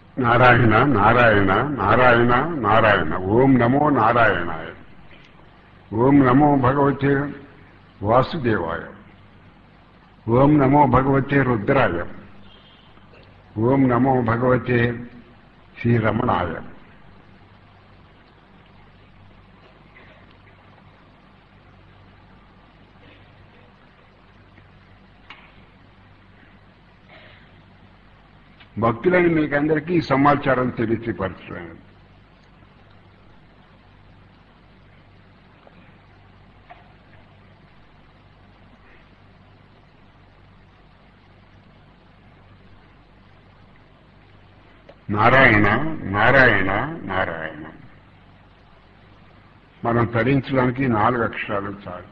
నారాయణ నారాయణ నారాయణ నారాయణ ఓం నమో నారాయణాయ ఓం నమో భగవతే వాసుదేవాయ ఓం నమో భగవతే రుద్రాయ ఓం నమో భగవతే శ్రీరమణాయ భక్తులని మీకందరికీ ఈ సమాచారం తెలియపరచలేదు నారాయణ నారాయణ నారాయణ మనం తరించడానికి నాలుగు అక్షరాలు చాలు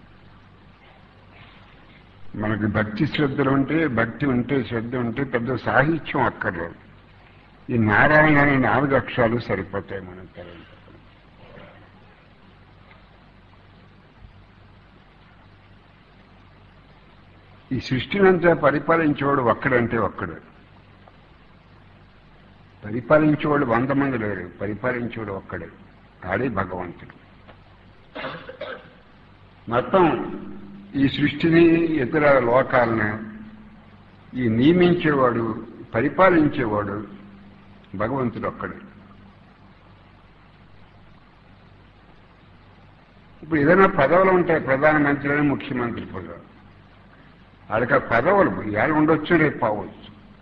మనకి భక్తి శ్రద్ధలు ఉంటే భక్తి ఉంటే శ్రద్ధ ఉంటే పెద్ద సాహిత్యం అక్కర్లేదు ఈ నారాయణ అనే నాలుగు అక్షరాలు సరిపోతాయి మనం తరించడం ఈ సృష్టినంతా పరిపాలించేవాడు ఒక్కడంటే ఒక్కడు పరిపాలించేవాడు వంద మంది లేరు పరిపాలించేవాడు ఒక్కడే ఆడే భగవంతుడు మొత్తం ఈ సృష్టిని ఇతర లోకాలను ఈ నియమించేవాడు పరిపాలించేవాడు భగవంతుడు ఒక్కడే ఇప్పుడు ఏదైనా పదవులు ఉంటాయి ప్రధానమంత్రి ముఖ్యమంత్రి పదవులు వాళ్ళకి ఆ పదవులు ఇవాళ ఉండొచ్చు రేపు పోవచ్చు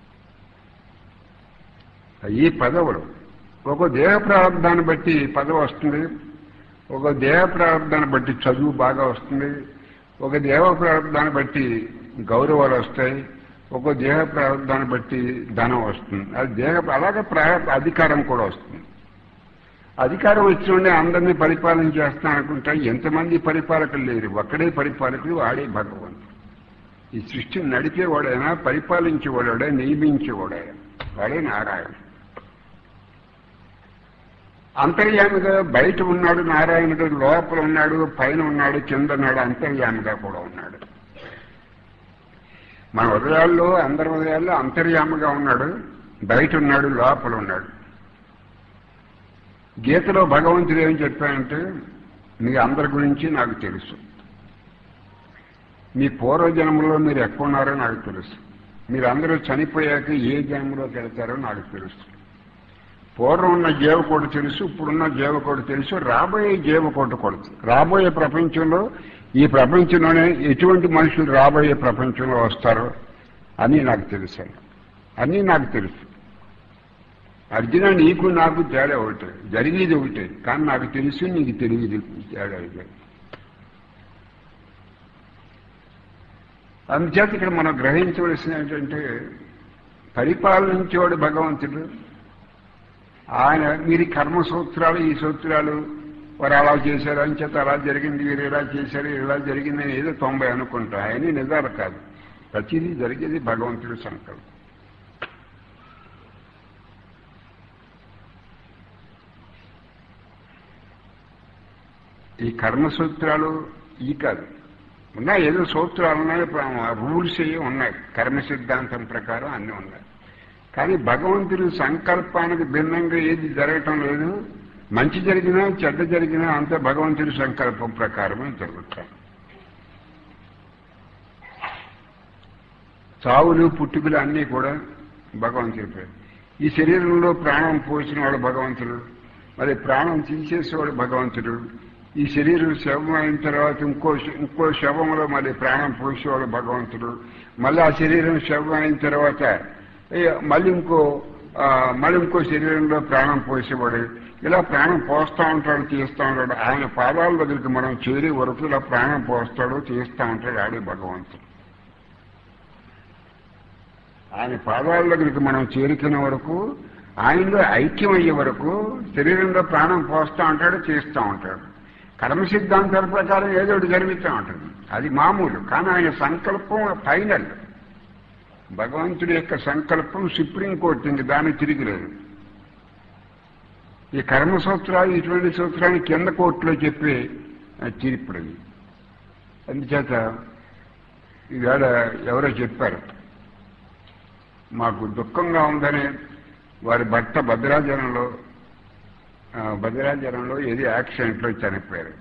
ఈ పదవులు ఒక దేహ ప్రారంభాన్ని బట్టి పదవి వస్తుంది ఒక దేహ ప్రారంభాన్ని బట్టి చదువు బాగా వస్తుంది ఒక దేహ ప్రారంభాన్ని బట్టి గౌరవాలు వస్తాయి ఒక దేహ ప్రారంభాన్ని బట్టి ధనం వస్తుంది అది దేహ అలాగే ప్రా అధికారం కూడా వస్తుంది అధికారం వచ్చిన అందరినీ పరిపాలన చేస్తాను అనుకుంటా ఎంతమంది పరిపాలకులు లేరు ఒక్కడే పరిపాలకుడు వాడే భగవంతుడు ఈ సృష్టిని నడిపేవాడైనా పరిపాలించేవాడే నియమించేవాడైనా వాడే నారాయణ అంతర్యామిగా బయట ఉన్నాడు నారాయణుడు లోపల ఉన్నాడు పైన ఉన్నాడు కింద ఉన్నాడు అంతర్యామిగా కూడా ఉన్నాడు మన హృదయాల్లో అందరి హృదయాల్లో అంతర్యామిగా ఉన్నాడు బయట ఉన్నాడు లోపల ఉన్నాడు గీతలో భగవంతుడు ఏం చెప్పాడంటే మీ అందరి గురించి నాకు తెలుసు మీ పూర్వజన్మలో మీరు ఎక్కడున్నారో నాకు తెలుసు మీరందరూ చనిపోయాక ఏ జన్మలోకి వెళ్తారో నాకు తెలుసు పూర్వం ఉన్న జీవకోటి తెలుసు ఇప్పుడున్న జీవకోటి తెలుసు రాబోయే జీవకోటి కూడా రాబోయే ప్రపంచంలో ఈ ప్రపంచంలోనే ఎటువంటి మనుషులు రాబోయే ప్రపంచంలో వస్తారో అని నాకు తెలుసు అన్నీ నాకు తెలుసు అర్జున నీకు నాకు తేడా ఒకటే జరిగేది ఒకటే కానీ నాకు తెలుసు నీకు తెలియదు తేడా ఒకటే అందుచేత ఇక్కడ మనం గ్రహించవలసిన ఏంటంటే పరిపాలించేవాడు భగవంతుడు ఆయన మీరు కర్మ సూత్రాలు ఈ సూత్రాలు వారు అలా చేశారు అని చేత అలా జరిగింది వీరు ఇలా చేశారు ఇలా జరిగింది అని ఏదో తొంభై అనుకుంటా ఆయన నిజాలు కాదు ప్రతిదీ జరిగేది భగవంతుడి సంకల్పం ఈ కర్మ సూత్రాలు ఈ కాదు ఉన్నాయి ఏదో సూత్రాలు ఉన్నాయి రూల్స్ ఏ ఉన్నాయి కర్మ సిద్ధాంతం ప్రకారం అన్నీ ఉన్నాయి కానీ భగవంతుడి సంకల్పానికి భిన్నంగా ఏది జరగటం లేదు మంచి జరిగినా చెడ్డ జరిగినా అంత భగవంతుడి సంకల్పం ప్రకారమే జరుగుతాయి చావులు పుట్టుకలు అన్నీ కూడా భగవంతుడి ఈ శరీరంలో ప్రాణం పోసిన వాడు భగవంతుడు మరి ప్రాణం తీసేసేవాడు భగవంతుడు ఈ శరీరం శవం అయిన తర్వాత ఇంకో ఇంకో శవంలో మళ్ళీ ప్రాణం పోసేవాడు భగవంతుడు మళ్ళీ ఆ శరీరం శవం అయిన తర్వాత మళ్ళీ ఇంకో మళ్ళీ ఇంకో శరీరంలో ప్రాణం పోసేవాడు ఇలా ప్రాణం పోస్తూ ఉంటాడు తీస్తూ ఉంటాడు ఆయన పాదాల దగ్గరికి మనం చేరే వరకు ఇలా ప్రాణం పోస్తాడు తీస్తూ ఉంటాడు ఆడే భగవంతుడు ఆయన పాదాల దగ్గరికి మనం చేరుకునే వరకు ఆయనలో ఐక్యం అయ్యే వరకు శరీరంలో ప్రాణం పోస్తూ ఉంటాడు చేస్తూ ఉంటాడు కర్మ సిద్ధాంతాల ప్రకారం ఏదో ఒకటి జరుగుతూ ఉంటుంది అది మామూలు కానీ ఆయన సంకల్పం ఫైనల్ భగవంతుడి యొక్క సంకల్పం సుప్రీంకోర్టు ఇంక దాన్ని తిరిగిలేదు ఈ కర్మ సూత్రాలు ఇటువంటి సూత్రాన్ని కింద కోర్టులో చెప్పి తీర్పుడది అందుచేత ఈవేళ ఎవరో చెప్పారు మాకు దుఃఖంగా ఉందని వారి భర్త భద్రాచలంలో ఆ, భద్రాచలంలో ఏది యాక్సిడెంట్లో చనిపోయారు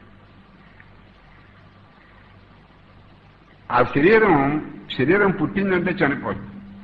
ఆ శరీరం శరీరం పుట్టిందంటే చనిపోదు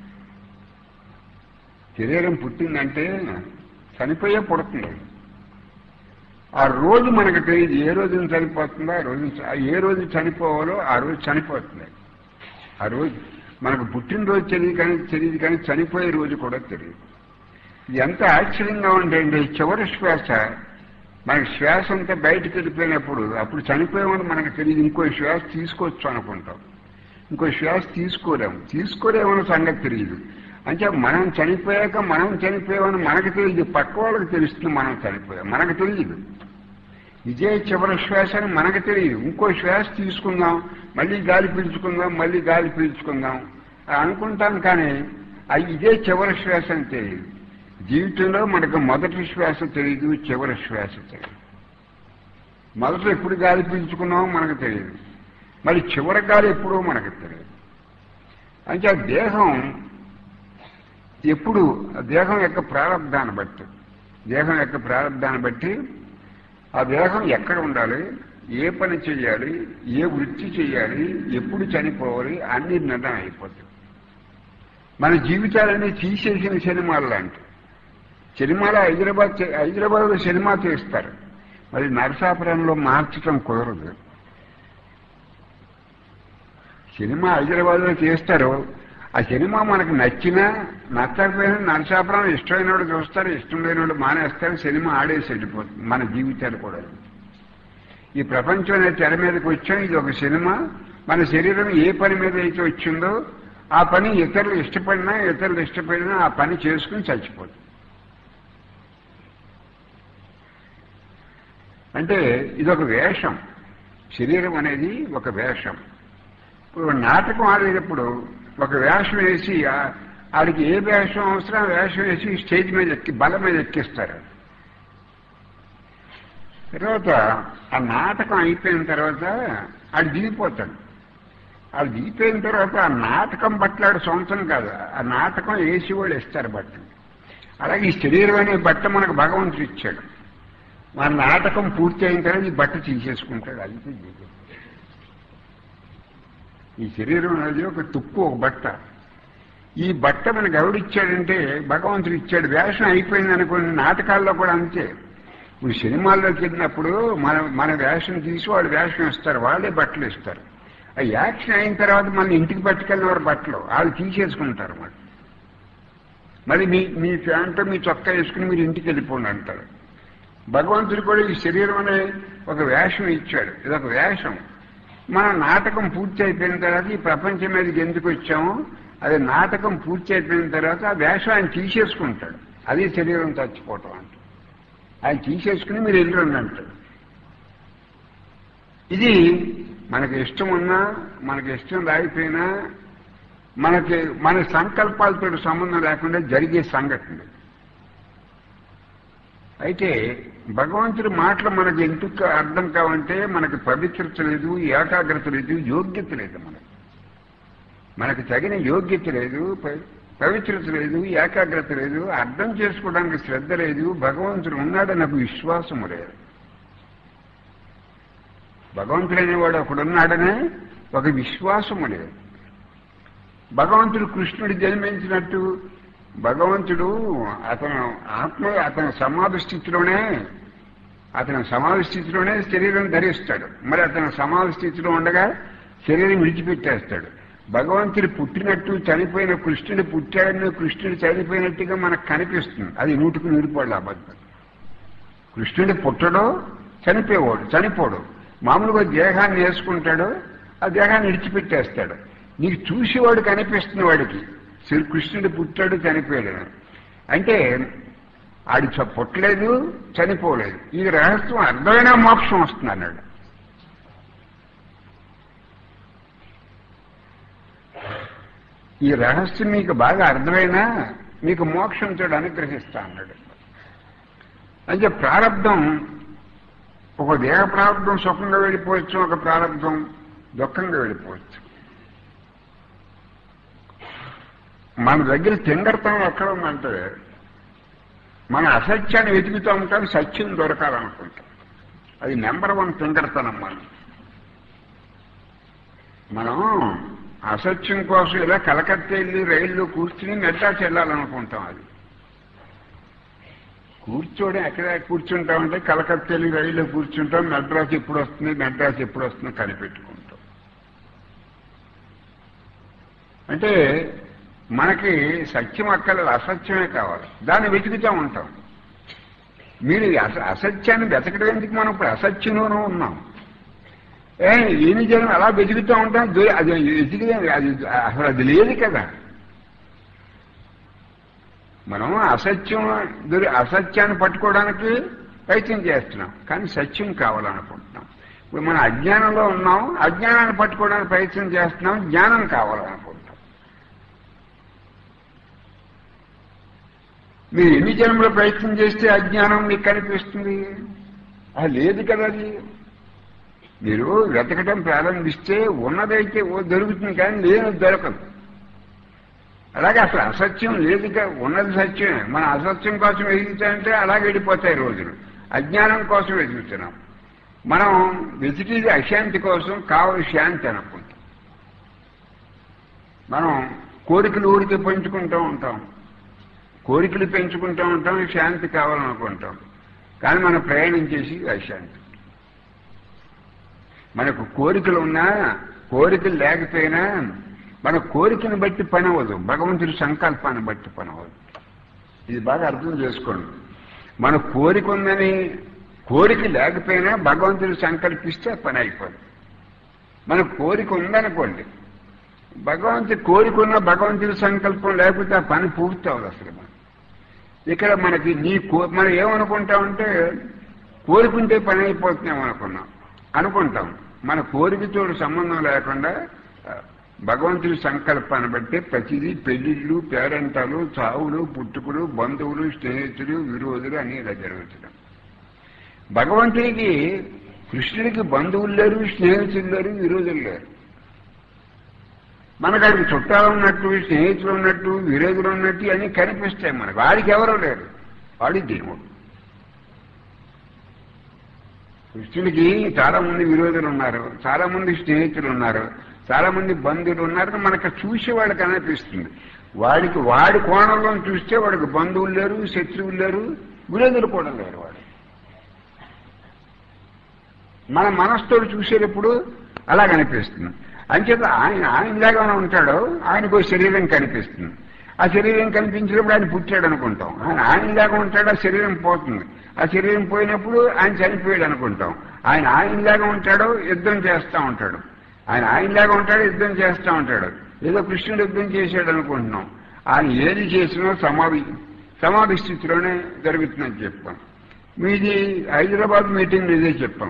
శరీరం పుట్టిందంటే చనిపోయే పుడుతుంది ఆ రోజు మనకు తెలియదు ఏ రోజున చనిపోతుందో ఆ రోజు చ- ఏ రోజు చనిపోవాలో ఆ రోజు చనిపోతుంది ఆ రోజు మనకు పుట్టినరోజు తెలియదు కానీ తెలియదు కానీ చనిపోయే రోజు కూడా తెలియదు ఇది ఎంత ఆశ్చర్యంగా ఉంటుందంటే ఈ చివరి శ్వాస మనకి శ్వాస అంతా బయటకు వెళ్ళిపోయినప్పుడు అప్పుడు చనిపోయామని మనకు తెలియదు ఇంకో శ్వాస తీసుకోవచ్చు అనుకుంటాం ఇంకో శ్వాస తీసుకోలేము తీసుకోలేమని సంగతి తెలియదు అంటే మనం చనిపోయాక మనం చనిపోయామని మనకు తెలియదు పక్క వాళ్ళకి తెలుస్తుంది మనం చనిపోయాం మనకు తెలియదు ఇదే చివరి శ్వాస అని మనకు తెలియదు ఇంకో శ్వాస తీసుకుందాం మళ్ళీ గాలి పీల్చుకుందాం మళ్ళీ గాలి పీల్చుకుందాం అని అనుకుంటాం కానీ అది ఇదే చివరి శ్వాస అని తెలియదు జీవితంలో మనకు మొదటి శ్వాస తెలియదు చివరి శ్వాస తెలియదు మొదట ఎప్పుడు గాలి పీల్చుకున్నామో మనకు తెలియదు మరి చివరి గాలి ఎప్పుడో మనకు తెలియదు అంటే ఆ దేహం ఎప్పుడు ఆ దేహం యొక్క ప్రారంధాన్ని బట్టి దేహం యొక్క ప్రారంధాన్ని బట్టి ఆ దేహం ఎక్కడ ఉండాలి ఏ పని చేయాలి ఏ వృత్తి చేయాలి ఎప్పుడు చనిపోవాలి అన్ని నిర్ణయం అయిపోతుంది మన జీవితాలన్నీ తీసేసిన సినిమాలు లాంటి సినిమాలో హైదరాబాద్ చే- హైదరాబాద్లో సినిమా తీస్తారు మరి నరసాపురంలో మార్చడం కుదరదు సినిమా హైదరాబాద్లో చేస్తారు ఆ సినిమా మనకు నచ్చినా నచ్చకపోయినా నరసాపురం ఇష్టమైన వాడు చూస్తారు ఇష్టం లేని వాడు మానేస్తారు సినిమా ఆడేసి వెళ్ళిపోతుంది మన జీవితాలు కూడా ఈ ప్రపంచం అనే తెర మీదకి వచ్చాం ఇది ఒక సినిమా మన శరీరం ఏ పని మీద అయితే వచ్చిందో ఆ పని ఇతరులు ఇష్టపడినా ఇతరులు ఇష్టపడినా ఆ పని చేసుకుని చచ్చిపోతుంది అంటే ఇది ఒక వేషం శరీరం అనేది ఒక వేషం ఇప్పుడు నాటకం ఆడేటప్పుడు ఒక వేషం వేసి ఆ- ఆడికి ఏ వేషం అవసరం ఆ వేషం వేసి స్టేజ్ మీద ఎక్కి బల మీద ఎక్కిస్తారు తర్వాత ఆ నాటకం అయిపోయిన తర్వాత ఆడు దిగిపోతాడు ఆడు దిగిపోయిన తర్వాత ఆ నాటకం బట్టలు ఆడు సొంతం కాదు ఆ నాటకం వేసి వాళ్ళు ఇస్తారు బట్ట అలాగే ఈ శరీరం అనే బట్ట మనకు భగవంతుడు ఇచ్చాడు మన నాటకం పూర్తి అయిన తర్వాత ఈ బట్ట తీసేసుకుంటాడు అంతే జీవితం. ఈ శరీరం అనేది ఒక తుక్కు ఒక బట్ట ఈ బట్ట మనకు ఎవడిచ్చాడంటే భగవంతుడు ఇచ్చాడు వేషం అయిపోయింది అనుకోండి నాటకాల్లో కూడా అంతే ఇప్పుడు సినిమాల్లోకి వెళ్ళినప్పుడు మన మన వేషం తీసి వాళ్ళు వేషం ఇస్తారు వాళ్ళే బట్టలు ఇస్తారు ఆ యాక్షన్ అయిన తర్వాత మన ఇంటికి పట్టుకెళ్ళిన వారు బట్టలు వాళ్ళు తీసేసుకుంటారు మరి మరి మీ మీ ప్యాంటు మీ చొక్కా వేసుకుని మీరు ఇంటికి వెళ్ళిపోండి అంటారు భగవంతుడు కూడా ఈ శరీరం అనే ఒక వేషం ఇచ్చాడు ఇది ఒక వేషం మన నాటకం పూర్తి అయిపోయిన తర్వాత ఈ ప్రపంచం మీదకి ఎందుకు వచ్చామో అది నాటకం పూర్తి అయిపోయిన తర్వాత ఆ వేషం ఆయన తీసేసుకుంటాడు అది శరీరం చచ్చిపోవటం అంటే ఆయన తీసేసుకుని మీరు వెళ్ళండి అంటాడు ఇది మనకి ఇష్టం ఉన్నా మనకి ఇష్టం రాకపోయినా మనకి మన సంకల్పాలతో సంబంధం లేకుండా జరిగే సంఘటన అయితే భగవంతుడి మాటలు మనకు ఎందుకు అర్థం కావంటే మనకు పవిత్రత లేదు ఏకాగ్రత లేదు యోగ్యత లేదు మనకు మనకు తగిన యోగ్యత లేదు ప- పవిత్రత లేదు ఏకాగ్రత లేదు అర్థం చేసుకోవడానికి శ్రద్ధ లేదు భగవంతుడు ఉన్నాడని నాకు విశ్వాసము లేదు భగవంతుడు అనేవాడు ఒకడున్నాడనే ఒక విశ్వాసము లేదు భగవంతుడు కృష్ణుడు జన్మించినట్టు భగవంతుడు అతను ఆత్మ అతని సమాధి స్థితిలోనే అతని సమాధి స్థితిలోనే శరీరం ధరిస్తాడు మరి అతను సమాధి స్థితిలో ఉండగా శరీరం విడిచిపెట్టేస్తాడు భగవంతుడు పుట్టినట్టు చనిపోయిన కృష్ణుడు పుట్టాడని కృష్ణుడు చనిపోయినట్టుగా మనకు కనిపిస్తుంది అది నూటికి నూరిపోడు అబద్ధం కృష్ణుడు పుట్టడో చనిపోయేవాడు చనిపోడు మామూలుగా దేహాన్ని వేసుకుంటాడు ఆ దేహాన్ని విడిచిపెట్టేస్తాడు నీకు చూసేవాడు కనిపిస్తుంది వాడికి శ్రీకృష్ణుడు పుట్టాడు చనిపోయాడు అని. అంటే ఆడి చ- పుట్టలేదు చనిపోలేదు ఈ రహస్యం అర్థమైన మోక్షం వస్తుంది అన్నాడు ఈ రహస్యం మీకు బాగా అర్థమైనా మీకు మోక్షంతో అనుగ్రహిస్తా అన్నాడు అంటే ప్రారంధం ఒక దేహ ప్రారంధం సుఖంగా వెళ్ళిపోవచ్చు ఒక ప్రారంధం దుఃఖంగా వెళ్ళిపోవచ్చు మన దగ్గర తింగరతనం ఎక్కడ ఉందంటే మన అసత్యాన్ని వెతుకుతూ ఉంటాం సత్యం దొరకాలనుకుంటాం అది నెంబర్ వన్ తింగరతనం మనం మనం అసత్యం కోసం ఇలా కలకత్తా వెళ్ళి రైల్లో కూర్చుని మెడ్రాస్ వెళ్ళాలనుకుంటాం అది కూర్చోడం ఎక్కడ కూర్చుంటామంటే కలకత్తా వెళ్ళి రైల్లో కూర్చుంటాం మెడ్రాస్ ఎప్పుడు వస్తుంది మెడ్రాస్ ఎప్పుడు వస్తుందో కనిపెట్టుకుంటాం అంటే మనకి సత్యం అక్కర్లేదు అసత్యమే కావాలి దాన్ని వెతుకుతూ ఉంటాం మీరు ఈ అస అసత్యాన్ని వెతకడం ఎందుకు మనం ఇప్పుడు అసత్యంలోనూ ఉన్నాం ఏ ఏమి జనం అలా వెతుకుతూ ఉంటాం దో- అది వెతికి అది అసలు అది లేదు కదా మనం అసత్యం దొరి అసత్యాన్ని పట్టుకోవడానికి ప్రయత్నం చేస్తున్నాం కానీ సత్యం కావాలనుకుంటున్నాం ఇప్పుడు మనం అజ్ఞానంలో ఉన్నాం అజ్ఞానాన్ని పట్టుకోవడానికి ప్రయత్నం చేస్తున్నాం జ్ఞానం కావాలనుకుంటున్నాం మీరు ఎన్ని జన్మలో ప్రయత్నం చేస్తే అజ్ఞానం మీకు కనిపిస్తుంది అది లేదు కదా అది మీరు వెతకడం ప్రారంభిస్తే ఉన్నదైతే ఓ దొరుకుతుంది కానీ లేని దొరకదు అలాగే అసలు అసత్యం లేదుగా ఉన్నది సత్యమే మన అసత్యం కోసం వెతుకుతాయంటే అలాగే వెళ్ళిపోతాయి రోజులు అజ్ఞానం కోసం వెతుకుతున్నాం మనం వెతికేది అశాంతి కోసం కావలి శాంతి అనుకుంటాం మనం కోరికలు ఊరికి పెంచుకుంటూ ఉంటాం కోరికలు పెంచుకుంటూ ఉంటాం శాంతి కావాలనుకుంటాం కానీ మనం ప్రయాణం చేసి అశాంతి మనకు కోరికలు ఉన్నా కోరికలు లేకపోయినా మన కోరికను బట్టి పని అవ్వదు భగవంతుడి సంకల్పాన్ని బట్టి పని అవ్వదు ఇది బాగా అర్థం చేసుకోండి మన కోరిక ఉందని కోరిక లేకపోయినా భగవంతుడు సంకల్పిస్తే పని అయిపోదు మన కోరిక ఉందనుకోండి భగవంతుడి కోరిక ఉన్న భగవంతుడి సంకల్పం లేకపోతే ఆ పని పూర్తి అవ్వదు అసలు మనం ఇక్కడ మనకి నీ కో మనం ఏమనుకుంటామంటే కోరుకుంటే పని అయిపోతున్నాం అనుకున్నాం అనుకుంటాం మన కోరికతో సంబంధం లేకుండా ఆ, భగవంతుడి సంకల్పాన్ని బట్టి ప్రతిదీ పెళ్లిళ్ళు పేరంటాలు చావులు పుట్టుకులు బంధువులు స్నేహితులు విరోధులు అన్ని ఇలా జరుగుతున్నాం భగవంతుడికి కృష్ణుడికి బంధువులు లేరు స్నేహితులు లేరు విరోధులు లేరు మనకు అక్కడికి చుట్టాలు ఉన్నట్టు స్నేహితులు ఉన్నట్టు విరోధులు ఉన్నట్టు అన్నీ కనిపిస్తాయి మనకు వాడికి ఎవరూ లేరు వాడి దేవుడు కృష్ణుడికి చాలా మంది విరోధులు ఉన్నారు చాలా మంది స్నేహితులు ఉన్నారు చాలా మంది బంధువులు ఉన్నారు మనకు చూసి వాడికి అనిపిస్తుంది వాడికి వాడి కోణంలో చూస్తే వాడికి బంధువులు లేరు శత్రువులు లేరు విరోధులు కూడా లేరు వాడు మన మనసుతో చూసేటప్పుడు అలా కనిపిస్తుంది అంచేత ఆయన ఆయనలాగా ఉంటాడో ఆయనకు శరీరం కనిపిస్తుంది ఆ శరీరం కనిపించినప్పుడు ఆయన పుట్టాడు అనుకుంటాం ఆయన ఆయనలాగా ఉంటాడు ఆ శరీరం పోతుంది ఆ శరీరం పోయినప్పుడు ఆయన చనిపోయాడు అనుకుంటాం ఆయన ఆయనలాగా ఉంటాడో యుద్ధం చేస్తూ ఉంటాడు ఆయన ఆయనలాగా ఉంటాడు యుద్ధం చేస్తూ ఉంటాడు ఏదో కృష్ణుడు యుద్ధం చేశాడు అనుకుంటున్నాం ఆయన ఏది చేసినా సమాధి సమాధి స్థితిలోనే జరుగుతుందని చెప్పాం మీది హైదరాబాద్ మీటింగ్ ఇదే చెప్పాం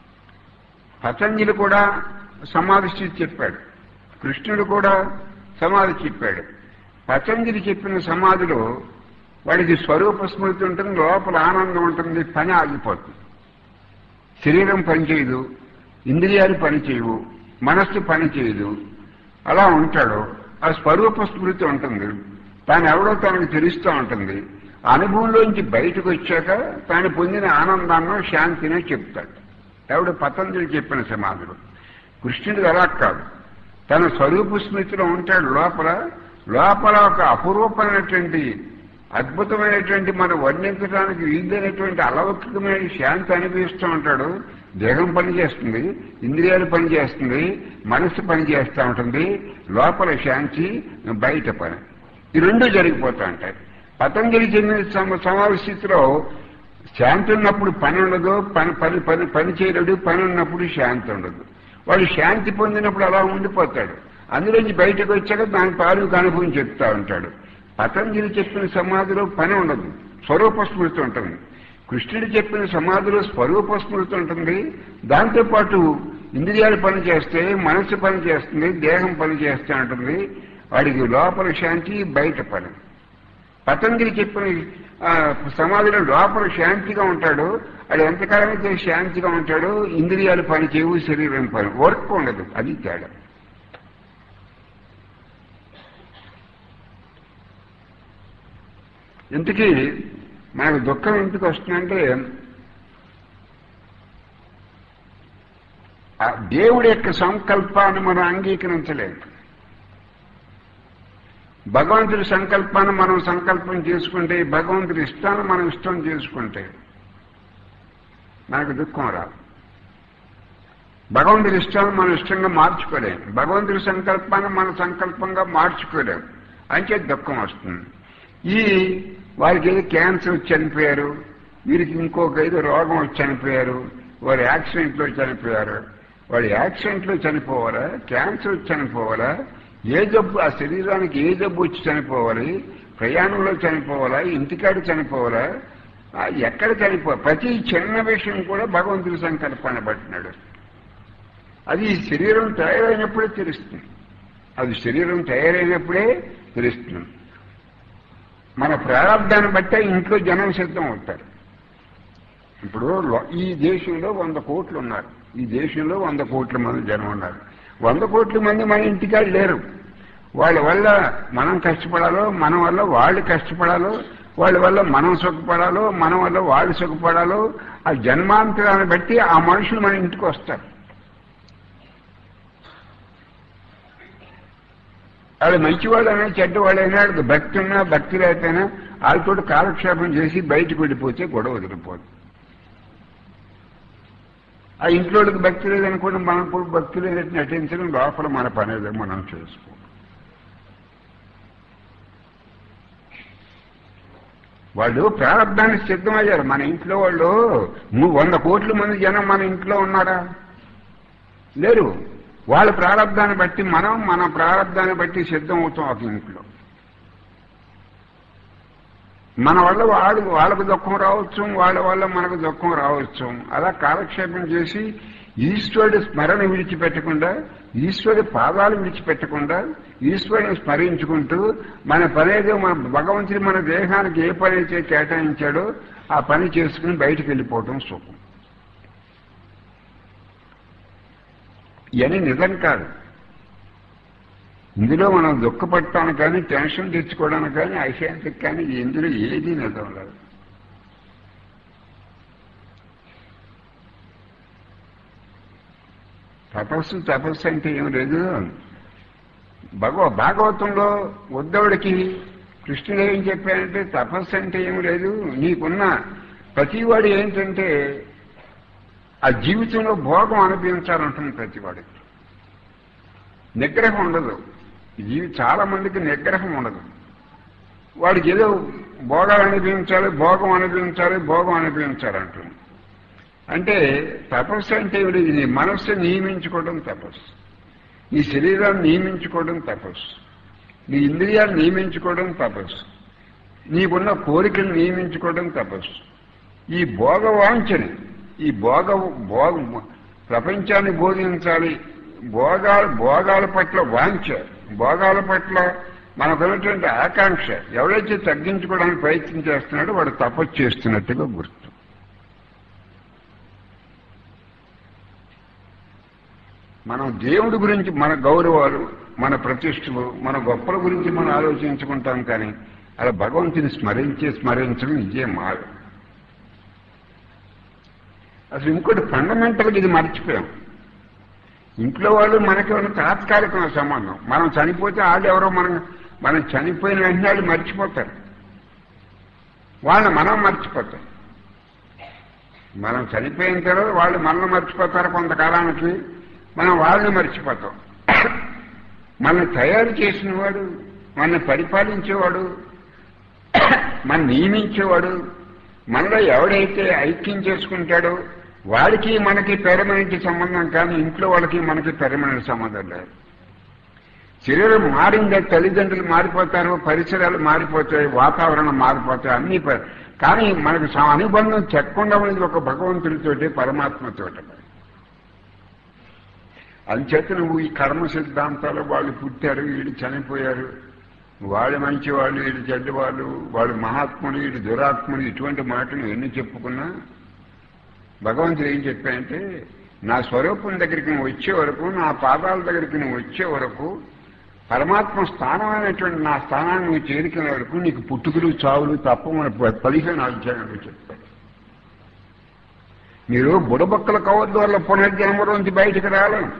పతంజలి కూడా సమాధి స్థితి చెప్పాడు కృష్ణుడు కూడా సమాధి చెప్పాడు పతంజలి చెప్పిన సమాధిలో వాడికి స్వరూప స్మృతి ఉంటుంది లోపల ఆనందం ఉంటుంది పని ఆగిపోతుంది శరీరం పనిచేయదు ఇంద్రియాలు పనిచేయవు మనస్సు పనిచేయదు అలా ఉంటాడు ఆ స్వరూప స్మృతి ఉంటుంది తాను ఎవడో తనకు తెలుస్తూ ఉంటుంది ఆ అనుభవంలోంచి బయటకు వచ్చాక తాను పొందిన ఆనందాన్నో శాంతినో చెప్తాడు ఎవడు పతంజలి చెప్పిన సమాధిలో కృష్ణుడు అలా కాదు తన స్వరూప స్మృతిలో ఉంటాడు లోపల లోపల ఒక అపురూపమైనటువంటి అద్భుతమైనటువంటి మనం వర్ణించడానికి వీలైనటువంటి అలౌకికమైన శాంతి అనిపిస్తూ ఉంటాడు దేహం పనిచేస్తుంది ఇంద్రియాలు పనిచేస్తుంది మనస్సు పనిచేస్తూ ఉంటుంది లోపల శాంతి బయట పని ఈ రెండు జరిగిపోతూ ఉంటాయి పతంజలి చెందిన సమ- సమావేశ స్థితిలో శాంతి ఉన్నప్పుడు పని ఉండదు పని పని పని పని చేయలేడు పని ఉన్నప్పుడు శాంతి ఉండదు వాడు శాంతి పొందినప్పుడు అలా ఉండిపోతాడు అందులోంచి బయటకు వచ్చాక దాని తాలూకు అనుభవం చెప్తా ఉంటాడు పతంజలి చెప్పిన సమాధిలో పని ఉండదు స్వరూప స్మృతి ఉంటుంది కృష్ణుడు చెప్పిన సమాధిలో స్వరూప స్మృతి ఉంటుంది దాంతోపాటు ఇంద్రియాలు పని చేస్తే మనసు పని చేస్తుంది దేహం పని చేస్తూ ఉంటుంది వాడికి లోపల శాంతి బయట పని పతంజలి చెప్పిన ఆ, సమాధిలో లోపల శాంతిగా ఉంటాడు అది ఎంతకాలం అయితే శాంతిగా ఉంటాడో ఇంద్రియాలు పని చేయవు శరీరం పని వర్క్ ఉండదు అది తేడా ఇంతకీ మనకు దుఃఖం ఎందుకు వస్తుందంటే ఆ దేవుడి యొక్క సంకల్పాన్ని మనం అంగీకరించలేదు భగవంతుడి సంకల్పాన్ని మనం సంకల్పం చేసుకుంటే భగవంతుడి ఇష్టాన్ని మనం ఇష్టం చేసుకుంటే మనకు దుఃఖం రాదు భగవంతుడి ఇష్టాన్ని మనం ఇష్టంగా మార్చుకోలేం భగవంతుడి సంకల్పాన్ని మన సంకల్పంగా మార్చుకోలేం అంచే దుఃఖం వస్తుంది ఈ వారికి ఏదో క్యాన్సర్ వచ్చి చనిపోయారు వీరికి ఇంకొక ఏదో రోగం వచ్చి చనిపోయారు వారు యాక్సిడెంట్లో చనిపోయారు వాడు యాక్సిడెంట్లో చనిపోవాలా క్యాన్సర్ వచ్చి చనిపోవాలా ఏ జబ్బు ఆ శరీరానికి ఏ జబ్బు వచ్చి చనిపోవాలి ప్రయాణంలో చనిపోవాలా ఇంటికాడ చనిపోవాలా ఆ ఎక్కడ చనిపో ప్రతి చిన్న విషయం కూడా భగవంతుడి సంకల్పాన్ని పట్టినాడు అది ఈ శరీరం తయారైనప్పుడే తెలుస్తుంది అది శరీరం తయారైనప్పుడే తెలుస్తుంది మన ప్రారంభాన్ని బట్టే ఇంట్లో జనం సిద్ధం అవుతారు ఇప్పుడు లో- ఈ దేశంలో వంద కోట్లు ఉన్నారు ఈ దేశంలో వంద కోట్ల మంది జనం ఉన్నారు వంద కోట్ల మంది మన ఇంటికాడ లేరు వాళ్ళ వల్ల మనం కష్టపడాలో మన వల్ల వాళ్ళు కష్టపడాలో వాళ్ళ వల్ల మనం సుఖపడాలో మన వల్ల వాళ్ళు సుఖపడాలో ఆ జన్మాంతరాన్ని బట్టి ఆ మనుషులు మన ఇంటికి వస్తారు వాళ్ళు మంచివాళ్ళైనా చెడ్డవాళ్ళైనా వాళ్ళకి భక్తి ఉన్నా భక్తి లేకపోయినా వాళ్ళతో కాలక్షేపం చేసి బయటకు వెళ్ళిపోతే గొడవ వదిలిపోదు ఆ ఇంట్లోకి భక్తి లేదనుకోండి మనం కూడా భక్తి లేదని నటించడం లోపల మన పని ఏదో మనం చేసుకో వాళ్ళు ప్రారంభానికి సిద్ధమయ్యారు మన ఇంట్లో వాళ్ళు నువ్వు వంద కోట్ల మంది జనం మన ఇంట్లో ఉన్నారా లేరు వాళ్ళ ప్రారంభాన్ని బట్టి మనం మన ప్రారంభాన్ని బట్టి సిద్ధం అవుతాం ఒక ఇంట్లో మన వల్ల వాడు వాళ్ళకు దుఃఖం రావచ్చు వాళ్ళ వల్ల మనకు దుఃఖం రావచ్చు అలా కాలక్షేపం చేసి ఈశ్వరుడి స్మరణ విడిచిపెట్టకుండా ఈశ్వరుడి పాదాలు విడిచిపెట్టకుండా ఈశ్వరుని స్మరించుకుంటూ మన పనేదో మన భగవంతుడు మన దేహానికి ఏ పని అయితే కేటాయించాడో ఆ పని చేసుకుని బయటికి వెళ్ళిపోవటం సుఖం ఇవన్నీ నిజం కాదు ఇందులో మనం దుఃఖపడటానికి కానీ టెన్షన్ తెచ్చుకోవడానికి కానీ అశాంతికి కానీ ఇందులో ఏది నిజం లేదు తపస్సు తపస్సు అంటే ఏం లేదు భగవ భాగవతంలో ఉద్ధవుడికి కృష్ణుడు ఏం చెప్పాడంటే తపస్సు అంటే ఏం లేదు నీకున్న ప్రతివాడు ఏంటంటే ఆ జీవితంలో భోగం అనుభవించాలంటుంది ప్రతివాడికి నిగ్రహం ఉండదు జీవి చాలా మందికి నిగ్రహం ఉండదు వాడికి ఏదో భోగాలు అనుభవించాలి భోగం అనుభవించాలి భోగం అనుభవించాలంటుంది అంటే తపస్సు అంటే ఏమిటి? నీ మనస్సు నియమించుకోవడం తపస్సు నీ శరీరాన్ని నియమించుకోవడం తపస్సు నీ ఇంద్రియాలు నియమించుకోవడం తపస్సు నీకున్న కోరికలు నియమించుకోవడం తపస్సు ఈ భోగ వాంఛని ఈ భోగ భోగ ప్రపంచాన్ని బోధించాలి భోగాల భోగాల పట్ల వాంఛ భోగాల పట్ల మనకున్నటువంటి ఆకాంక్ష ఎవరైతే తగ్గించుకోవడానికి ప్రయత్నం చేస్తున్నాడో వాడు తపస్సు చేస్తున్నట్టుగా గుర్తు మనం దేవుడి గురించి మన గౌరవాలు మన ప్రతిష్టలు మన గొప్పల గురించి మనం ఆలోచించుకుంటాం కానీ అలా భగవంతుని స్మరించి స్మరించడం ఇదే మాయ అసలు ఇంకోటి ఫండమెంటల్గా ఇది మర్చిపోయాం ఇంట్లో వాళ్ళు మనకేమైనా తాత్కాలికమైన సంబంధం మనం చనిపోతే వాళ్ళు ఎవరో మనం మనం చనిపోయిన వెంటనే వాళ్ళు మర్చిపోతారు వాళ్ళని మనం మర్చిపోతాం మనం చనిపోయిన తర్వాత వాళ్ళు మనల్ని మర్చిపోతారు కొంతకాలానికి మనం వాళ్ళని మర్చిపోతాం మనల్ని తయారు చేసిన వాడు మనల్ని పరిపాలించేవాడు మన నియమించేవాడు మనలో ఎవడైతే ఐక్యం చేసుకుంటాడో వాడికి మనకి పెరమనెంట్ సంబంధం కానీ ఇంట్లో వాళ్ళకి మనకి పెరమనెంట్ సంబంధం లేదు శరీరం మారిందే తల్లిదండ్రులు మారిపోతారు పరిసరాలు మారిపోతాయి వాతావరణం మారిపోతాయి అన్ని ప- కానీ మనకు స- అనుబంధం చెక్కకుండా ఉన్నది ఒక భగవంతుడితోటి పరమాత్మతోటి అంచేత నువ్వు ఈ కర్మ సిద్ధాంతాలు వాళ్ళు పుట్టారు వీళ్ళు చనిపోయారు వాళ్ళు మంచివాళ్ళు వీళ్ళు చెడ్డవాళ్ళు వాళ్ళు మహాత్ములు వీళ్ళు దురాత్ములు ఇటువంటి మాటలు ఎన్ని చెప్పుకున్నా భగవంతుడు ఏం చెప్పాయంటే నా స్వరూపం దగ్గరికి నువ్వు వచ్చే వరకు నా పాదాల దగ్గరికి నువ్వు వచ్చే వరకు పరమాత్మ స్థానమైనటువంటి నా స్థానాన్ని నువ్వు చేరుకునే వరకు నీకు పుట్టుకులు చావులు తప్ప మన ప- పదిహేను అధ్యాయంలో చెప్తాడు మీరు బుడబక్కల కవద్దు వల్ల పునర్జన్మలోంచి బయటకు రాలేం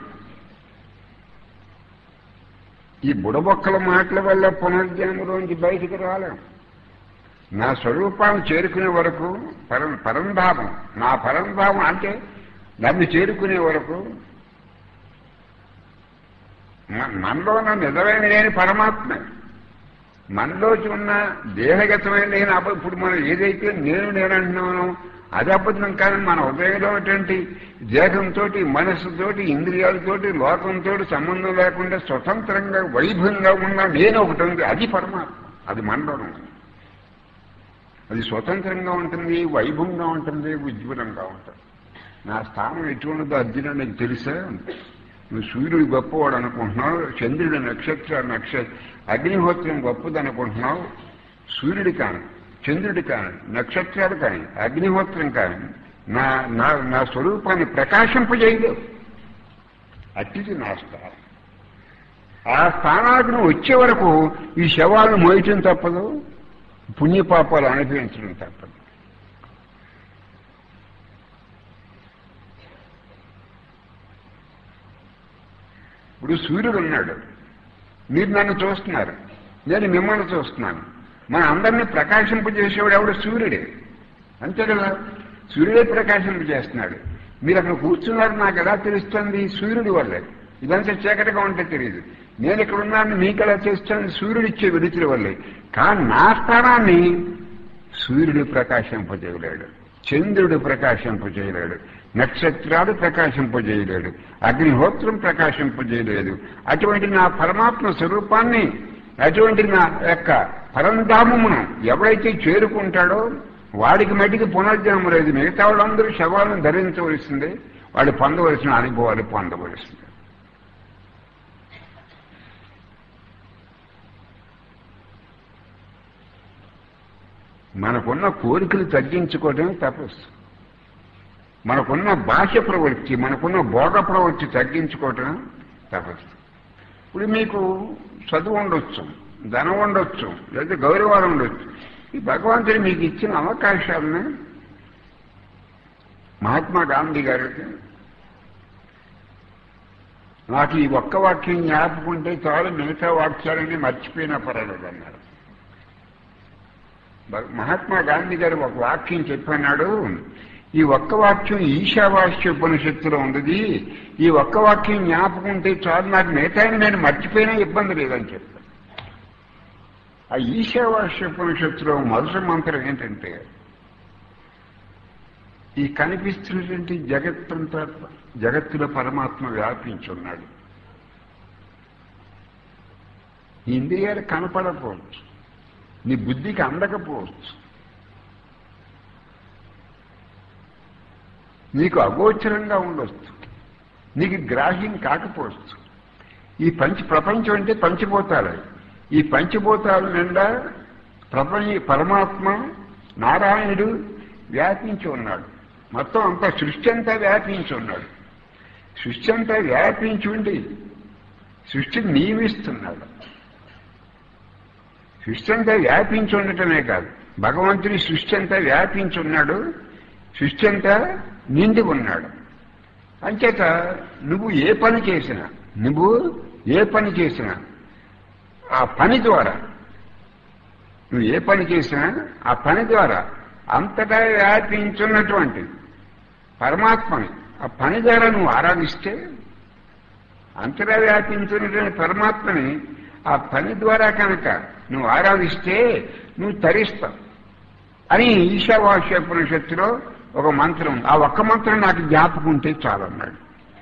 ఈ బుడబొక్కల మాటల వల్ల పునర్జన్మలోంచి బయటకు రాలేం నా స్వరూపాన్ని చేరుకునే వరకు పరం పరంధామం నా పరంధామం అంటే నన్ను చేరుకునే వరకు మ- మనలో ఉన్న నిజమైన లేని పరమాత్మ మనలోకి ఉన్న దేహగతమైన లేని అబ ఇప్పుడు మనం ఏదైతే నేను నేను అంటున్నామో అది అబద్ధం కానీ మన హృదయంలో ఉన్నటువంటి దేహంతో మనస్సుతోటి ఇంద్రియాలతోటి లోకంతో సంబంధం లేకుండా స్వతంత్రంగా వైభవంగా ఉన్న నేను ఒకటి ఉంది అది పరమాత్మ అది మనలో ఉంది అది స్వతంత్రంగా ఉంటుంది వైభవంగా ఉంటుంది ఉజ్వలంగా ఉంటుంది నా స్థానం ఎటువంటిదో అర్జున నీకు తెలుసా నువ్వు సూర్యుడు గొప్పవాడు అనుకుంటున్నావు చంద్రుడు నక్షత్ర నక్ష అగ్నిహోత్రం గొప్పది అనుకుంటున్నావు సూర్యుడు కాని చంద్రుడు కాని నక్షత్రాలు కాని అగ్నిహోత్రం కాని నా నా నా స్వరూపాన్ని ప్రకాశింపజేయలేవు అట్టిది నా స్థానం ఆ స్థానానికి నువ్వు వచ్చే వరకు ఈ శవాలను మోయటం తప్పదు పుణ్యపాపాలు అనుభవించడం తప్పదు ఇప్పుడు సూర్యుడు ఉన్నాడు మీరు నన్ను చూస్తున్నారు నేను మిమ్మల్ని చూస్తున్నాను మన అందరినీ ప్రకాశింపజేసేవాడు ఎవడు సూర్యుడే అంతే కదా సూర్యుడే ప్రకాశింపజేస్తున్నాడు మీరు అక్కడ కూర్చున్నారు నాకు ఎలా తెలుస్తుంది సూర్యుడి వల్లే ఇదంతా చీకటిగా ఉంటే తెలియదు నేను ఇక్కడ ఉన్నాను మీకు ఎలా తెలుస్తుంది సూర్యుడు ఇచ్చే వెలుతుల వల్లే కానీ నా స్థానాన్ని సూర్యుడు ప్రకాశింపజేయలేడు చంద్రుడు ప్రకాశింపజేయలేడు నక్షత్రాలు ప్రకాశింపజేయలేడు అగ్నిహోత్రం ప్రకాశింపజేయలేదు అటువంటి నా పరమాత్మ స్వరూపాన్ని అటువంటి నా యొక్క పరంధామమును ఎవడైతే చేరుకుంటాడో వాడికి మట్టికి పునర్జన్మ లేదు మిగతా వాళ్ళందరూ శవాలను ధరించవలసిందే వాళ్ళు పొందవలసిన అనుభవాలు పొందవలసిందే మనకున్న కోరికలు తగ్గించుకోవడమే తపస్సు మనకున్న భాష ప్రవృత్తి మనకున్న భోగ ప్రవృత్తి తగ్గించుకోవటం తపస్సు ఇప్పుడు మీకు చదువు ఉండొచ్చు ధనం ఉండొచ్చు లేదా గౌరవాలు ఉండొచ్చు ఈ భగవంతుడు మీకు ఇచ్చిన అవకాశాలను మహాత్మా గాంధీ గారికి నాకు ఈ ఒక్క వాక్యం జ్ఞాపకుంటే చాలు మిగతా వాక్యాలన్నీ మర్చిపోయినా పర్వాలేదు అన్నారు భగ- మహాత్మా గాంధీ గారు ఒక వాక్యం చెప్పన్నాడు ఈ ఒక్క వాక్యం ఈశావాస్య ఉపనిషత్తులో ఉంది ఈ ఒక్క వాక్యం జ్ఞాపకం ఉంటే చాలు నాకు మిగతాయని నేను మర్చిపోయినా ఇబ్బంది లేదని చెప్పాను ఆ ఈశావాస్య ఉపనిషత్తులో మొదటి మంత్రం ఏంటంటే ఈ కనిపిస్తున్నటువంటి జగత్తంతా జగత్తులో పరమాత్మ వ్యాపించున్నాడు ఈ ఇంద్రియాలు కనపడకపోవచ్చు నీ బుద్ధికి అందకపోవచ్చు నీకు అగోచరంగా ఉండొచ్చు నీకు గ్రాహ్యం కాకపోవచ్చు ఈ పంచ ప్రపంచం అంటే పంచభూతాలు ఈ పంచభూతాల నిండా ప్రపంచ పరమాత్మ నారాయణుడు వ్యాపించి ఉన్నాడు మొత్తం అంతా సృష్టి అంతా వ్యాపించి ఉన్నాడు సృష్టి అంతా వ్యాపించి ఉండి సృష్టిని నియమిస్తున్నాడు సృష్టి అంతా వ్యాపించి ఉండటమే కాదు భగవంతుడి సృష్టి అంతా వ్యాపించి ఉన్నాడు సృష్టి అంతా నిండి ఉన్నాడు అంచేత నువ్వు ఏ పని చేసినా నువ్వు ఏ పని చేసినా ఆ పని ద్వారా నువ్వు ఏ పని చేసినా ఆ పని ద్వారా అంతటా వ్యాపించున్నటువంటి పరమాత్మని ఆ పని ద్వారా నువ్వు ఆరాధిస్తే అంతటా వ్యాపించున్నటువంటి పరమాత్మని ఆ పని ద్వారా కనుక నువ్వు ఆరాధిస్తే నువ్వు తరిస్తావు అని ఈశావాస్యోపనిషత్తులో ఒక మంత్రం ఉంది. ఆ ఒక్క మంత్రం నాకు జ్ఞాపకం ఉంటే చాలన్నాడు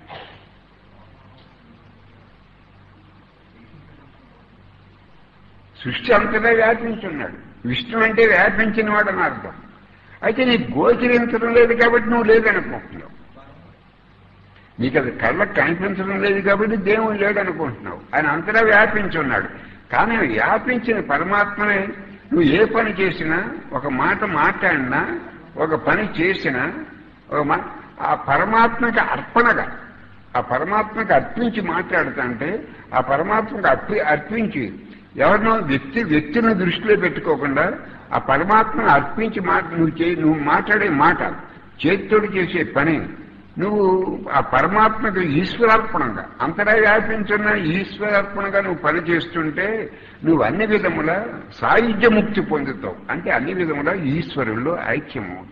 సృష్టి అంతటా వ్యాపించున్నాడు విష్ణు అంటే వ్యాపించిన వాడు అని అర్థం అయితే నీకు గోచరించడం లేదు కాబట్టి నువ్వు లేదనుకుంటున్నావు నీకు అది కళ్ళకు కనిపించడం లేదు కాబట్టి దేవుడు లేడనుకుంటున్నావు ఆయన అంతటా వ్యాపించి ఉన్నాడు కానీ వ్యాపించిన పరమాత్మనే నువ్వు ఏ పని చేసినా ఒక మాట మాట్లాడినా ఒక పని చేసినా ఒక మా- ఆ పరమాత్మకి అర్పణగా ఆ పరమాత్మకి అర్పించి మాట్లాడుతుంటే ఆ పరమాత్మకి అర్పి అర్పించి ఎవరినో వ్యక్తి వ్యక్తిని దృష్టిలో పెట్టుకోకుండా ఆ పరమాత్మను అర్పించి మాట నువ్వు చే నువ్వు మాట్లాడే మాట చేతితోటి చేసే పని నువ్వు ఆ పరమాత్మకు ఈశ్వరార్పణంగా అంతటా వ్యాపించున్న ఈశ్వరార్పణగా నువ్వు పని చేస్తుంటే నువ్వు అన్ని విధముల సాయుధ్య ముక్తి పొందుతావు అంటే అన్ని విధముల ఈశ్వరుల్లో ఐక్యం అవుతావు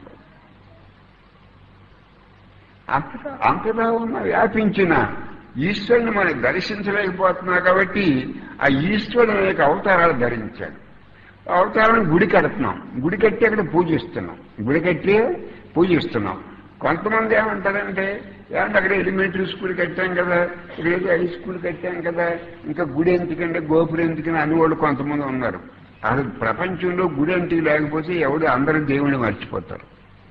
అంతటా అంతటా ఉన్న వ్యాపించిన ఈశ్వరుని మనం దర్శించలేకపోతున్నా కాబట్టి ఆ ఈశ్వరుని అనేక అవతారాలు ధరించాడు అవతారాన్ని గుడి కడుతున్నాం గుడి కట్టి అక్కడ పూజిస్తున్నాం గుడి కట్టి పూజిస్తున్నాం కొంతమంది ఏమంటారంటే ఏమంటే అక్కడ ఎలిమెంటరీ స్కూల్ కట్టాం కదా ఇక్కడ ఏదో హై స్కూల్ కట్టాం కదా ఇంకా గుడి ఎందుకంటే గోపురం ఎందుకని అని వాళ్ళు కొంతమంది ఉన్నారు అసలు ప్రపంచంలో గుడి అంటే లేకపోతే ఎవడు అందరూ దేవుణ్ణి మర్చిపోతారు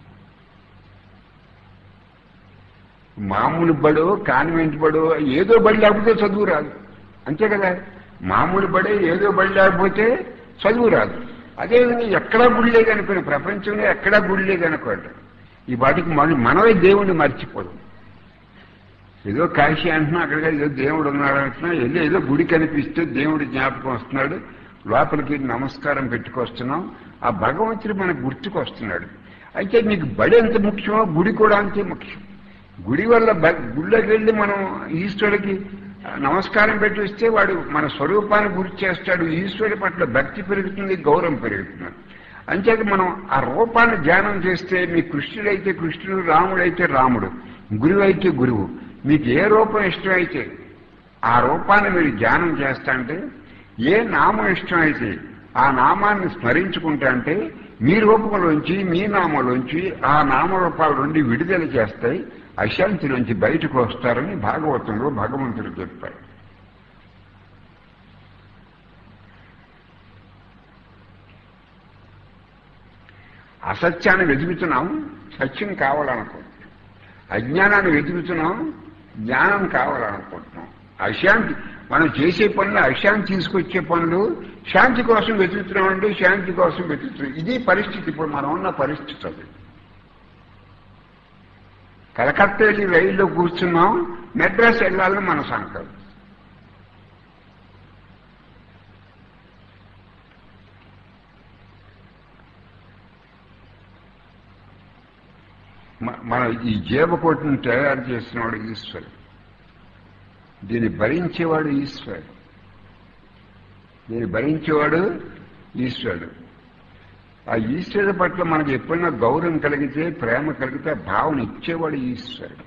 మామూలు బడో కాన్వెంట్ బడో ఏదో బడి లేకపోతే చదువు రాదు అంతే కదా మామూలు బడే ఏదో బడి లేకపోతే చదువు రాదు అదేవిధంగా ఎక్కడా గుడి లేదనుకోండి ప్రపంచంలో ఎక్కడా గుడి లేదనుకోండి ఈ వాటికి మన మనమే దేవుణ్ణి మర్చిపోదు ఏదో కాశీ అంటున్నా అక్కడ ఏదో దేవుడు ఉన్నాడు అంటున్నా ఏదో ఏదో గుడి కనిపిస్తే దేవుడు జ్ఞాపకం వస్తున్నాడు లోపలికి నమస్కారం పెట్టుకొస్తున్నాం ఆ భగవంతుడు మనకు గుర్తుకొస్తున్నాడు అయితే నీకు బడి ఎంత ముఖ్యమో గుడి కూడా అంతే ముఖ్యం గుడి వల్ల గుళ్ళకి వెళ్ళి మనం ఈశ్వరుడికి నమస్కారం పెట్టి వస్తే వాడు మన స్వరూపాన్ని గుర్తు చేస్తాడు ఈశ్వరుడి పట్ల భక్తి పెరుగుతుంది గౌరవం పెరుగుతుంది అంచేత మనం ఆ రూపాన్ని ధ్యానం చేస్తే మీ కృష్ణుడైతే కృష్ణుడు రాముడైతే రాముడు గురువు అయితే గురువు మీకు ఏ రూపం ఇష్టమైతే ఆ రూపాన్ని మీరు ధ్యానం చేస్తా అంటే ఏ నామం ఇష్టమైతే ఆ నామాన్ని స్మరించుకుంటా అంటే మీ రూపంలోంచి మీ నామంలోంచి ఆ నామరూపాల నుండి విడుదల చేస్తాయి అశాంతిలోంచి బయటకు వస్తారని భాగవతంలో భగవంతుడు చెప్పాడు అసత్యాన్ని వెతుకుతున్నాం సత్యం కావాలనుకుంటున్నాం అజ్ఞానాన్ని వెతుకుతున్నాం జ్ఞానం కావాలనుకుంటున్నాం అశాంతి మనం చేసే పనులు అశాంతి తీసుకొచ్చే పనులు శాంతి కోసం వెతుకుతున్నామంటే శాంతి కోసం వెతుకుతున్నాం ఇది పరిస్థితి ఇప్పుడు మనం ఉన్న పరిస్థితి అది కలకత్తా వెళ్ళి రైల్లో కూర్చున్నాం మెడ్రాస్ వెళ్ళాలని మన సంకల్పం మన ఈ జీవకోటిని తయారు చేసినవాడు ఈశ్వరుడు దీన్ని భరించేవాడు ఈశ్వరుడు దీన్ని భరించేవాడు ఈశ్వరుడు ఆ ఈశ్వరుడు పట్ల మనకు ఎప్పుడైనా గౌరవం కలిగితే ప్రేమ కలిగితే భావన ఇచ్చేవాడు ఈశ్వరుడు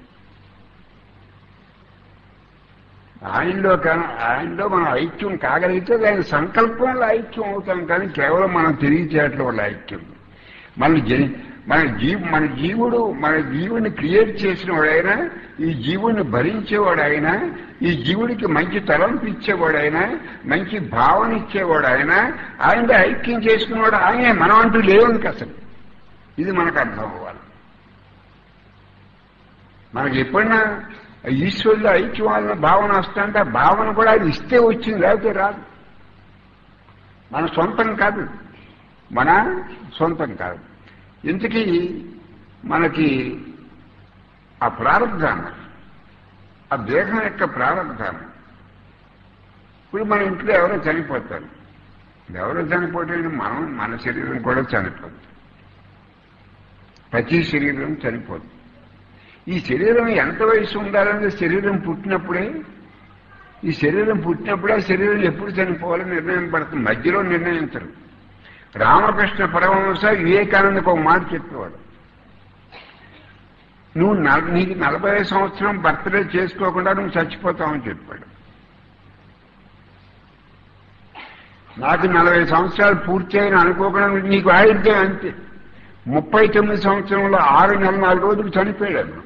ఆయనలో కానీ ఆయనలో మనం ఐక్యం కాగలిగితే ఆయన సంకల్పంలో ఐక్యం అవుతాం కానీ కేవలం మనం తెలియచేయట్ల వల్ల ఐక్యం మన జని మన జీవ మన జీవుడు మన జీవుని క్రియేట్ చేసిన వాడైనా ఈ జీవుని భరించేవాడు ఆయన ఈ జీవుడికి మంచి తలంపు ఇచ్చేవాడు ఆయన మంచి భావన ఇచ్చేవాడు ఆయన ఆయన ఐక్యం చేసుకున్నవాడు ఆయనే మనం అంటూ లేవు అసలు ఇది మనకు అర్థం అవ్వాలి మనకి ఎప్పుడైనా ఈశ్వరుడు ఐక్యం అన్న భావన వస్తుంటే ఆ భావన కూడా అది ఇస్తే వచ్చింది లేకపోతే రాదు మన సొంతం కాదు మన సొంతం కాదు ఇంతకీ మనకి ఆ ప్రారంధానం ఆ దేహం యొక్క ప్రారంధానం ఇప్పుడు మన ఇంట్లో ఎవరో చనిపోతారు ఎవరో చనిపోతే మనం మన శరీరం కూడా చనిపోతుంది ప్రతి శరీరం చనిపోతుంది ఈ శరీరం ఎంత వయసు ఉండాలనేది శరీరం పుట్టినప్పుడే ఈ శరీరం పుట్టినప్పుడే ఆ శరీరం ఎప్పుడు చనిపోవాలని నిర్ణయం పడుతుంది మధ్యలో నిర్ణయించరు రామకృష్ణ పరమహంస వివేకానందకు ఒక మాట చెప్పేవాడు నువ్వు నీకు నలభై సంవత్సరం బర్త్డే చేసుకోకుండా నువ్వు చచ్చిపోతావని చెప్పాడు నాకు నలభై సంవత్సరాలు పూర్తి అయిన అనుకోకుండా నీకు ఆయుర్దాయం అంతే ముప్పై తొమ్మిది సంవత్సరంలో ఆరు నెలల నాలుగు రోజులు చనిపోయాడు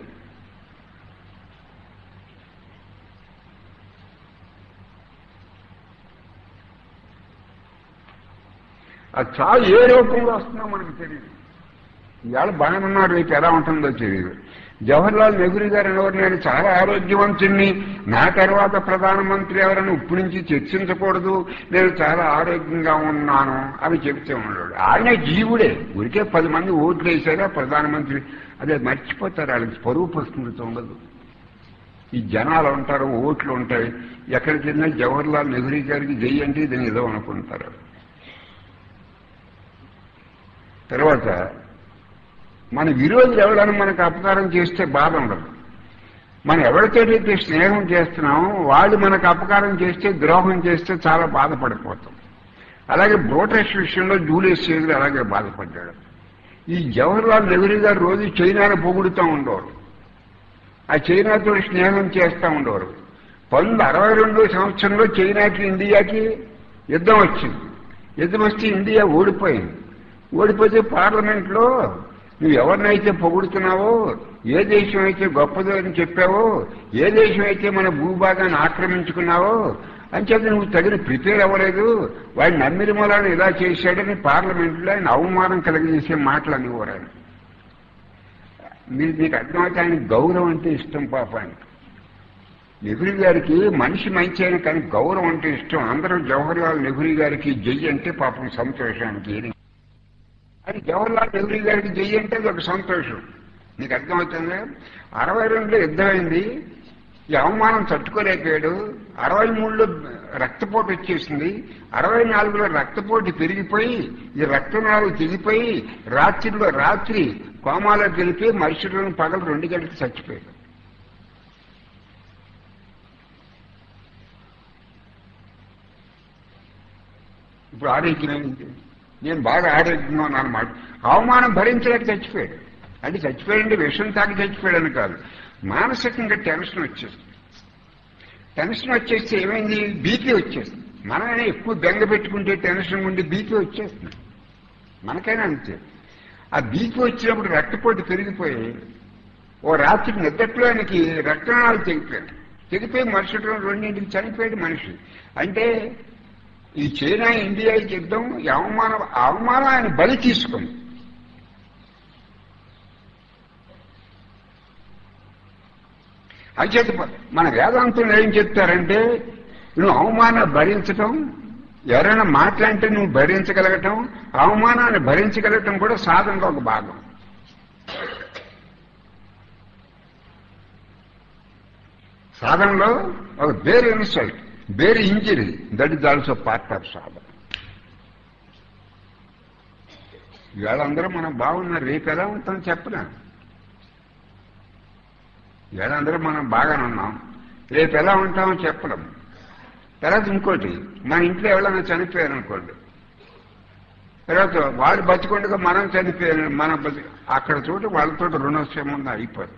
అది చాలా ఏ రూపంలో వస్తుందో మనకు తెలియదు ఇవాళ బాగానే ఉన్నాడు రేపు ఎలా ఉంటుందో తెలియదు జవహర్లాల్ నెహ్రూ గారు అనేవారు నేను చాలా ఆరోగ్యవంతుణ్ణి నా తర్వాత ప్రధానమంత్రి ఎవరని ఇప్పటి నుంచి చర్చించకూడదు నేను చాలా ఆరోగ్యంగా ఉన్నాను అని చెప్తూ ఉన్నాడు ఆయన జీవుడే ఊరికే పది మంది ఓట్లు వేసారా ప్రధానమంత్రి అదే మర్చిపోతారు వాళ్ళకి స్వరూప స్మృతి ఉండదు ఈ జనాలు ఉంటారు ఓట్లు ఉంటాయి ఎక్కడికి వెళ్ళినా జవహర్లాల్ నెహ్రూ గారికి జై అంటే ఇది నిజం అనుకుంటారు తర్వాత మన విరోధులు ఎవరైనా మనకు అపకారం చేస్తే బాధ ఉండదు మనం ఎవరితోటైతే స్నేహం చేస్తున్నామో వాళ్ళు మనకు అపకారం చేస్తే ద్రోహం చేస్తే చాలా బాధపడిపోతాం అలాగే బ్రోటెస్ట్ విషయంలో జూలియస్ సీజర్ అలాగే బాధపడ్డాడు ఈ జవహర్లాల్ నెహ్రూ గారు రోజు చైనాను పొగుడుతూ ఉండేవారు ఆ చైనాతో స్నేహం చేస్తూ ఉండేవారు పంతొమ్మిది అరవై రెండో సంవత్సరంలో చైనాకి ఇండియాకి యుద్ధం వచ్చింది యుద్ధం వస్తే ఇండియా ఓడిపోయింది ఓడిపోతే పార్లమెంట్లో నువ్వు ఎవరినైతే పొగుడుతున్నావో ఏ దేశం అయితే గొప్పదో అని చెప్పావో ఏ దేశం అయితే మన భూభాగాన్ని ఆక్రమించుకున్నావో అంచేత నువ్వు తగిన ప్రిపేర్ అవ్వలేదు వాడిని నమ్మిన మూలాన్ని ఇలా చేశాడని పార్లమెంట్లో ఆయన అవమానం కలిగజేసే మాటలు అనేవారు ఆయన మీరు మీకు అర్థమైతే ఆయన గౌరవం అంటే ఇష్టం పాప ఆయన నెహ్రూ గారికి మనిషి మంచి అయిన కానీ గౌరవం అంటే ఇష్టం అందరూ జవహర్లాల్ నెహ్రూ గారికి జై అంటే పాపం సంతోషానికి అది జవహర్లాల్ నెహ్రూ గారికి జై అంటే అది ఒక సంతోషం నీకు అర్థమవుతుంది అరవై రెండులో యుద్ధమైంది ఈ అవమానం తట్టుకోలేకపోయాడు అరవై మూడులో రక్తపోటు వచ్చేసింది అరవై నాలుగులో రక్తపోటు పెరిగిపోయి ఈ రక్తనాలు తెగిపోయి రాత్రిలో రాత్రి కోమాలో గెలిపి మరుసటి పగలు రెండు గంటలకు చచ్చిపోయాడు ఇప్పుడు ఆరోగ్యం ఏంటి నేను బాగా ఆరోగ్యంగా ఉన్నాను అన్నమాట అవమానం భరించలేక చచ్చిపోయాడు అంటే చచ్చిపోయాడంటే విషం తాగి చచ్చిపోయాడని కాదు మానసికంగా టెన్షన్ వచ్చేస్తుంది టెన్షన్ వచ్చేస్తే ఏమైంది బీపీ వచ్చేస్తుంది మనమైనా ఎక్కువ బెంగ పెట్టుకుంటే టెన్షన్ ఉండి బీపీ వచ్చేస్తుంది మనకైనా అంతే ఆ బీపీ వచ్చినప్పుడు రక్తపోటు పెరిగిపోయి ఓ రాత్రి నిద్రలో ఆయనకి రక్తనాళాలు తెగిపోయాడు తెగిపోయి మరుసటి రోజు రెండింటికి చనిపోయాడు మనిషి అంటే ఈ చైనా ఇండియాకి యుద్ధం ఈ అవమానం ఆ అవమానం ఆయన బలి తీసుకుంది అంచేత మన వేదాంతులు ఏం చెప్తారంటే నువ్వు అవమానం భరించటం ఎవరైనా మాట్లాడితే నువ్వు భరించగలగటం అవమానాన్ని భరించగలగటం కూడా సాధనలో ఒక భాగం సాధనలో ఒక వేరే ఇన్సల్ట్ వేరే injury that is also part of సాధన ఇవాళ అందరూ మనం బాగున్నారు రేపు ఎలా ఉంటాం చెప్పనా ఇవాళ అందరూ మనం బాగానే ఉన్నాం రేపు ఎలా ఉంటామో చెప్పడం తర్వాత ఇంకోటి మన ఇంట్లో ఎవరైనా చనిపోయారు అనుకోండి తర్వాత వాళ్ళు బతికొండగా మనం చనిపోయారు మనం బతి అక్కడ చోట వాళ్ళతో రుణోత్సవం అయిపోదు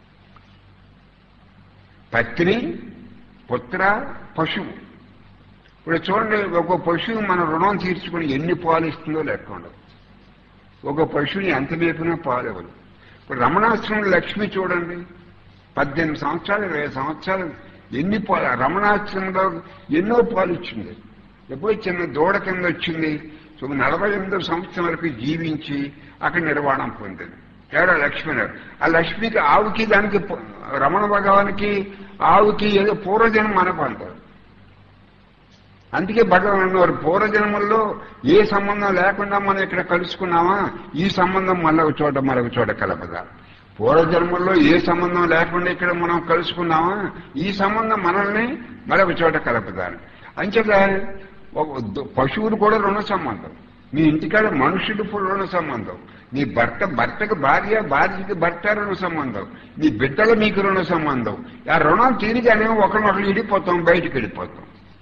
పత్ని పుత్ర పశువు ఇప్పుడు చూడండి ఒక పశువు మన రుణం తీర్చుకుని ఎన్ని పాలు ఇస్తుందో లెక్క ఉండదు ఒక పశువుని ఎంత మేపినా పాలు ఇవ్వదు ఇప్పుడు రమణాశ్రమం లక్ష్మి చూడండి పద్దెనిమిది సంవత్సరాలు ఇరవై సంవత్సరాలు ఎన్ని పాలు రమణాశ్రమంలో ఎన్నో పాలు ఇచ్చింది ఎప్పుడో చిన్న దూడ కింద వచ్చింది సో నలభై ఎనిమిదో సంవత్సరం వరకు జీవించి అక్కడ నిర్వాణం పొందింది ఎవరో లక్ష్మి ఆ లక్ష్మికి ఆవుకి దానికి రమణ భగవానికి ఆవుకి ఏదో పూర్వజన్మ మనకు అంటారు అందుకే భగవాన్ అన్నవారు పూర్వజన్మల్లో ఏ సంబంధం లేకుండా మనం ఇక్కడ కలుసుకున్నామా ఈ సంబంధం మళ్ళీ ఒక చోట మరొక చోట కలపదా పూర్వజన్మల్లో ఏ సంబంధం లేకుండా ఇక్కడ మనం కలుసుకున్నామా ఈ సంబంధం మనల్ని మరొక చోట కలపదాని అంచేత పశువులు కూడా రుణ సంబంధం మీ ఇంటికాడ మనుషులు రుణ సంబంధం నీ భర్త భర్తకు భార్య భార్యకి భర్త రుణ సంబంధం నీ బిడ్డలు మీకు రుణ సంబంధం ఆ రుణం తీరిగానే ఒకరినొకరు విడిపోతాం బయటికి వెళ్ళిపోతాం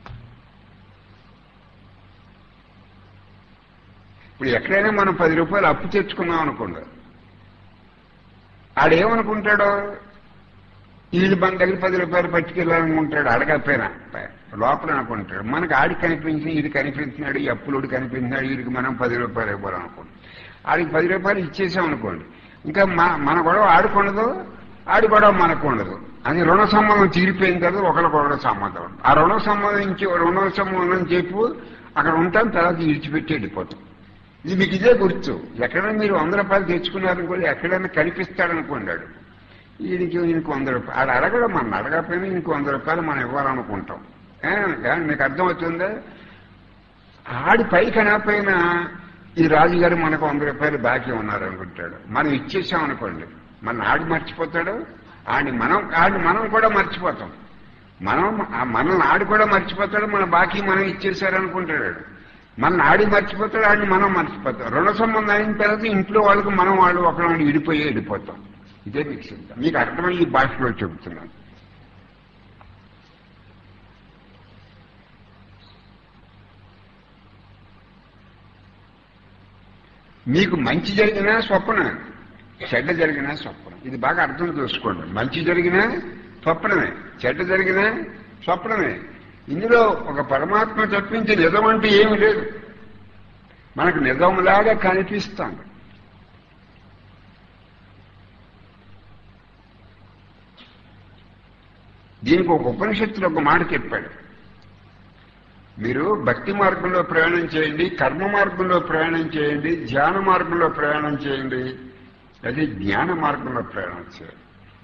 ఇప్పుడు ఎక్కడైనా మనం పది రూపాయలు అప్పు తెచ్చుకున్నాం అనుకోండి ఆడేమనుకుంటాడో వీళ్ళు మన దగ్గర పది రూపాయలు పట్టుకెళ్ళాలనుకుంటాడు అడగకపోయినా లోపల అనుకుంటాడు మనకు ఆడికి కనిపించి ఇది కనిపించినాడు ఈ అప్పులోడు కనిపించినాడు వీడికి మనం పది రూపాయలు ఇవ్వాలనుకోండి ఆడికి పది రూపాయలు ఇచ్చేసాం అనుకోండి ఇంకా మన గొడవ ఆడుకుండదు ఆడి గొడవ మనకు ఉండదు అది రుణ సంబంధం తీరిపోయిన తర్వాత ఒకరికొకరు సంబంధం ఆ రుణ సంబంధించి రుణ సంబంధం చెప్పు అక్కడ ఉంటాం తర్వాత విడిచిపెట్టి వెళ్ళిపోతాం ఇది మీకు ఇదే గుర్తు ఎక్కడైనా మీరు వంద రూపాయలు తెచ్చుకున్నారనుకోండి ఎక్కడైనా కనిపిస్తాడనుకున్నాడు వీడికి ఇంకో వంద రూపాయలు ఆడ అడగడం మనం అడగకపోయినా ఇంకో వంద రూపాయలు మనం ఇవ్వాలనుకుంటాం మీకు అర్థమవుతుందా ఆడి పైకి అనకపోయినా ఈ రాజుగారు మనకు వంద రూపాయలు బాకీ ఉన్నారు అనుకుంటాడు మనం ఇచ్చేసాం అనుకోండి మన ఆడి మర్చిపోతాడు ఆడిని మనం ఆడిని మనం కూడా మర్చిపోతాం మనం ఆ మనల్ని ఆడి కూడా మర్చిపోతాడు మన బాకీ మనం ఇచ్చేసారు అనుకుంటాడు వాడు. మన ఆడి మర్చిపోతాడు ఆడిని మనం మర్చిపోతాం రుణ సంబంధం అయిన తర్వాత ఇంట్లో వాళ్ళకి మనం వాళ్ళు ఒకరిని విడిపోయి వెళ్ళిపోతాం ఇదే మీకు సిద్ధం మీకు అర్థమయ్యి ఈ భాషలో చెబుతున్నాను మీకు మంచి జరిగినా స్వప్నమే చెడ్డ జరిగినా స్వప్నం ఇది బాగా అర్థం చేసుకోండి మంచి జరిగినా స్వప్నమే చెడ్డ జరిగినా స్వప్నమే ఇందులో ఒక పరమాత్మ తప్పించి నిజం అంటే ఏమి లేదు మనకు నిజంలాగా కనిపిస్తాను దీనికి ఒక ఉపనిషత్తులు ఒక మాట చెప్పాడు మీరు భక్తి మార్గంలో ప్రయాణం చేయండి కర్మ మార్గంలో ప్రయాణం చేయండి ధ్యాన మార్గంలో ప్రయాణం చేయండి అది జ్ఞాన మార్గంలో ప్రయాణం చేయండి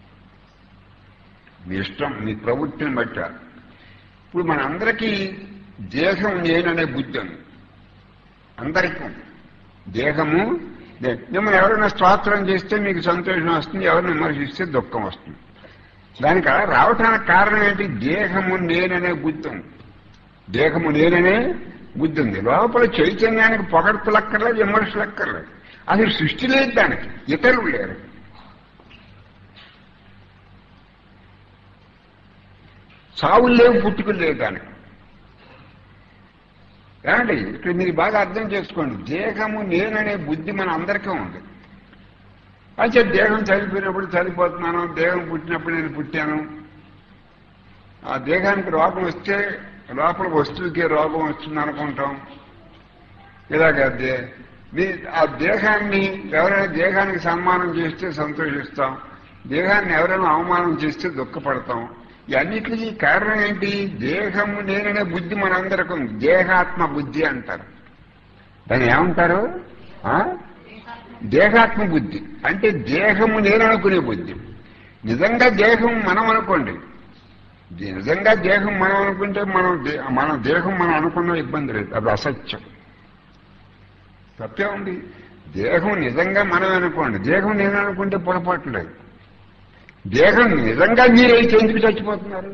మీ ఇష్టం మీ ప్రవృత్తిని బట్ట ఇప్పుడు మనందరికీ దేహం నేననే బుద్ధి ఉంది అందరికీ ఉంది. దేహము నే- మిమ్మల్ని ఎవరైనా స్తోత్రం చేస్తే మీకు సంతోషం వస్తుంది ఎవరిని విమర్శిస్తే దుఃఖం వస్తుంది దానికి అలా రావటానికి కారణం ఏంటి దేహము నేననే బుద్ధి ఉంది దేహము నేననే బుద్ధి ఉంది లోపల చైతన్యానికి పొగడ్తలక్కర్లేదు విమర్శలక్కర్లేదు అసలు సృష్టి లేదు దానికి ఇతరులు లేరు సావులు లేవు పుట్టుకులు లేవు దానికి ఏమండి ఇక్కడ మీరు బాగా అర్థం చేసుకోండి దేహము నేననే బుద్ధి మన అందరికీ ఉంది అయితే దేహం చనిపోయినప్పుడు చనిపోతున్నాను దేహం పుట్టినప్పుడు నేను పుట్టాను ఆ దేహానికి రోగం వస్తే లోపల వస్తువుకి రోగం వస్తుంది అనుకుంటాం ఇలాగ దే- మీ- ఆ దేహాన్ని ఎవరైనా దేహానికి సన్మానం చేస్తే సంతోషిస్తాం దేహాన్ని ఎవరైనా అవమానం చేస్తే దుఃఖపడతాం ఇవన్నిటికీ కారణం ఏంటి దేహము నేననే బుద్ధి మనందరికీ ఉంది దేహాత్మ బుద్ధి అంటారు దాన్ని ఏమంటారు ఆ? దేహాత్మ బుద్ధి అంటే దేహము నేను అనుకునే బుద్ధి నిజంగా దేహం మనం అనుకోండి ది- నిజంగా దేహం మనం అనుకుంటే మనం దే- మన దేహం మనం అనుకున్న ఇబ్బంది లేదు అది అసత్యం తప్పే ఉంది దేహం నిజంగా మనం అనుకోండి దేహం నేను అనుకుంటే పొరపాటు లేదు దేహం నిజంగా మీరైతే ఎందుకు చచ్చిపోతున్నారు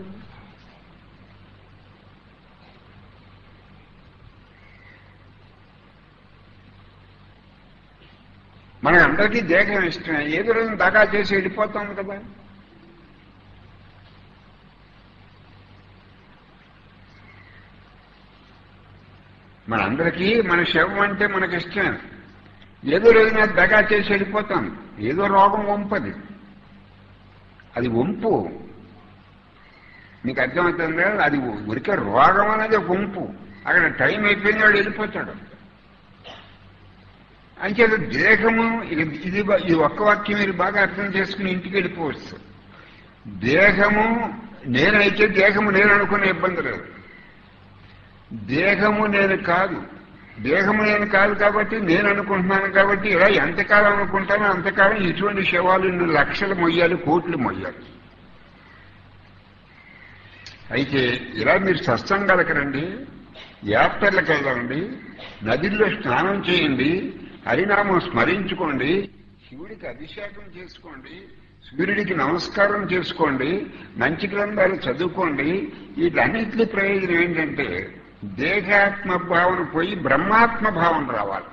మన అందరికీ దేహం ఇష్టమే ఏదో రోజు దగా చేసి వెళ్ళిపోతాం కదా మనందరికీ మన శవం అంటే మనకి ఇష్టమే ఏదో రోజున దగా చేసి వెళ్ళిపోతాం ఏదో రోగం వంపది అది వంపు మీకు అర్థమవుతుందా అది ఉరికే రోగం అనేది ఒక వంపు అక్కడ టైం అయిపోయింది వాడు వెళ్ళిపోతాడు అంచేత దేహము ఇది ఇది బా- ఈ ఒక్క వాక్యం మీరు బాగా అర్థం చేసుకుని ఇంటికి వెళ్ళిపోవచ్చు దేహము నేనైతే దేహము నేను అనుకునే ఇబ్బంది లేదు దేహము నేను కాదు దేహము నేను కాదు కాబట్టి నేను అనుకుంటున్నాను కాబట్టి ఇలా ఎంతకాలం అనుకుంటానో అంతకాలం ఇటువంటి శవాలు ఇన్ని లక్షలు మొయ్యాలి కోట్లు మొయ్యాలి అయితే ఇలా మీరు సత్సంగాలకు రండి యాత్రలకు వెళ్ళండి నదిల్లో స్నానం చేయండి హరినామం స్మరించుకోండి శివుడికి అభిషేకం చేసుకోండి సూర్యుడికి నమస్కారం చేసుకోండి మంచి గ్రంథాలు చదువుకోండి వీటన్నిటి ప్రయోజనం ఏంటంటే దేహాత్మ భావన పోయి బ్రహ్మాత్మ భావన రావాలి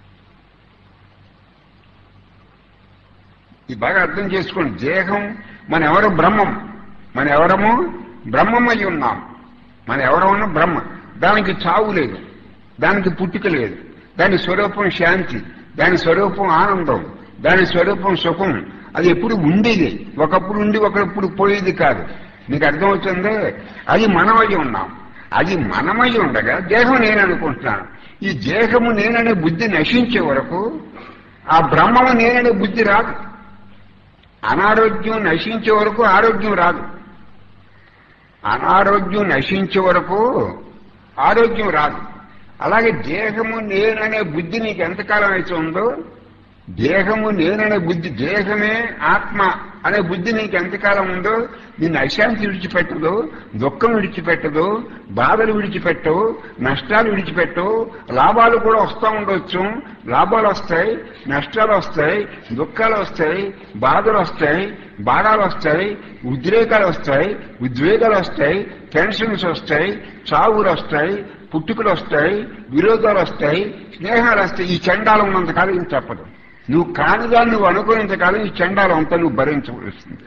ఇది బాగా అర్థం చేసుకోండి దేహం మన ఎవరు బ్రహ్మం మన ఎవరము బ్రహ్మమై ఉన్నాం మన ఎవరము బ్రహ్మ దానికి చావు లేదు దానికి పుట్టుక లేదు దాని స్వరూపం శాంతి దాని స్వరూపం ఆనందం దాని స్వరూపం సుఖం అది ఎప్పుడు ఉండేది ఒకప్పుడు ఉండి ఒకప్పుడు పోయేది కాదు మీకు అర్థమవుతుందే అది మనమై ఉన్నాం అది మనమై ఉండగా దేహం నేను అనుకుంటున్నాను ఈ దేహము నేననే బుద్ధి నశించే వరకు ఆ బ్రహ్మము నేననే బుద్ధి రాదు అనారోగ్యం నశించే వరకు ఆరోగ్యం రాదు అనారోగ్యం నశించే వరకు ఆరోగ్యం రాదు అలాగే దేహము నేననే బుద్ధి నీకు ఎంతకాలం అయితే ఉందో దేహము నేననే బుద్ధి దేహమే ఆత్మ అనే బుద్ధి నీకు ఎంతకాలం ఉందో నిన్ను అశాంతి విడిచిపెట్టదు దుఃఖం విడిచిపెట్టదు బాధలు విడిచిపెట్టవు నష్టాలు విడిచిపెట్టవు లాభాలు కూడా వస్తూ ఉండొచ్చు లాభాలు వస్తాయి నష్టాలు వస్తాయి దుఃఖాలు వస్తాయి బాధలు వస్తాయి బాధాలు వస్తాయి ఉద్రేకాలు వస్తాయి ఉద్వేగాలు వస్తాయి టెన్షన్స్ వస్తాయి చావులు వస్తాయి పుట్టుకలు వస్తాయి విరోధాలు వస్తాయి స్నేహాలు వస్తాయి ఈ చండాలం ఉన్నంతకాలం ఇది తప్పదు నువ్వు కానిదా నువ్వు అనుకునేంతకాలం ఈ చండాలం అంతా నువ్వు భరించవలసింది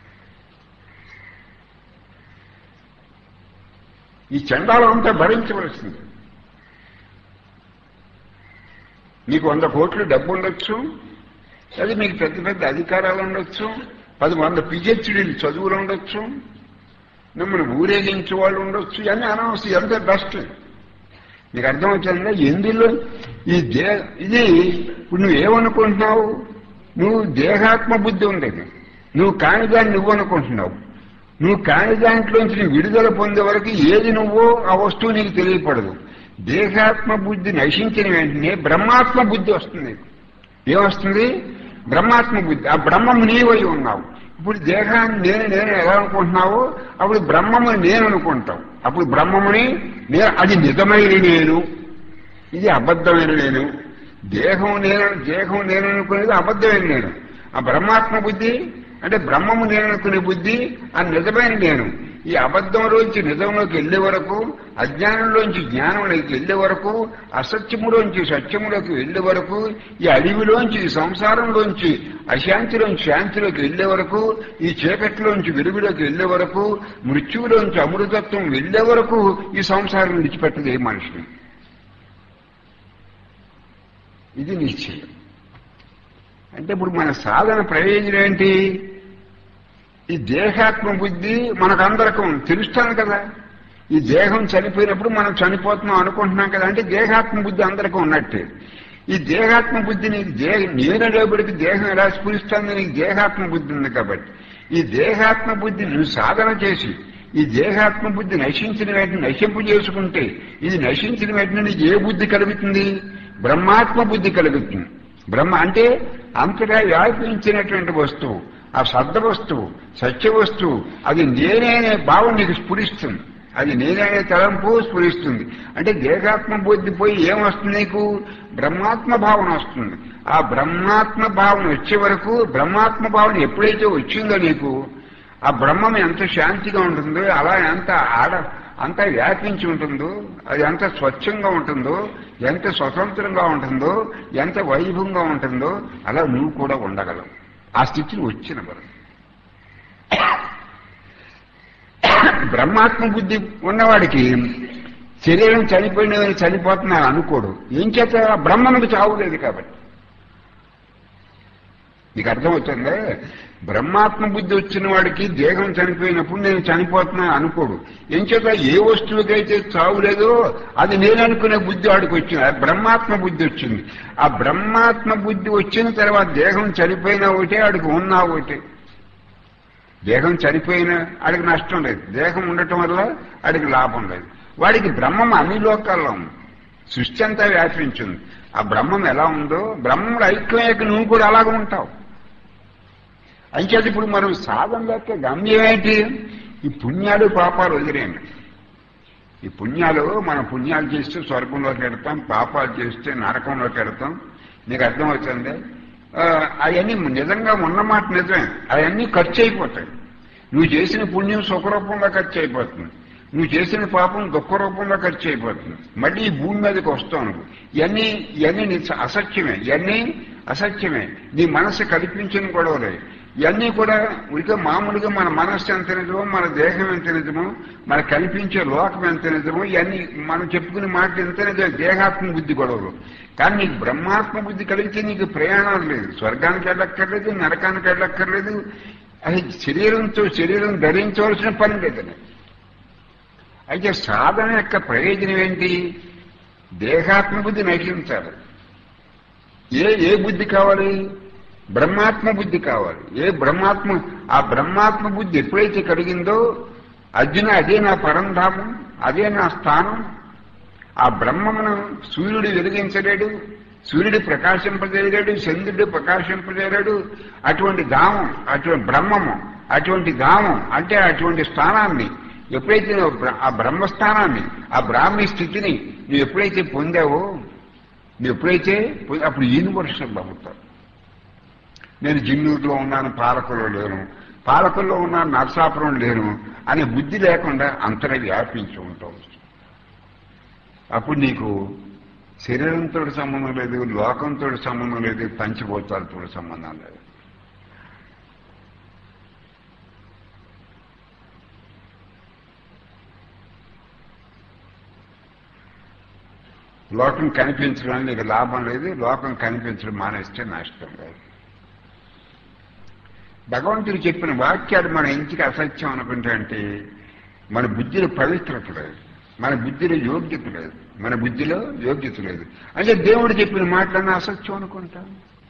ఈ చండాలం అంతా భరించవలసింది మీకు వంద కోట్లు డబ్బు ఉండొచ్చు అది మీకు పెద్ద పెద్ద అధికారాలు ఉండొచ్చు పది వంద పిహెచ్డీలు చదువులు ఉండొచ్చు మిమ్మల్ని ఊరేగించే వాళ్ళు ఉండొచ్చు ఇవన్నీ అనవసరం ఎంత బెస్ట్ మీకు అర్థమవుతుందా ఎందులో ఈ దే ఇది ఇప్పుడు నువ్వేమనుకుంటున్నావు నువ్వు దేహాత్మ బుద్ధి ఉండేది నువ్వు కాని దాన్ని నువ్వు అనుకుంటున్నావు నువ్వు కాని దాంట్లోంచి నువ్వు విడుదల పొందే వరకు ఏది నువ్వో ఆ వస్తువు నీకు తెలియపడదు దేహాత్మ బుద్ధి నశించిన వెంటనే బ్రహ్మాత్మ బుద్ధి వస్తుంది నీకు. ఏమొస్తుంది బ్రహ్మాత్మ బుద్ధి ఆ బ్రహ్మము నీవై ఉన్నావు ఇప్పుడు దేహాన్ని నేను నేను ఎలా అనుకుంటున్నావో అప్పుడు బ్రహ్మము నేను అనుకుంటావు అప్పుడు బ్రహ్మముని నే- అది నిజమైన నేను ఇది అబద్ధమైన నేను దేహం నేను దేహం నేను అనుకునేది అబద్ధమైన నేను ఆ బ్రహ్మాత్మ బుద్ధి అంటే బ్రహ్మము నేను అనుకునే బుద్ధి ఆ నిజమైన నేను ఈ అబద్ధంలోంచి నిజంలోకి వెళ్లే వరకు అజ్ఞానంలోంచి జ్ఞానంలోకి వెళ్లే వరకు అసత్యములోంచి సత్యములోకి వెళ్లే వరకు ఈ అడవిలోంచి ఈ సంసారంలోంచి అశాంతిలోంచి శాంతిలోకి వెళ్లే వరకు ఈ చీకటిలోంచి వెలుగులోకి వెళ్లే వరకు మృత్యువులోంచి అమృతత్వం వెళ్లే వరకు ఈ సంసారం విడిచిపెట్టదు ఏ మనిషిని ఇది నిశ్చయం అంటే ఇప్పుడు మన సాధన ప్రయోజనం ఏంటి ఈ దేహాత్మ బుద్ధి మనకందరికీ ఉంది. తెలుస్తాను కదా ఈ దేహం చనిపోయినప్పుడు మనం చనిపోతున్నాం అనుకుంటున్నాం కదా అంటే దేహాత్మ బుద్ధి అందరికీ ఉన్నట్టే ఈ దేహాత్మ బుద్ధి నీకు దే నేనడేపటికి దేహం ఎలా స్ఫురిస్తుంది నీకు దేహాత్మ బుద్ధి ఉంది కాబట్టి ఈ దేహాత్మ బుద్ధి నువ్వు సాధన చేసి ఈ దేహాత్మ బుద్ధి నశించిన వెంటనే నశింపు చేసుకుంటే ఇది నశించిన వెంటనే నీకు ఏ బుద్ధి కలుగుతుంది బ్రహ్మాత్మ బుద్ధి కలుగుతుంది బ్రహ్మ అంటే అంతటా వ్యాపించినటువంటి వస్తువు ఆ శబ్ద వస్తువు సత్య వస్తువు అది నేనే అనే భావం నీకు స్ఫురిస్తుంది అది నేనే అనే తలంపు స్ఫురిస్తుంది అంటే దేహాత్మ బుద్ధి పోయి ఏమొస్తుంది నీకు బ్రహ్మాత్మ భావన వస్తుంది ఆ బ్రహ్మాత్మ భావన వచ్చే వరకు బ్రహ్మాత్మ భావన ఎప్పుడైతే వచ్చిందో నీకు ఆ బ్రహ్మం ఎంత శాంతిగా ఉంటుందో అలా ఎంత ఆడ అంత వ్యాపించి ఉంటుందో అది ఎంత స్వచ్ఛంగా ఉంటుందో ఎంత స్వతంత్రంగా ఉంటుందో ఎంత వైభవంగా ఉంటుందో అలా నువ్వు కూడా ఉండగలవు ఆ స్థితిని వచ్చిన వరకు బ్రహ్మాత్మ బుద్ధి ఉన్నవాడికి శరీరం చనిపోయిన చనిపోతున్నాను అనుకోడు ఏం చేత ఆ బ్రహ్మనికి చావు లేదు కాబట్టి నీకు అర్థమవుతుందా బ్రహ్మాత్మ బుద్ధి వచ్చిన వాడికి దేహం చనిపోయినప్పుడు నేను చనిపోతున్నాను అనుకోడు ఏం చేత ఏ వస్తువుకైతే చావు లేదో అది నేను అనుకునే బుద్ధి వాడికి వచ్చింది ఆ బ్రహ్మాత్మ బుద్ధి వచ్చింది ఆ బ్రహ్మాత్మ బుద్ధి వచ్చిన తర్వాత దేహం చనిపోయినా ఒకటే వాడికి ఉన్నా ఒకటే దేహం చనిపోయినా వాడికి నష్టం లేదు దేహం ఉండటం వల్ల వాడికి లాభం లేదు వాడికి బ్రహ్మం అన్ని లోకాల్లో ఉంది సృష్టి అంతా వ్యాపించింది ఆ బ్రహ్మం ఎలా ఉందో బ్రహ్మముడు ఐక్యమయ్యాక నువ్వు కూడా అలాగే ఉంటావు అంచేది ఇప్పుడు మనం సాధన యొక్క గమ్యం ఏంటి ఈ పుణ్యాలు పాపాలు వదిలేయండి ఈ పుణ్యాలు మనం పుణ్యాలు చేస్తే స్వర్గంలోకి వెడతాం పాపాలు చేస్తే నరకంలోకి వెడతాం నీకు అర్థమవుతుంది అవన్నీ నిజంగా ఉన్నమాట నిజమే అవన్నీ ఖర్చు అయిపోతాయి నువ్వు చేసిన పుణ్యం సుఖరూపంలో ఖర్చు అయిపోతుంది నువ్వు చేసిన పాపం దుఃఖ రూపంలో ఖర్చు అయిపోతుంది మళ్ళీ ఈ భూమి మీదకి వస్తావు నువ్వు ఇవన్నీ ఇవన్నీ నీ అసత్యమే ఇవన్నీ అసత్యమే నీ మనసు కల్పించిన గొడవలే ఇవన్నీ కూడా ఉడిక మామూలుగా మన మనస్సు ఎంత నిజమో మన దేహం ఎంత నిజమో మన కనిపించే లోకం ఎంత నిజమో ఇవన్నీ మనం చెప్పుకునే మాట ఎంత నిజమో దేహాత్మ బుద్ధి గొడవలు కానీ నీకు బ్రహ్మాత్మ బుద్ధి కలిగితే నీకు ప్రయాణం లేదు స్వర్గానికి వెళ్ళక్కర్లేదు నరకానికి వెళ్ళక్కర్లేదు అది శరీరంతో శరీరం ధరించవలసిన పని లేదు అయితే సాధన యొక్క ప్రయోజనం ఏంటి దేహాత్మ బుద్ధి నశించాలి ఏ ఏ బుద్ధి కావాలి బ్రహ్మాత్మ బుద్ధి కావాలి ఏ బ్రహ్మాత్మ ఆ బ్రహ్మాత్మ బుద్ధి ఎప్పుడైతే కలిగిందో అర్జున అదే నా పరంధామం అదే నా స్థానం ఆ బ్రహ్మమును సూర్యుడు వెలిగించలేడు సూర్యుడు ప్రకాశింపజేయలేడు చంద్రుడు ప్రకాశింపజేయలేడు అటువంటి ధామం అటువంటి బ్రహ్మము అటువంటి ధామం అంటే అటువంటి స్థానాన్ని ఎప్పుడైతే నువ్వు బ్ర- ఆ బ్రహ్మస్థానాన్ని ఆ బ్రాహ్మీ స్థితిని నువ్వు ఎప్పుడైతే పొందావో నువ్వు ఎప్పుడైతే పొ- అప్పుడు యూనివర్సల్ అవుతావు నేను జిన్నూరులో ఉన్నాను పాలకులో లేను పాలకుల్లో ఉన్నాను నరసాపురం లేను అనే బుద్ధి లేకుండా అంతర వ్యాపించి ఉంటావు అప్పుడు నీకు శరీరంతో సంబంధం లేదు లోకంతో సంబంధం లేదు పంచభూతాలతో సంబంధం లేదు లోకం కనిపించడం నీకు లాభం లేదు లోకం కనిపించడం మానేస్తే నష్టం లేదు భగవంతుడు చెప్పిన వాక్యాలు మన ఇంటికి అసత్యం అనుకుంటే అంటే మన బుద్ధిలో పవిత్రత లేదు మన బుద్ధిలో యోగ్యత లేదు మన బుద్ధిలో యోగ్యత లేదు అంటే దేవుడు చెప్పిన మాటలన్నా అసత్యం అనుకుంటాం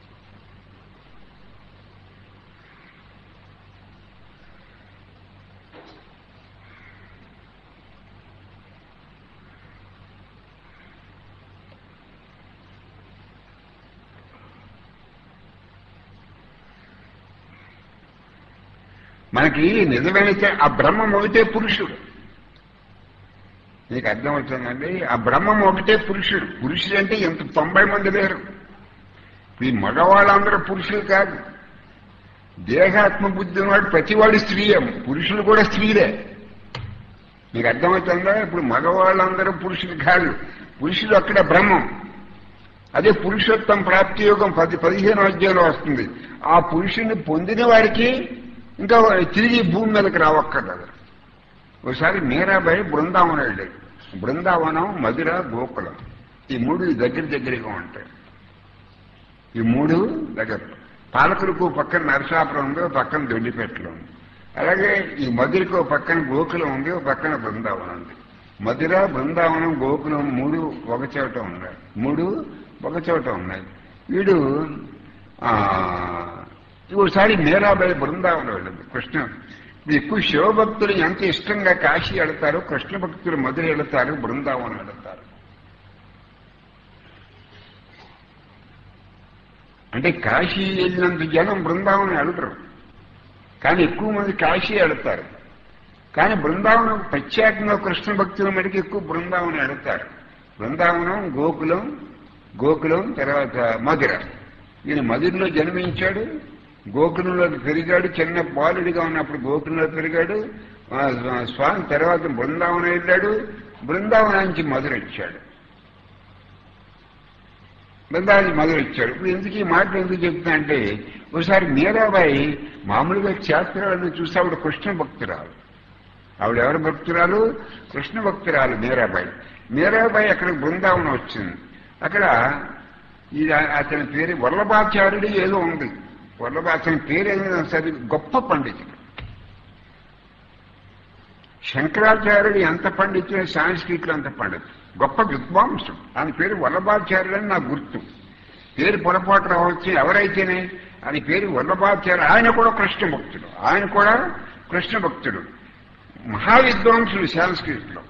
మనకి నిజమైతే ఆ బ్రహ్మం ఒకటే పురుషుడు నీకు అర్థమవుతుందండి ఆ బ్రహ్మం ఒకటే పురుషుడు పురుషుడు అంటే ఎంత తొంభై మంది లేరు ఈ మగవాళ్ళందరూ పురుషులు కాదు దేహాత్మ బుద్ధి ఉన్నవాడు ప్రతివాడు స్త్రీయే పురుషులు కూడా స్త్రీలే మీకు అర్థమవుతుందా ఇప్పుడు మగవాళ్ళందరూ పురుషులు కాదు పురుషులు అక్కడ బ్రహ్మం అదే పురుషోత్తం ప్రాప్తి యోగం పది పదిహేను అధ్యాయంలో వస్తుంది ఆ పురుషుని పొందిన వారికి ఇంకా తిరిగి భూమి మీదకి రావక్కర్లేదు ఒకసారి మీరాబాయి బృందావనం వెళ్ళాడు బృందావనం మధుర గోకులం ఈ మూడు దగ్గర దగ్గరగా ఉంటాయి ఈ మూడు దగ్గర పాలకులకు పక్కన నరసాపురం ఉంది ఒక పక్కన దొడ్డిపెట్టలో ఉంది అలాగే ఈ మధురకు ఒక పక్కన గోకులం ఉంది ఒక పక్కన బృందావనం ఉంది మధుర బృందావనం గోకులం మూడు ఒక చోట ఉన్నాయి మూడు ఒక చోట ఉన్నాయి వీడు ఆ ఒకసారి మీరాబాయి బృందావనం వెళ్ళింది కృష్ణ ఎక్కువ శివభక్తులు ఎంత ఇష్టంగా కాశీ వెళతారు కృష్ణ భక్తులు మధుర వెళతారు బృందావనం వెళతారు అంటే కాశీ వెళ్ళినంత జనం బృందావనం వెళతారు కానీ ఎక్కువ మంది కాశీ వెళతారు కానీ బృందావనం ప్రత్యేకంగా కృష్ణ భక్తుల మటుకు ఎక్కువ బృందావనం వెళతారు బృందావనం గోకులం గోకులం తర్వాత మధుర ఈయన మధురలో జన్మించాడు గోకులంలో పెరిగాడు చిన్న బాలుడిగా ఉన్నప్పుడు గోకులంలో పెరిగాడు ఆ, స్వామి తర్వాత బృందావనం వెళ్ళాడు బృందావనం నుంచి మధుర వచ్చాడు బృందావనం మధుర వచ్చాడు ఇప్పుడు ఎందుకు ఈ మాటలు ఎందుకు చెప్తున్నా అంటే ఒకసారి మీరాబాయి మామూలుగా క్షేత్రాలను చూసి ఆవిడ కృష్ణ భక్తురాలు ఆవిడ ఎవరు భక్తురాలు కృష్ణ భక్తురాలు మీరాబాయి మీరాబాయి అక్కడ బృందావనం వచ్చింది అక్కడ ఇది అతని పేరు వల్లభాచార్యుడు ఏదో ఉంది వల్లభ అతని పేరు ఏదైనా సరే గొప్ప పండితుడు శంకరాచార్యుడు ఎంత పండితుడు సాంస్కృతిలో అంత పండితుడు గొప్ప విద్వాంసుడు ఆయన పేరు వల్లభాచార్యుడు అని నాకు గుర్తు పేరు పొరపాటు రావచ్చు ఎవరైతేనే ఆయన పేరు వల్లభాచార్య ఆయన కూడా కృష్ణ భక్తుడు ఆయన కూడా కృష్ణ భక్తుడు మహావిద్వాంసుడు సాంస్కృతిలో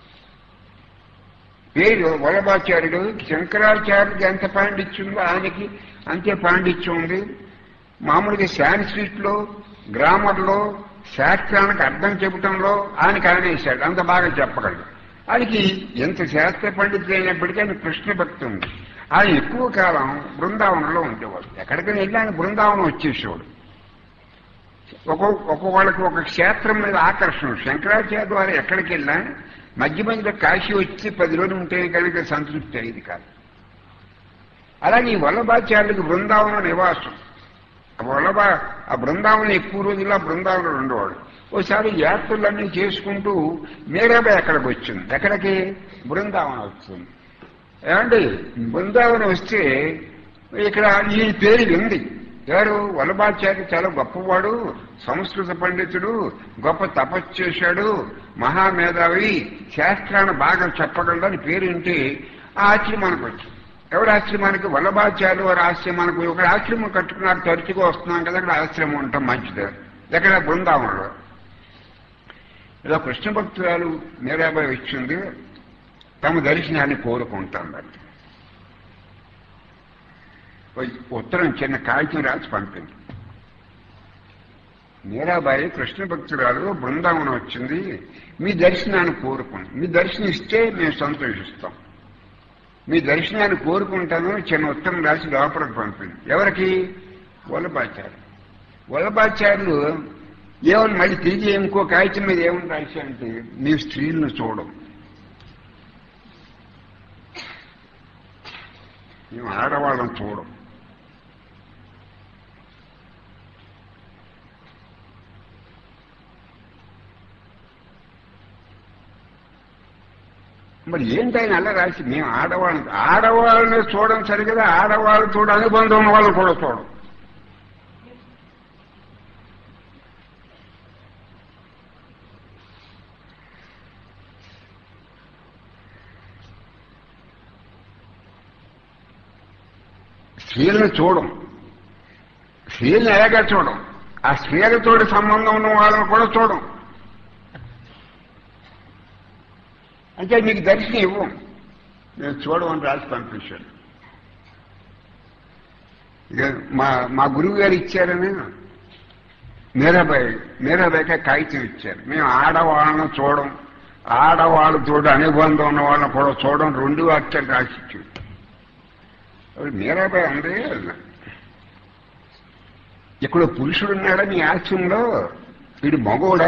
పేరు వల్లభాచార్యుడు శంకరాచార్యుడికి ఎంత పాండిత్యం ఉందో ఆయనకి అంతే పాండిత్యం ఉంది మామూలుగా సాంస్క్రిట్లో గ్రామర్లో శాస్త్రానికి అర్థం చెప్పడంలో ఆయనకి ఆయన వేశాడు అంత బాగా చెప్పగలడు ఆయనకి ఎంత శాస్త్ర పండితులు అయినప్పటికీ ఆయన కృష్ణ భక్తి ఉంది ఆయన ఎక్కువ కాలం బృందావనంలో ఉండేవాడు ఎక్కడికైనా వెళ్ళి ఆయన బృందావనం వచ్చేసేవాడు ఒక్కొక్క ఒక్కొక్కళ్ళకి ఒక క్షేత్రం మీద ఆకర్షణ శంకరాచార్య ద్వారా ఎక్కడికి వెళ్ళినా మధ్య మధ్యలో కాశీ వచ్చి పది రోజులు ఉంటే కనుక సంతృప్తి అయ్యేది కాదు అలాగే ఈ వల్లభాచార్యులకు బృందావనం నివాసం ఆ వల్లభ ఆ బృందావనం ఎక్కువ రోజుల్లో ఆ బృందావనం ఉండేవాడు ఓసారి యాత్రలన్నీ చేసుకుంటూ మీరాబాయి అక్కడికి వచ్చింది ఎక్కడికి బృందావనం వచ్చింది ఏమండి బృందావనం వస్తే ఇక్కడ ఈ పేరు వింది ఎవరు వల్లభాచార్య చాలా గొప్పవాడు సంస్కృత పండితుడు గొప్ప తపస్సు చేశాడు మహామేధావి శాస్త్రాన్ని బాగా చెప్పగలడని పేరు వింటే ఆ ఆశ్రమానికి వచ్చి ఎవరి ఆశ్రమానికి వల్లభాచార్యులు వారి ఆశ్రమానికి ఒక ఆశ్రమం కట్టుకున్నారు తరచుగా వస్తున్నాం కదా అక్కడ ఆశ్రమం ఉంటాం మంచిది ఎక్కడ బృందావనంలో ఇలా కృష్ణ భక్తురాలు మీరాబాయి వచ్చింది తమ దర్శనాన్ని కోరుకుంటాం మరి ఓ ఉత్తరం చిన్న కాగితం రాసి పంపింది మీరాబాయి కృష్ణ భక్తురాలు బృందావనం వచ్చింది మీ దర్శనాన్ని కోరుకుంది మీ దర్శనం ఇస్తే మేము సంతోషిస్తాం మీ దర్శనాన్ని కోరుకుంటాను చిన్న ఉత్తరం రాసి లోపలికి పంపింది ఎవరికి వల్లభాచార్య వల్లభాచార్యులు ఏమని మళ్ళీ తిరిగి ఇంకో కాగితం మీద ఏమని రాశారంటే మీ స్త్రీలను చూడం మేము ఆడవాళ్ళని చూడం మరి ఏంటి ఆయన అలా రాసి మేము ఆడవాళ్ళని ఆడవాళ్ళని చూడడం సరి కదా ఆడవాళ్ళు చూడ అనుబంధం ఉన్న వాళ్ళని కూడా చూడం స్త్రీలను చూడం స్త్రీలను ఎలాగా చూడం ఆ స్త్రీలతో సంబంధం ఉన్న వాళ్ళని కూడా చూడం అంటే మీకు దర్శనం ఇవ్వం నేను చూడమని రాసి పంపించాను ఇక మా మా గురువు గారు ఇచ్చారని మీరాబాయి మీరాబాయికి కాగితం ఇచ్చారు మేము ఆడవాళ్ళను చూడం ఆడవాళ్ళతో అనుబంధం ఉన్న వాళ్ళని కూడా చూడం రెండు వాక్యాలు రాసి ఇచ్చారు అప్పుడు మీరాబాయి అందే ఇక్కడ పురుషుడున్నాడా నీ ఆశ్రమంలో వీడు మగోడా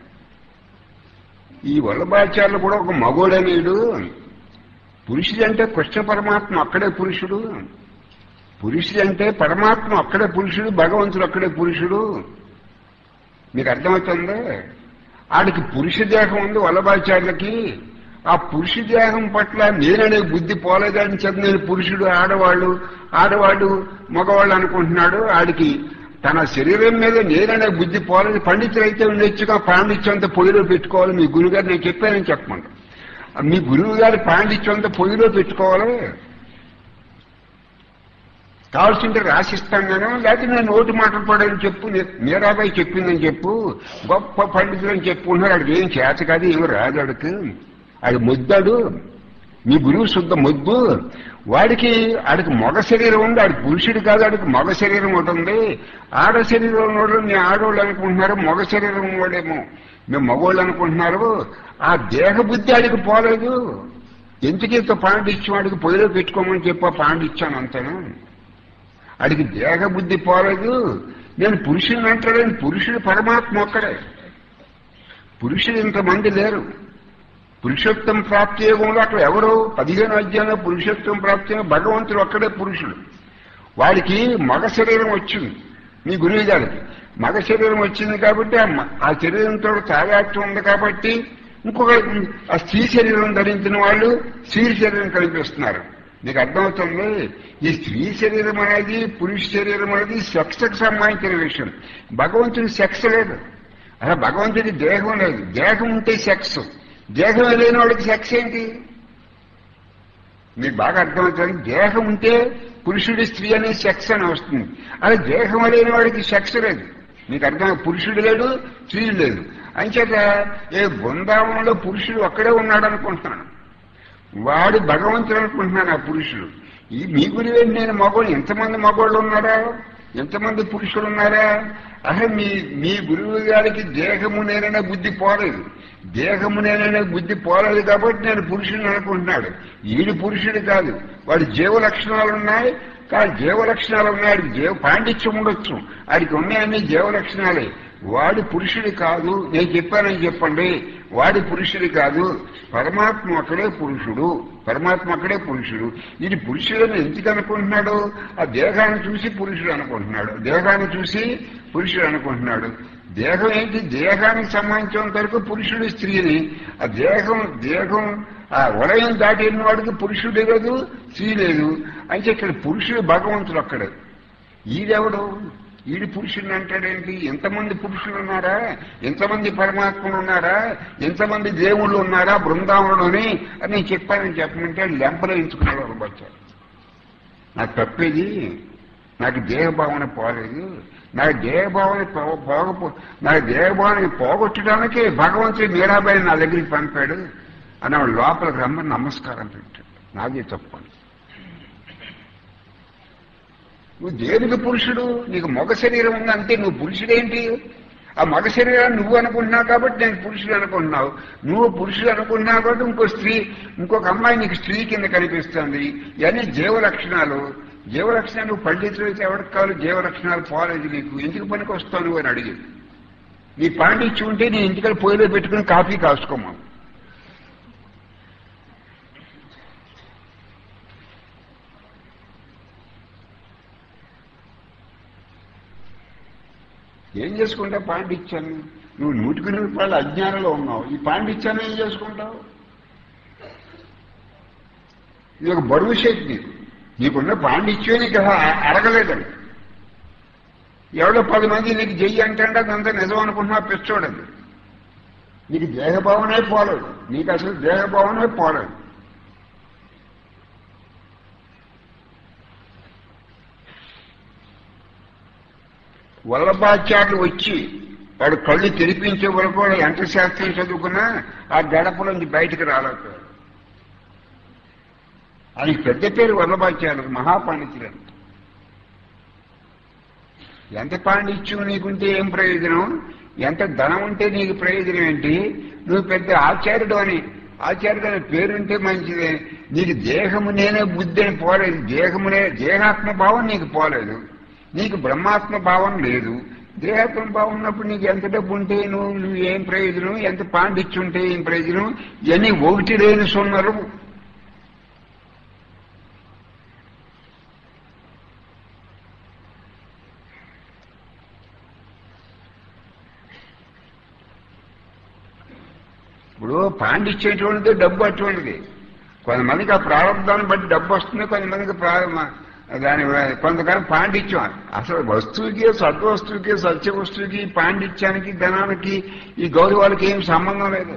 ఈ వల్లభాచార్యులు కూడా ఒక మగోడనేడు పురుషుడు అంటే కృష్ణ పరమాత్మ అక్కడే పురుషుడు పురుషుడు అంటే పరమాత్మ అక్కడే పురుషుడు భగవంతుడు అక్కడే పురుషుడు మీకు అర్థమవుతుంది ఆడికి పురుష దేహం ఉంది వల్లభాచార్యులకి ఆ పురుష దేహం పట్ల నేననే బుద్ధి పోలేదని చెప్పి నేను పురుషుడు ఆడవాళ్ళు ఆడవాళ్ళు మగవాళ్ళు అనుకుంటున్నాడు ఆడికి తన శరీరం మీద నేననే బుద్ధి పోలేదు పండితులైతే ఉండొచ్చుగా పాండిత్యంతో పొయ్యిలో పెట్టుకోవాలి మీ గురుగారు నేను చెప్పానని చెప్పమంట మీ గురువు గారి పాండిత్యంతో పొయ్యిలో పెట్టుకోవాలి కావాల్సింటే రాసిస్తాను నేను లేకపోతే నేను నోటి మాటలు పడని చెప్పు మీరాబాయి చెప్పిందని చెప్పు గొప్ప పండితులని చెప్పుకుంటున్నారు అడికి ఏం చేత కాదు ఏమి రాదు అడికి అది ముద్దాడు మీ గురువు శుద్ధ మొద్దు వాడికి ఆడికి మగ శరీరం ఉంది ఆడికి పురుషుడు కాదు ఆడికి మగ శరీరం ఒకటి ఉంది ఆడ శరీరం ఉన్నవాడు మీ ఆడవాళ్ళు అనుకుంటున్నారు మగ శరీరం ఉన్నవాడేమో మేము మగవాళ్ళు అనుకుంటున్నారు ఆ దేహ బుద్ధి ఆడికి పోలేదు ఎందుకంత పాండిత్యం వాడికి పొయ్యిలో పెట్టుకోమని చెప్పి పాండిత్యాను అంతను ఆడికి దేహ బుద్ధి పోలేదు నేను పురుషుడిని అంటాడని పురుషుడు పరమాత్మ ఒక్కడే పురుషుడు ఇంతమంది లేరు పురుషోత్తం ప్రాప్తి యోగంలో అక్కడ ఎవరు పదిహేను అధ్యాయంలో పురుషోత్తం ప్రాప్తి భగవంతుడు ఒక్కడే పురుషుడు వాడికి మగ శరీరం వచ్చింది మీ గురువు గారికి మగ శరీరం వచ్చింది కాబట్టి ఆ శరీరంతో తాగాత్వం ఉంది కాబట్టి ఇంకొక ఆ స్త్రీ శరీరం ధరించిన వాళ్ళు స్త్రీ శరీరం కనిపిస్తున్నారు మీకు అర్థమవుతుంది ఈ స్త్రీ శరీరం అనేది పురుష శరీరం అనేది సెక్స్కి సంబంధించిన విషయం భగవంతుడి సెక్స్ లేదు అలా భగవంతుడి దేహం లేదు దేహం ఉంటే సెక్స్ దేహం లేని వాడికి సెక్స్ ఏంటి మీకు బాగా అర్థమవుతుంది దేహం ఉంటే పురుషుడి స్త్రీ అనే సెక్స్ అని వస్తుంది అలా దేహం లేని వాడికి సెక్స్ లేదు మీకు అర్థం పురుషుడు లేడు స్త్రీ లేదు అంచేత ఏ బృందావనంలో పురుషుడు ఒక్కడే ఉన్నాడు అనుకుంటున్నాను వాడు భగవంతుడు అనుకుంటున్నాను ఆ పురుషుడు ఈ మీ గురి నేను మగోళ్ళు ఎంతమంది మగోళ్ళు ఉన్నారా ఎంతమంది పురుషులు ఉన్నారా అసలు మీ మీ గురువు గారికి దేహము నేననే బుద్ధి పోలేదు దేహము నేననే బుద్ధి పోలేదు కాబట్టి నేను పురుషుడిని అనుకుంటున్నాడు ఈడు పురుషుడు కాదు వాడి జీవ లక్షణాలు ఉన్నాయి కానీ జీవ లక్షణాలు ఉన్నాయి జీవ పాండిత్యం ఉండొచ్చు వాడికి ఉన్నాయన్నీ జీవ లక్షణాలే వాడి పురుషుడు కాదు నేను చెప్పానని చెప్పండి వాడి పురుషుడు కాదు పరమాత్మ అక్కడే పురుషుడు పరమాత్మ అక్కడే పురుషుడు ఇది పురుషుడని ఎందుకు అనుకుంటున్నాడు ఆ దేహాన్ని చూసి పురుషుడు అనుకుంటున్నాడు దేహాన్ని చూసి పురుషుడు అనుకుంటున్నాడు దేహం ఏంటి దేహానికి సంబంధించినంత వరకు పురుషుడు స్త్రీని ఆ దేహం దేహం ఆ వలయం దాటిన వాడికి పురుషుడు లేదు స్త్రీ లేదు అయితే ఇక్కడ పురుషుడు భగవంతుడు అక్కడే ఈడెవడు ఈడు పురుషుడిని అంటాడేంటి ఎంతమంది పురుషులు ఉన్నారా ఎంతమంది పరమాత్మలు ఉన్నారా ఎంతమంది దేవుళ్ళు ఉన్నారా బృందావనంలోని అని నేను చెప్పానని చెప్పమంటే లెంపలు ఎంచుకునేవారు వచ్చారు నాకు తప్పేది నాకు దేహభావన పోలేదు నాకు దేహభావన పో- పోగపో నాకు దేహభావన పోగొట్టడానికి భగవంతుడు మీరాబాయి నా దగ్గరికి పంపాడు అని ఆవిడ లోపలికి రమ్మని నమస్కారం పెట్టాడు నాదే తప్పని నువ్వు దేనికి పురుషుడు నీకు మగ శరీరం ఉంది అంతే నువ్వు పురుషుడేంటి ఆ మగ శరీరాన్ని నువ్వు అనుకుంటున్నావు కాబట్టి నేను పురుషుడు అనుకుంటున్నావు నువ్వు పురుషుడు అనుకుంటున్నావు కాబట్టి ఇంకో స్త్రీ ఇంకొక అమ్మాయి నీకు స్త్రీ కింద కనిపిస్తుంది ఇవన్నీ జీవ లక్షణాలు జీవ లక్షణాలు పండితులు అయితే ఎవరికి కావాలి జీవ లక్షణాలు పోలేదు నీకు ఎందుకు పనికి వస్తావు నువ్వు అని అడిగింది నీ పాండిత్యం ఉంటే నీ ఇంటికి పొయ్యిలో పెట్టుకుని కాఫీ కాసుకోమా ఏం చేసుకుంటావు పాండిత్యాన్ని నువ్వు నూటికి నూరు రూపాయలు అజ్ఞానంలో ఉన్నావు ఈ పాండిత్యాన్ని ఏం చేసుకుంటావు ఇది ఒక బరువు శక్తి నీకు నీకున్న పాండిత్యం నీకు అ- అడగలేదండి ఎవడో పది మంది నీకు చెయ్యి అంటే అదంతా నిజం అనుకుంటున్నా పిచ్చోడది నీకు దేహభావనే పోలేదు నీకు అసలు దేహభావనే పోలేదు వల్లభాచార్యులు వచ్చి వాడు కళ్ళు తెరిపించే వరకు వాడు యంత్రశాస్త్రం చదువుకున్నా ఆ గడప నుంచి బయటికి రాలేకపోయాడు ఆయనకి పెద్ద పేరు వల్లభాచార్యులు మహాపాండిత్యులు ఎంత పాండిత్యం నీకుంటే ఏం ప్రయోజనం ఎంత ధనం ఉంటే నీకు ప్రయోజనం ఏంటి నువ్వు పెద్ద ఆచార్యుడు అని ఆచార్యుడు అనే పేరుంటే మంచిదే నీకు దేహము నేనే బుద్ధి అని పోలేదు దేహమునే దేహాత్మ భావం నీకు పోలేదు నీకు బ్రహ్మాత్మ భావం లేదు దేహాత్మ భావం ఉన్నప్పుడు నీకు ఎంత డబ్బు ఉంటే నువ్వు నువ్వు ఏం ప్రయోజనం ఎంత పాండిత్యం ఉంటే ఏం ప్రయోజనం ఇవన్నీ ఒకటి లేని సున్నరు ఇప్పుడు పాండిత్యం ఎటువంటిది డబ్బు అటువంటిది కొంతమందికి ఆ ప్రారంభాన్ని బట్టి డబ్బు వస్తుంది కొంతమందికి ప్రారంభ దాని కొంతకాలం పాండిత్యం అసలు వస్తువుకి సద్వస్తువుకి సత్య వస్తువుకి పాండిత్యానికి ధనానికి ఈ గౌరవాలకి ఏం సంబంధం లేదు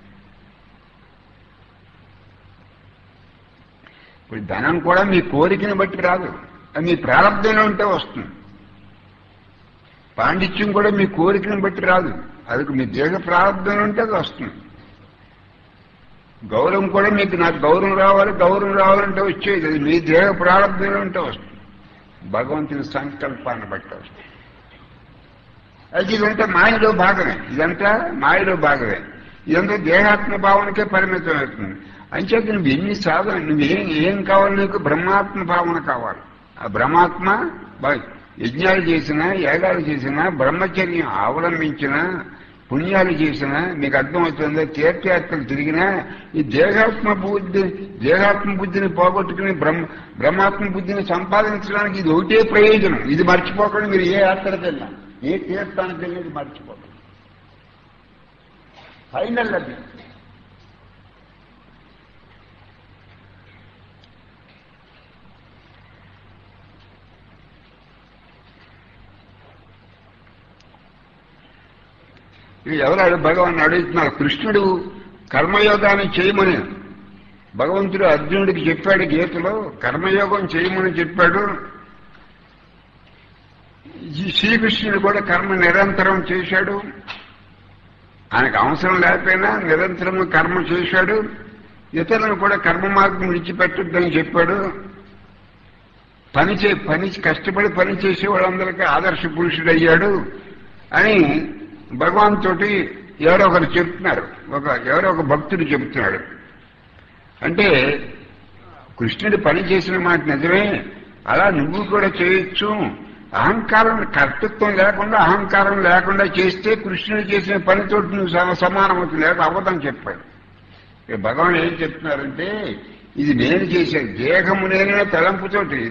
ఇప్పుడు ధనం కూడా మీ కోరికని బట్టి రాదు అది మీ ప్రారంభంలో ఉంటే వస్తుంది పాండిత్యం కూడా మీ కోరికని బట్టి రాదు అది మీ దేహ ప్రారంభంలో ఉంటే అది వస్తుంది గౌరవం కూడా మీకు నాకు గౌరవం రావాలి గౌరవం రావాలంటే వచ్చేది అది మీ దేహ ప్రారంభంలో ఉంటే వస్తుంది భగవంతుని సంకల్పాన్ని బట్టి వస్తుంది అయితే ఇదంతా మాయలో భాగమే ఇదంతా మాయలో భాగమే ఇదంతా దేహాత్మ భావనకే పరిమితం అవుతుంది అంచేత నువ్వు ఎన్ని సాధన నువ్వు ఏం ఏం కావాలి నీకు బ్రహ్మాత్మ భావన కావాలి ఆ బ్రహ్మాత్మ బా- యజ్ఞాలు చేసినా యాగాలు చేసినా బ్రహ్మచర్యం అవలంబించినా పుణ్యాలు చేసినా మీకు అర్థమవుతుందో తీర్థయాత్రలు తిరిగినా ఈ దేహాత్మ బుద్ధి దేహాత్మ బుద్ధిని పోగొట్టుకుని బ్రహ్మ బ్రహ్మాత్మ బుద్ధిని సంపాదించడానికి ఇది ఒకటే ప్రయోజనం ఇది మర్చిపోకుండా మీరు ఏ యాత్రకు వెళ్ళినా ఏ తీర్థానికి వెళ్ళినా ఇది మర్చిపోకండి ఫైనల్ అది ఇది ఎవరు అడు- భగవాన్ అడుగుతున్నారు కృష్ణుడు కర్మయోగాన్ని చేయమని భగవంతుడు అర్జునుడికి చెప్పాడు గీతలో కర్మయోగం చేయమని చెప్పాడు ఈ శ్రీకృష్ణుడు కూడా కర్మ నిరంతరం చేశాడు ఆయనకు అవసరం లేకపోయినా నిరంతరం కర్మ చేశాడు ఇతరులను కూడా కర్మ మార్గం విడిచిపెట్టొద్దని చెప్పాడు పని చే పని కష్టపడి పని చేసే వాళ్ళందరికీ ఆదర్శ పురుషుడు అయ్యాడు అని భగవాన్ తోటి ఎవరో ఒకరు చెప్తున్నారు ఒక ఎవరో ఒక భక్తుడు చెప్తున్నాడు అంటే కృష్ణుడు పని చేసిన మాట నిజమే అలా నువ్వు కూడా చేయొచ్చు అహంకారం కర్తృత్వం లేకుండా అహంకారం లేకుండా చేస్తే కృష్ణుడు చేసిన పనితోటి నువ్వు సమ- సమానమవుతుంది లేక అవ్వదని చెప్పాడు ఇక భగవాన్ ఏం చెప్తున్నారంటే ఇది నేను చేసే దేహము నేనే తలంపుతోటి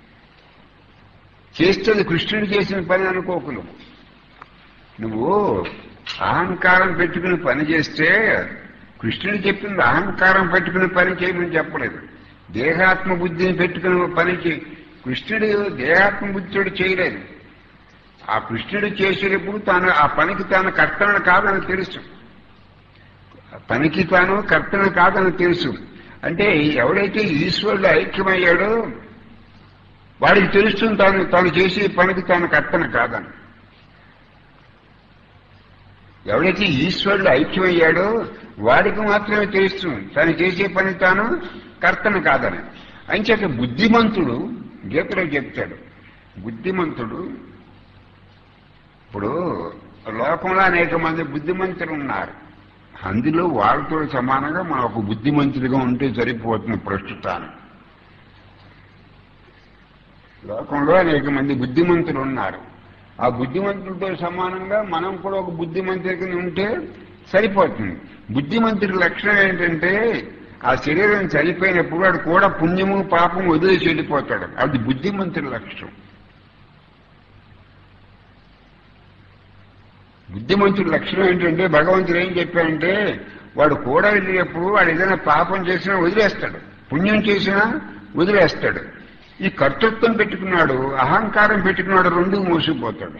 చేస్తే అది కృష్ణుడు చేసిన పని అనుకోకు నువ్వు నువ్వు అహంకారం పెట్టుకుని పని చేస్తే కృష్ణుడు చెప్పింది అహంకారం పెట్టుకుని పని చేయమని చెప్పలేదు దేహాత్మ బుద్ధిని పెట్టుకుని పని చేయి కృష్ణుడు దేహాత్మ బుద్ధితోటి చేయలేదు ఆ కృష్ణుడు చేసేటప్పుడు తాను ఆ పనికి తాను కర్తన కాదని తెలుసు ఆ పనికి తాను కర్తన కాదని తెలుసు అంటే ఎవడైతే ఈశ్వరుడు ఐక్యమయ్యాడో వాడికి తెలుస్తుంది తాను తాను చేసే పనికి తాను కర్తన కాదని ఎవడైతే ఈశ్వరుడు ఐక్యమయ్యాడో వాడికి మాత్రమే తెలుస్తుంది తను చేసే పని తాను కర్తన కాదని అంచేత బుద్ధిమంతుడు గీతలో చెప్తాడు బుద్ధిమంతుడు ఇప్పుడు లోకంలో అనేక మంది బుద్ధిమంతులు ఉన్నారు అందులో వాళ్ళతో సమానంగా మనం ఒక బుద్ధిమంతుడిగా ఉంటే సరిపోతుంది ప్రస్తుతానికి లోకంలో అనేక మంది బుద్ధిమంతులు ఉన్నారు ఆ బుద్ధిమంతులతో సమానంగా మనం కూడా ఒక బుద్ధిమంతుడి కింద ఉంటే సరిపోతుంది బుద్ధిమంతుడి లక్షణం ఏంటంటే ఆ శరీరం చనిపోయినప్పుడు వాడు కూడా పుణ్యము పాపం వదిలేసి వెళ్ళిపోతాడు అది బుద్ధిమంతుడి లక్షణం బుద్ధిమంతుడి లక్షణం ఏంటంటే భగవంతుడు ఏం చెప్పాడంటే వాడు కూడా వెళ్ళేటప్పుడు వాడు ఏదైనా పాపం చేసినా వదిలేస్తాడు పుణ్యం చేసినా వదిలేస్తాడు ఈ కర్తృత్వం పెట్టుకున్నాడు అహంకారం పెట్టుకున్నాడు రెండు మోసిపోతాడు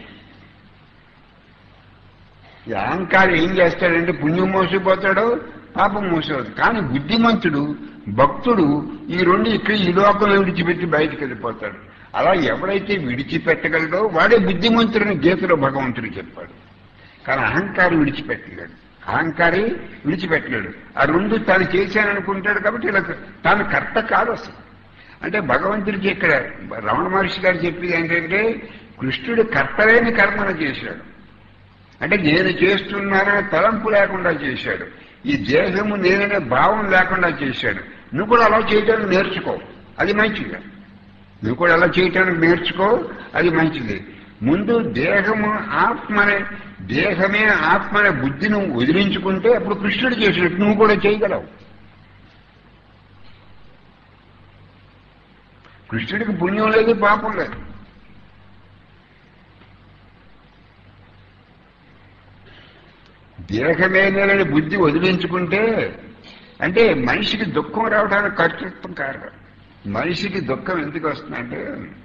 ఈ అహంకారం ఏం చేస్తాడంటే పుణ్యం మోసిపోతాడు పాపం మోసపోతాడు కానీ బుద్ధిమంతుడు భక్తుడు ఈ రెండు ఇక్కడ ఈ లోకంలో విడిచిపెట్టి బయటికి వెళ్ళిపోతాడు అలా ఎవడైతే విడిచిపెట్టగలడో వాడే బుద్ధిమంతుడిని గీతలో భగవంతుడు చెప్పాడు కానీ అహంకారం విడిచిపెట్టలేడు అహంకారి విడిచిపెట్టలేడు ఆ రెండు తాను చేశాననుకుంటాడు కాబట్టి ఇలా తాను కర్త కాదు అసలు అంటే భగవంతుడికి ఇక్కడ రమణ మహర్షి గారు చెప్పేది ఏంటంటే కృష్ణుడు కర్తలేని కర్మను చేశాడు అంటే నేను చేస్తున్నాననే తలంపు లేకుండా చేశాడు ఈ దేహము నేననే భావం లేకుండా చేశాడు నువ్వు కూడా అలా చేయడానికి నేర్చుకో అది మంచిది నువ్వు కూడా అలా చేయటానికి నేర్చుకో అది మంచిది ముందు దేహము ఆత్మనే దేహమే ఆత్మనే బుద్ధి నువ్వు వదిలించుకుంటే అప్పుడు కృష్ణుడు చేసినట్టు నువ్వు కూడా చేయగలవు కృష్ణుడికి పుణ్యం లేదు పాపం లేదు దేహమే నేలని బుద్ధి వదిలించుకుంటే అంటే మనిషికి దుఃఖం రావడానికి కర్తృత్వం కారణం మనిషికి దుఃఖం ఎందుకు వస్తుందంటే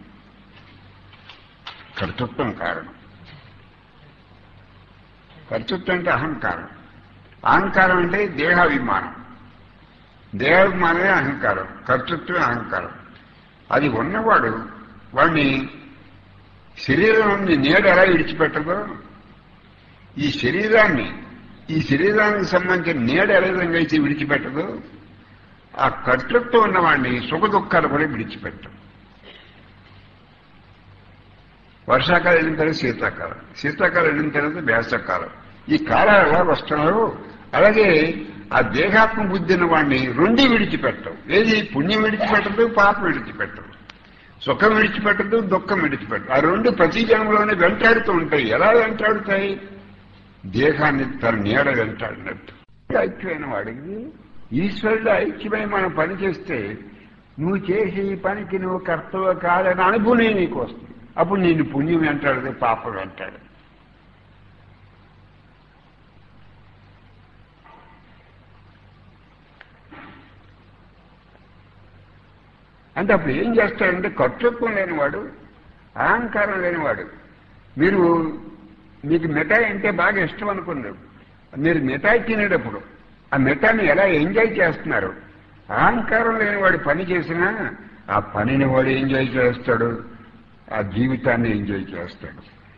కర్తృత్వం కారణం కర్తృత్వం అంటే అహంకారం అహంకారం అంటే దేహాభిమానం దేహాభిమానమే అహంకారం కర్తృత్వం అహంకారం అది ఉన్నవాడు వాడిని శరీరం నుండి నీడ ఎలా విడిచిపెట్టదో ఈ శరీరాన్ని ఈ శరీరానికి సంబంధించిన నీడ ఏ విధంగా అయితే విడిచిపెట్టదో ఆ కర్తృత్వం ఉన్నవాడిని సుఖ దుఃఖాలు కూడా విడిచిపెట్టం వర్షాకాలం వెళ్ళిన తర్వాత శీతాకాలం శీతాకాలం వెళ్ళిన తర్వాత వేసవకాలం ఈ కాలాలు ఎలా వస్తున్నాయో అలాగే ఆ దేహాత్మ బుద్ధి ఉన్న వాడిని రెండు విడిచిపెట్టవు ఏది పుణ్యం విడిచిపెట్టదు పాపం విడిచిపెట్టదు సుఖం విడిచిపెట్టదు దుఃఖం విడిచిపెట్టదు ఆ రెండు ప్రతి జన్మలోనే వెంటాడుతూ ఉంటాయి ఎలా వెంటాడుతాయి దేహాన్ని తన నీడ వెంటాడినట్టు ఐక్యమైన వాడికి ఈశ్వరుడు ఐక్యమై మనం పని చేస్తే నువ్వు చేసే ఈ పనికి నువ్వు కర్తవ్య కాదని అనుభూనే నీకు వస్తుంది అప్పుడు నేను పుణ్యం వెంటాడదు పాపం వెంటాడు అంటే అప్పుడు ఏం చేస్తాడంటే కర్తృత్వం లేనివాడు అహంకారం లేనివాడు మీరు మీకు మిఠాయి అంటే బాగా ఇష్టం అనుకున్నారు మీరు మిఠాయి తినేటప్పుడు ఆ మిఠాయిని ఎలా ఎంజాయ్ చేస్తున్నారు అహంకారం లేనివాడు పని చేసినా ఆ పనిని వాడు ఎంజాయ్ చేస్తాడు ఆ జీవితాన్ని ఎంజాయ్ చేస్తాడు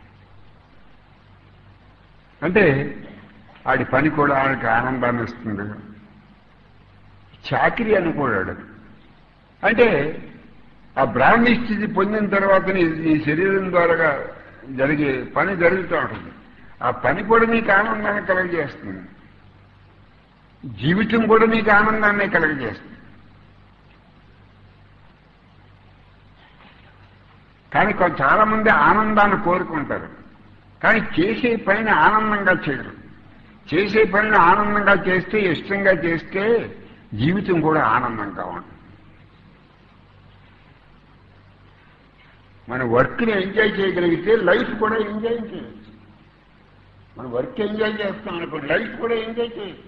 అంటే ఆడి పని కూడా ఆడికి ఆనందాన్ని ఇస్తుంది చాకిరి అనుకోడాడు అంటే ఆ బ్రాహ్మీ స్థితి పొందిన తర్వాత నీ శరీరం ద్వారా జరిగే పని జరుగుతూ ఉంటుంది ఆ పని కూడా నీకు ఆనందాన్ని కలగజేస్తుంది జీవితం కూడా నీకు ఆనందాన్ని కలగజేస్తుంది కానీ చాలా మంది ఆనందాన్ని కోరుకుంటారు కానీ చేసే పనిని ఆనందంగా చేయరు చేసే పనిని ఆనందంగా చేస్తే ఇష్టంగా చేస్తే జీవితం కూడా ఆనందంగా ఉంటుంది మన వర్క్ని ఎంజాయ్ చేయగలిగితే లైఫ్ కూడా ఎంజాయ్ చేయొచ్చు మన వర్క్ ఎంజాయ్ చేస్తాం అనుకో లైఫ్ కూడా ఎంజాయ్ చేయొచ్చు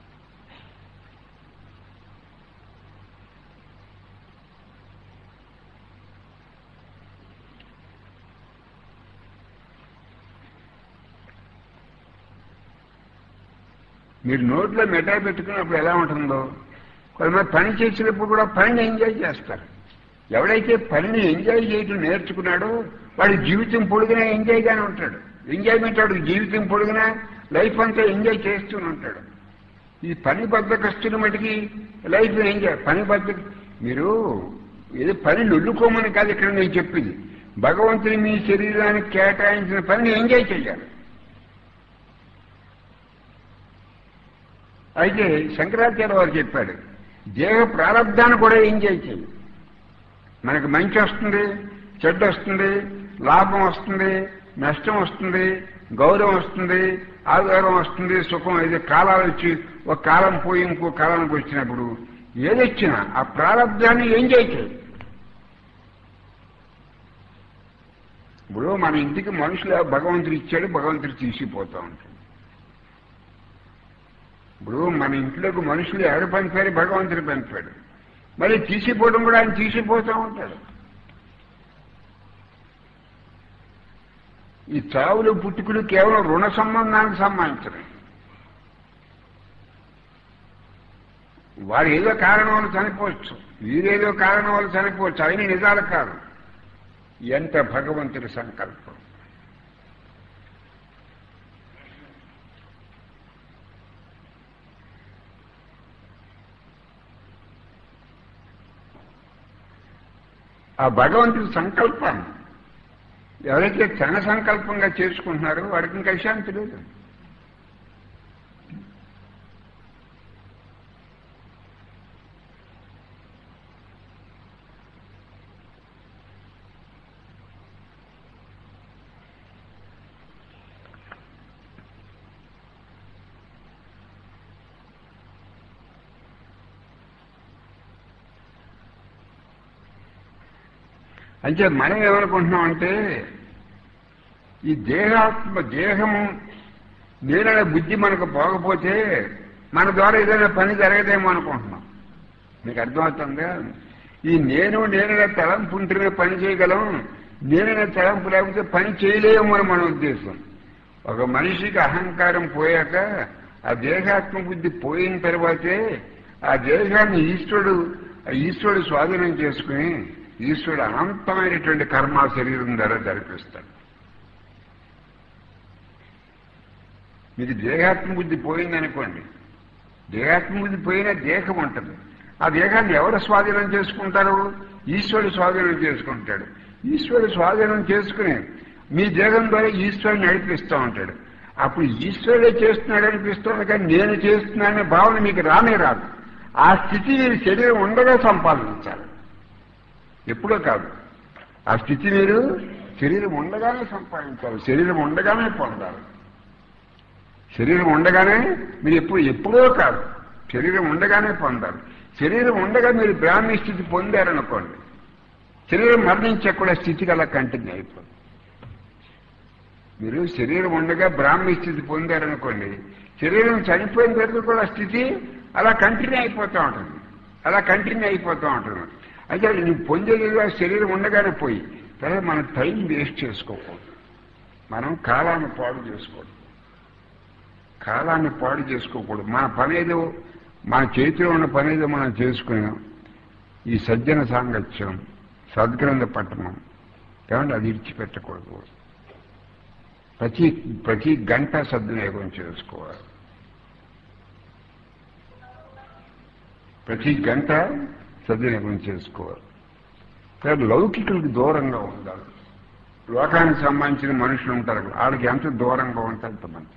మీరు నోట్లో మిఠాయి పెట్టుకున్నప్పుడు ఎలా ఉంటుందో కొంతమంది పని చేసినప్పుడు కూడా పనిని ఎంజాయ్ చేస్తారు ఎవడైతే పనిని ఎంజాయ్ చేయటం నేర్చుకున్నాడో వాడి జీవితం పొడుగునా ఎంజాయ్గానే ఉంటాడు ఎంజాయ్మెంట్ వాడు జీవితం పొడుగునా లైఫ్ అంతా ఎంజాయ్ చేస్తూనే ఉంటాడు ఈ పని బద్దకస్తున్న మటుకి లైఫ్ ఎంజాయ్ పని బద్ద మీరు ఏదో పని నొల్లుకోమని కాదు ఇక్కడ నేను చెప్పింది భగవంతుని మీ శరీరానికి కేటాయించిన పనిని ఎంజాయ్ చేయాలి అయితే శంకరాచార్య వారు చెప్పాడు దేహ ప్రారంధాన్ని కూడా ఎంజాయ్ చేయి మనకు మంచి వస్తుంది చెడ్డ వస్తుంది లాభం వస్తుంది నష్టం వస్తుంది గౌరవం వస్తుంది ఆధారం వస్తుంది సుఖం ఏదో కాలాలు వచ్చి ఒక కాలం పోయి ఇంకో కాలానికి వచ్చినప్పుడు ఏదొచ్చినా ఆ ప్రారంధాన్ని ఎంజాయ్ చేయి ఇప్పుడు మన ఇంటికి మనుషులు భగవంతుడు ఇచ్చాడు భగవంతుడు తీసిపోతా ఉంటాడు ఇప్పుడు మన ఇంట్లోకి మనుషులు ఎవరు పంపారు భగవంతుడు పంపాడు మరి తీసిపోవడం కూడా ఆయన తీసిపోతూ ఉంటాడు ఈ చావులు పుట్టుకులు కేవలం రుణ సంబంధానికి సంబంధించినవి వారు ఏదో కారణం వల్ల చనిపోవచ్చు వీరేదో కారణం వల్ల చనిపోవచ్చు అయిన నిజాలు కాదు ఎంత భగవంతుడి సంకల్పం ఆ భగవంతుడి సంకల్పం ఎవరైతే తన సంకల్పంగా చేసుకుంటున్నారో వాడికి ఇంకా శాంతి లేదు అంటే మనం ఏమనుకుంటున్నాం అంటే ఈ దేహాత్మ దేహము నేననే బుద్ధి మనకు పోకపోతే మన ద్వారా ఏదైనా పని జరగదేమో అనుకుంటున్నాం మీకు అర్థమవుతుందా ఈ నేను నేననే తలంపు ఉంటేనే పని చేయగలం నేననే తలంపు లేకపోతే పని చేయలేము అని మన ఉద్దేశం ఒక మనిషికి అహంకారం పోయాక ఆ దేహాత్మ బుద్ధి పోయిన తర్వాతే ఆ దేహాన్ని ఈశ్వరుడు ఆ ఈశ్వరుడు స్వాధీనం చేసుకుని ఈశ్వరుడు అనంతమైనటువంటి కర్మ శరీరం ద్వారా జరిపిస్తాడు మీకు దేహాత్మ బుద్ధి పోయిందనుకోండి దేహాత్మ బుద్ధి పోయినా దేహం ఉంటుంది ఆ దేహాన్ని ఎవరు స్వాధీనం చేసుకుంటారు ఈశ్వరుడు స్వాధీనం చేసుకుంటాడు ఈశ్వరుడు స్వాధీనం చేసుకుని మీ దేహం ద్వారా ఈశ్వరుని నడిపిస్తూ ఉంటాడు అప్పుడు ఈశ్వరుడే చేస్తున్నాడు అనిపిస్తుంది కానీ నేను చేస్తున్నాననే భావన మీకు రానే రాదు ఆ స్థితి మీరు శరీరం ఉండగా సంపాదించాలి ఎప్పుడో కాదు ఆ స్థితి మీరు శరీరం ఉండగానే సంపాదించాలి శరీరం ఉండగానే పొందాలి శరీరం ఉండగానే మీరు ఎప్పుడు ఎప్పుడో కాదు శరీరం ఉండగానే పొందాలి శరీరం ఉండగా మీరు బ్రాహ్మీ స్థితి పొందారనుకోండి శరీరం మరణించే కూడా స్థితికి అలా కంటిన్యూ అయిపోతుంది మీరు శరీరం ఉండగా బ్రాహ్మీ స్థితి పొందారనుకోండి శరీరం చనిపోయిన తర్వాత కూడా స్థితి అలా కంటిన్యూ అయిపోతూ ఉంటుంది అలా కంటిన్యూ అయిపోతూ ఉంటుంది అయితే నువ్వు పొందేదిగా శరీరం ఉండగానే పోయి తర్వాత మనం టైం వేస్ట్ చేసుకోకూడదు మనం కాలాన్ని పాడు చేసుకోకూడదు కాలాన్ని పాడు చేసుకోకూడదు మన పనేదో మన చేతిలో ఉన్న పనేదో మనం చేసుకున్నాం ఈ సజ్జన సాంగత్యం సద్గ్రంథ పట్టణం ఏమంటే అది ఇడిచిపెట్టకూడదు ప్రతి ప్రతి గంట సద్వినియోగం చేసుకోవాలి ప్రతి గంట సద్వినియోగం చేసుకోవాలి కానీ లౌకికులకు దూరంగా ఉండాలి లోకానికి సంబంధించిన మనుషులు ఉంటారు వాళ్ళకి ఎంత దూరంగా ఉంటే అంతమంది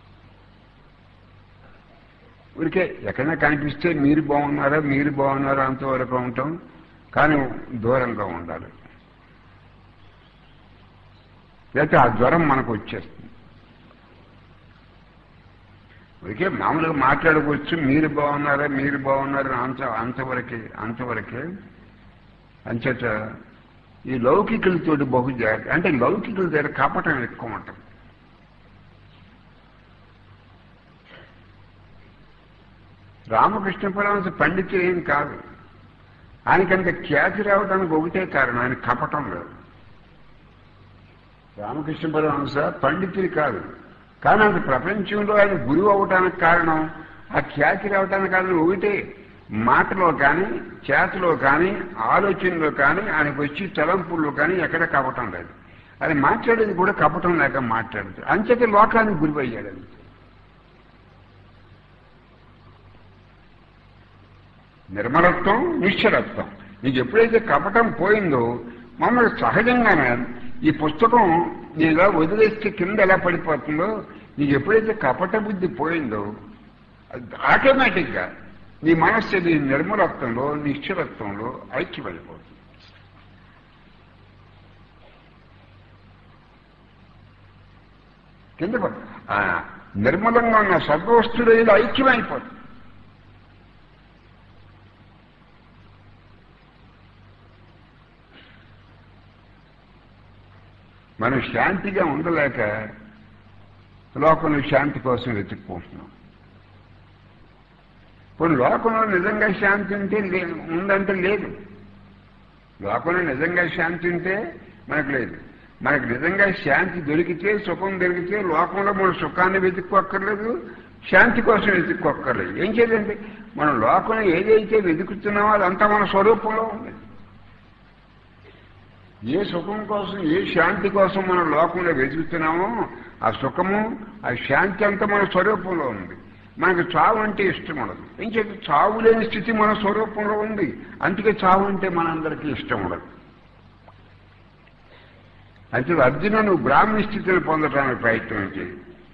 ఊరికే ఎక్కడైనా కనిపిస్తే మీరు బాగున్నారా మీరు బాగున్నారా అంతవరకు ఉంటాం కానీ దూరంగా ఉండాలి లేకపోతే ఆ జ్వరం మనకు వచ్చేస్తుంది ఊరికే మామూలుగా మాట్లాడుకోవచ్చు మీరు బాగున్నారా మీరు బాగున్నారా అంత అంతవరకే అంతవరకే అంచేత ఈ లౌకికులతోటి బహు జాగ్రత్త అంటే లౌకికుల దగ్గర కపటం ఎక్కువ ఉంటుంది రామకృష్ణ పరమహంస పండితులు ఏం కాదు ఆయనకంత ఖ్యాతి రావడానికి ఒకటే కారణం ఆయన కపటం లేదు రామకృష్ణ పరమహంస పండితులు కాదు కానీ అంత ప్రపంచంలో ఆయన గురువు అవటానికి కారణం ఆ ఖ్యాతి రావటానికి కారణం ఒకటే మాటలో కానీ చేతలో కానీ ఆలోచనలో కానీ ఆయనకు వచ్చి తలంపుల్లో కానీ ఎక్కడ కపటం లేదు అది మాట్లాడేది కూడా కపటం లేక మాట్లాడుతుంది అంచేత లోకానికి గురువు అయ్యాడు అది నిర్మలత్వం నిశ్చలత్వం నీకు ఎప్పుడైతే కపటం పోయిందో మామూలు సహజంగానే ఈ పుస్తకం నేను ఇలా వదిలేస్తే కింద ఎలా పడిపోతుందో నీకు ఎప్పుడైతే కపట బుద్ధి పోయిందో ఆటోమేటిక్గా నీ మనస్సు నీ నిర్మలత్వంలో నిశ్చలత్వంలో ఐక్యమైపోతుంది కింద పడి- ఆ నిర్మలంగా ఉన్న సద్వస్తుడు ఇది ఐక్యమైపోతుంది మనం శాంతిగా ఉండలేక లోకంలో శాంతి కోసం వెతుక్కుంటున్నాం ఇప్పుడు లోకంలో నిజంగా శాంతి ఉంటే లే- ఉందంటే లేదు లోకంలో నిజంగా శాంతి ఉంటే మనకు లేదు మనకు నిజంగా శాంతి దొరికితే సుఖం దొరికితే లోకంలో మన సుఖాన్ని వెతుక్కోక్కర్లేదు శాంతి కోసం వెతుక్కోక్కర్లేదు ఏం చేయాలంటే మనం లోకంలో ఏదైతే వెతుకుతున్నామో అదంతా మన స్వరూపంలో ఉంది ఏ సుఖం కోసం ఏ శాంతి కోసం మనం లోకంలో వెతుకుతున్నామో ఆ సుఖము ఆ శాంతి అంతా మన స్వరూపంలో ఉంది మనకు చావు అంటే ఇష్టం ఉండదు ఏం చెప్పి చావు లేని స్థితి మన స్వరూపంలో ఉంది అందుకే చావు అంటే మనందరికీ ఇష్టం ఉండదు అయితే అర్జున నువ్వు బ్రాహ్మణ స్థితిని పొందడానికి ప్రయత్నం చేయి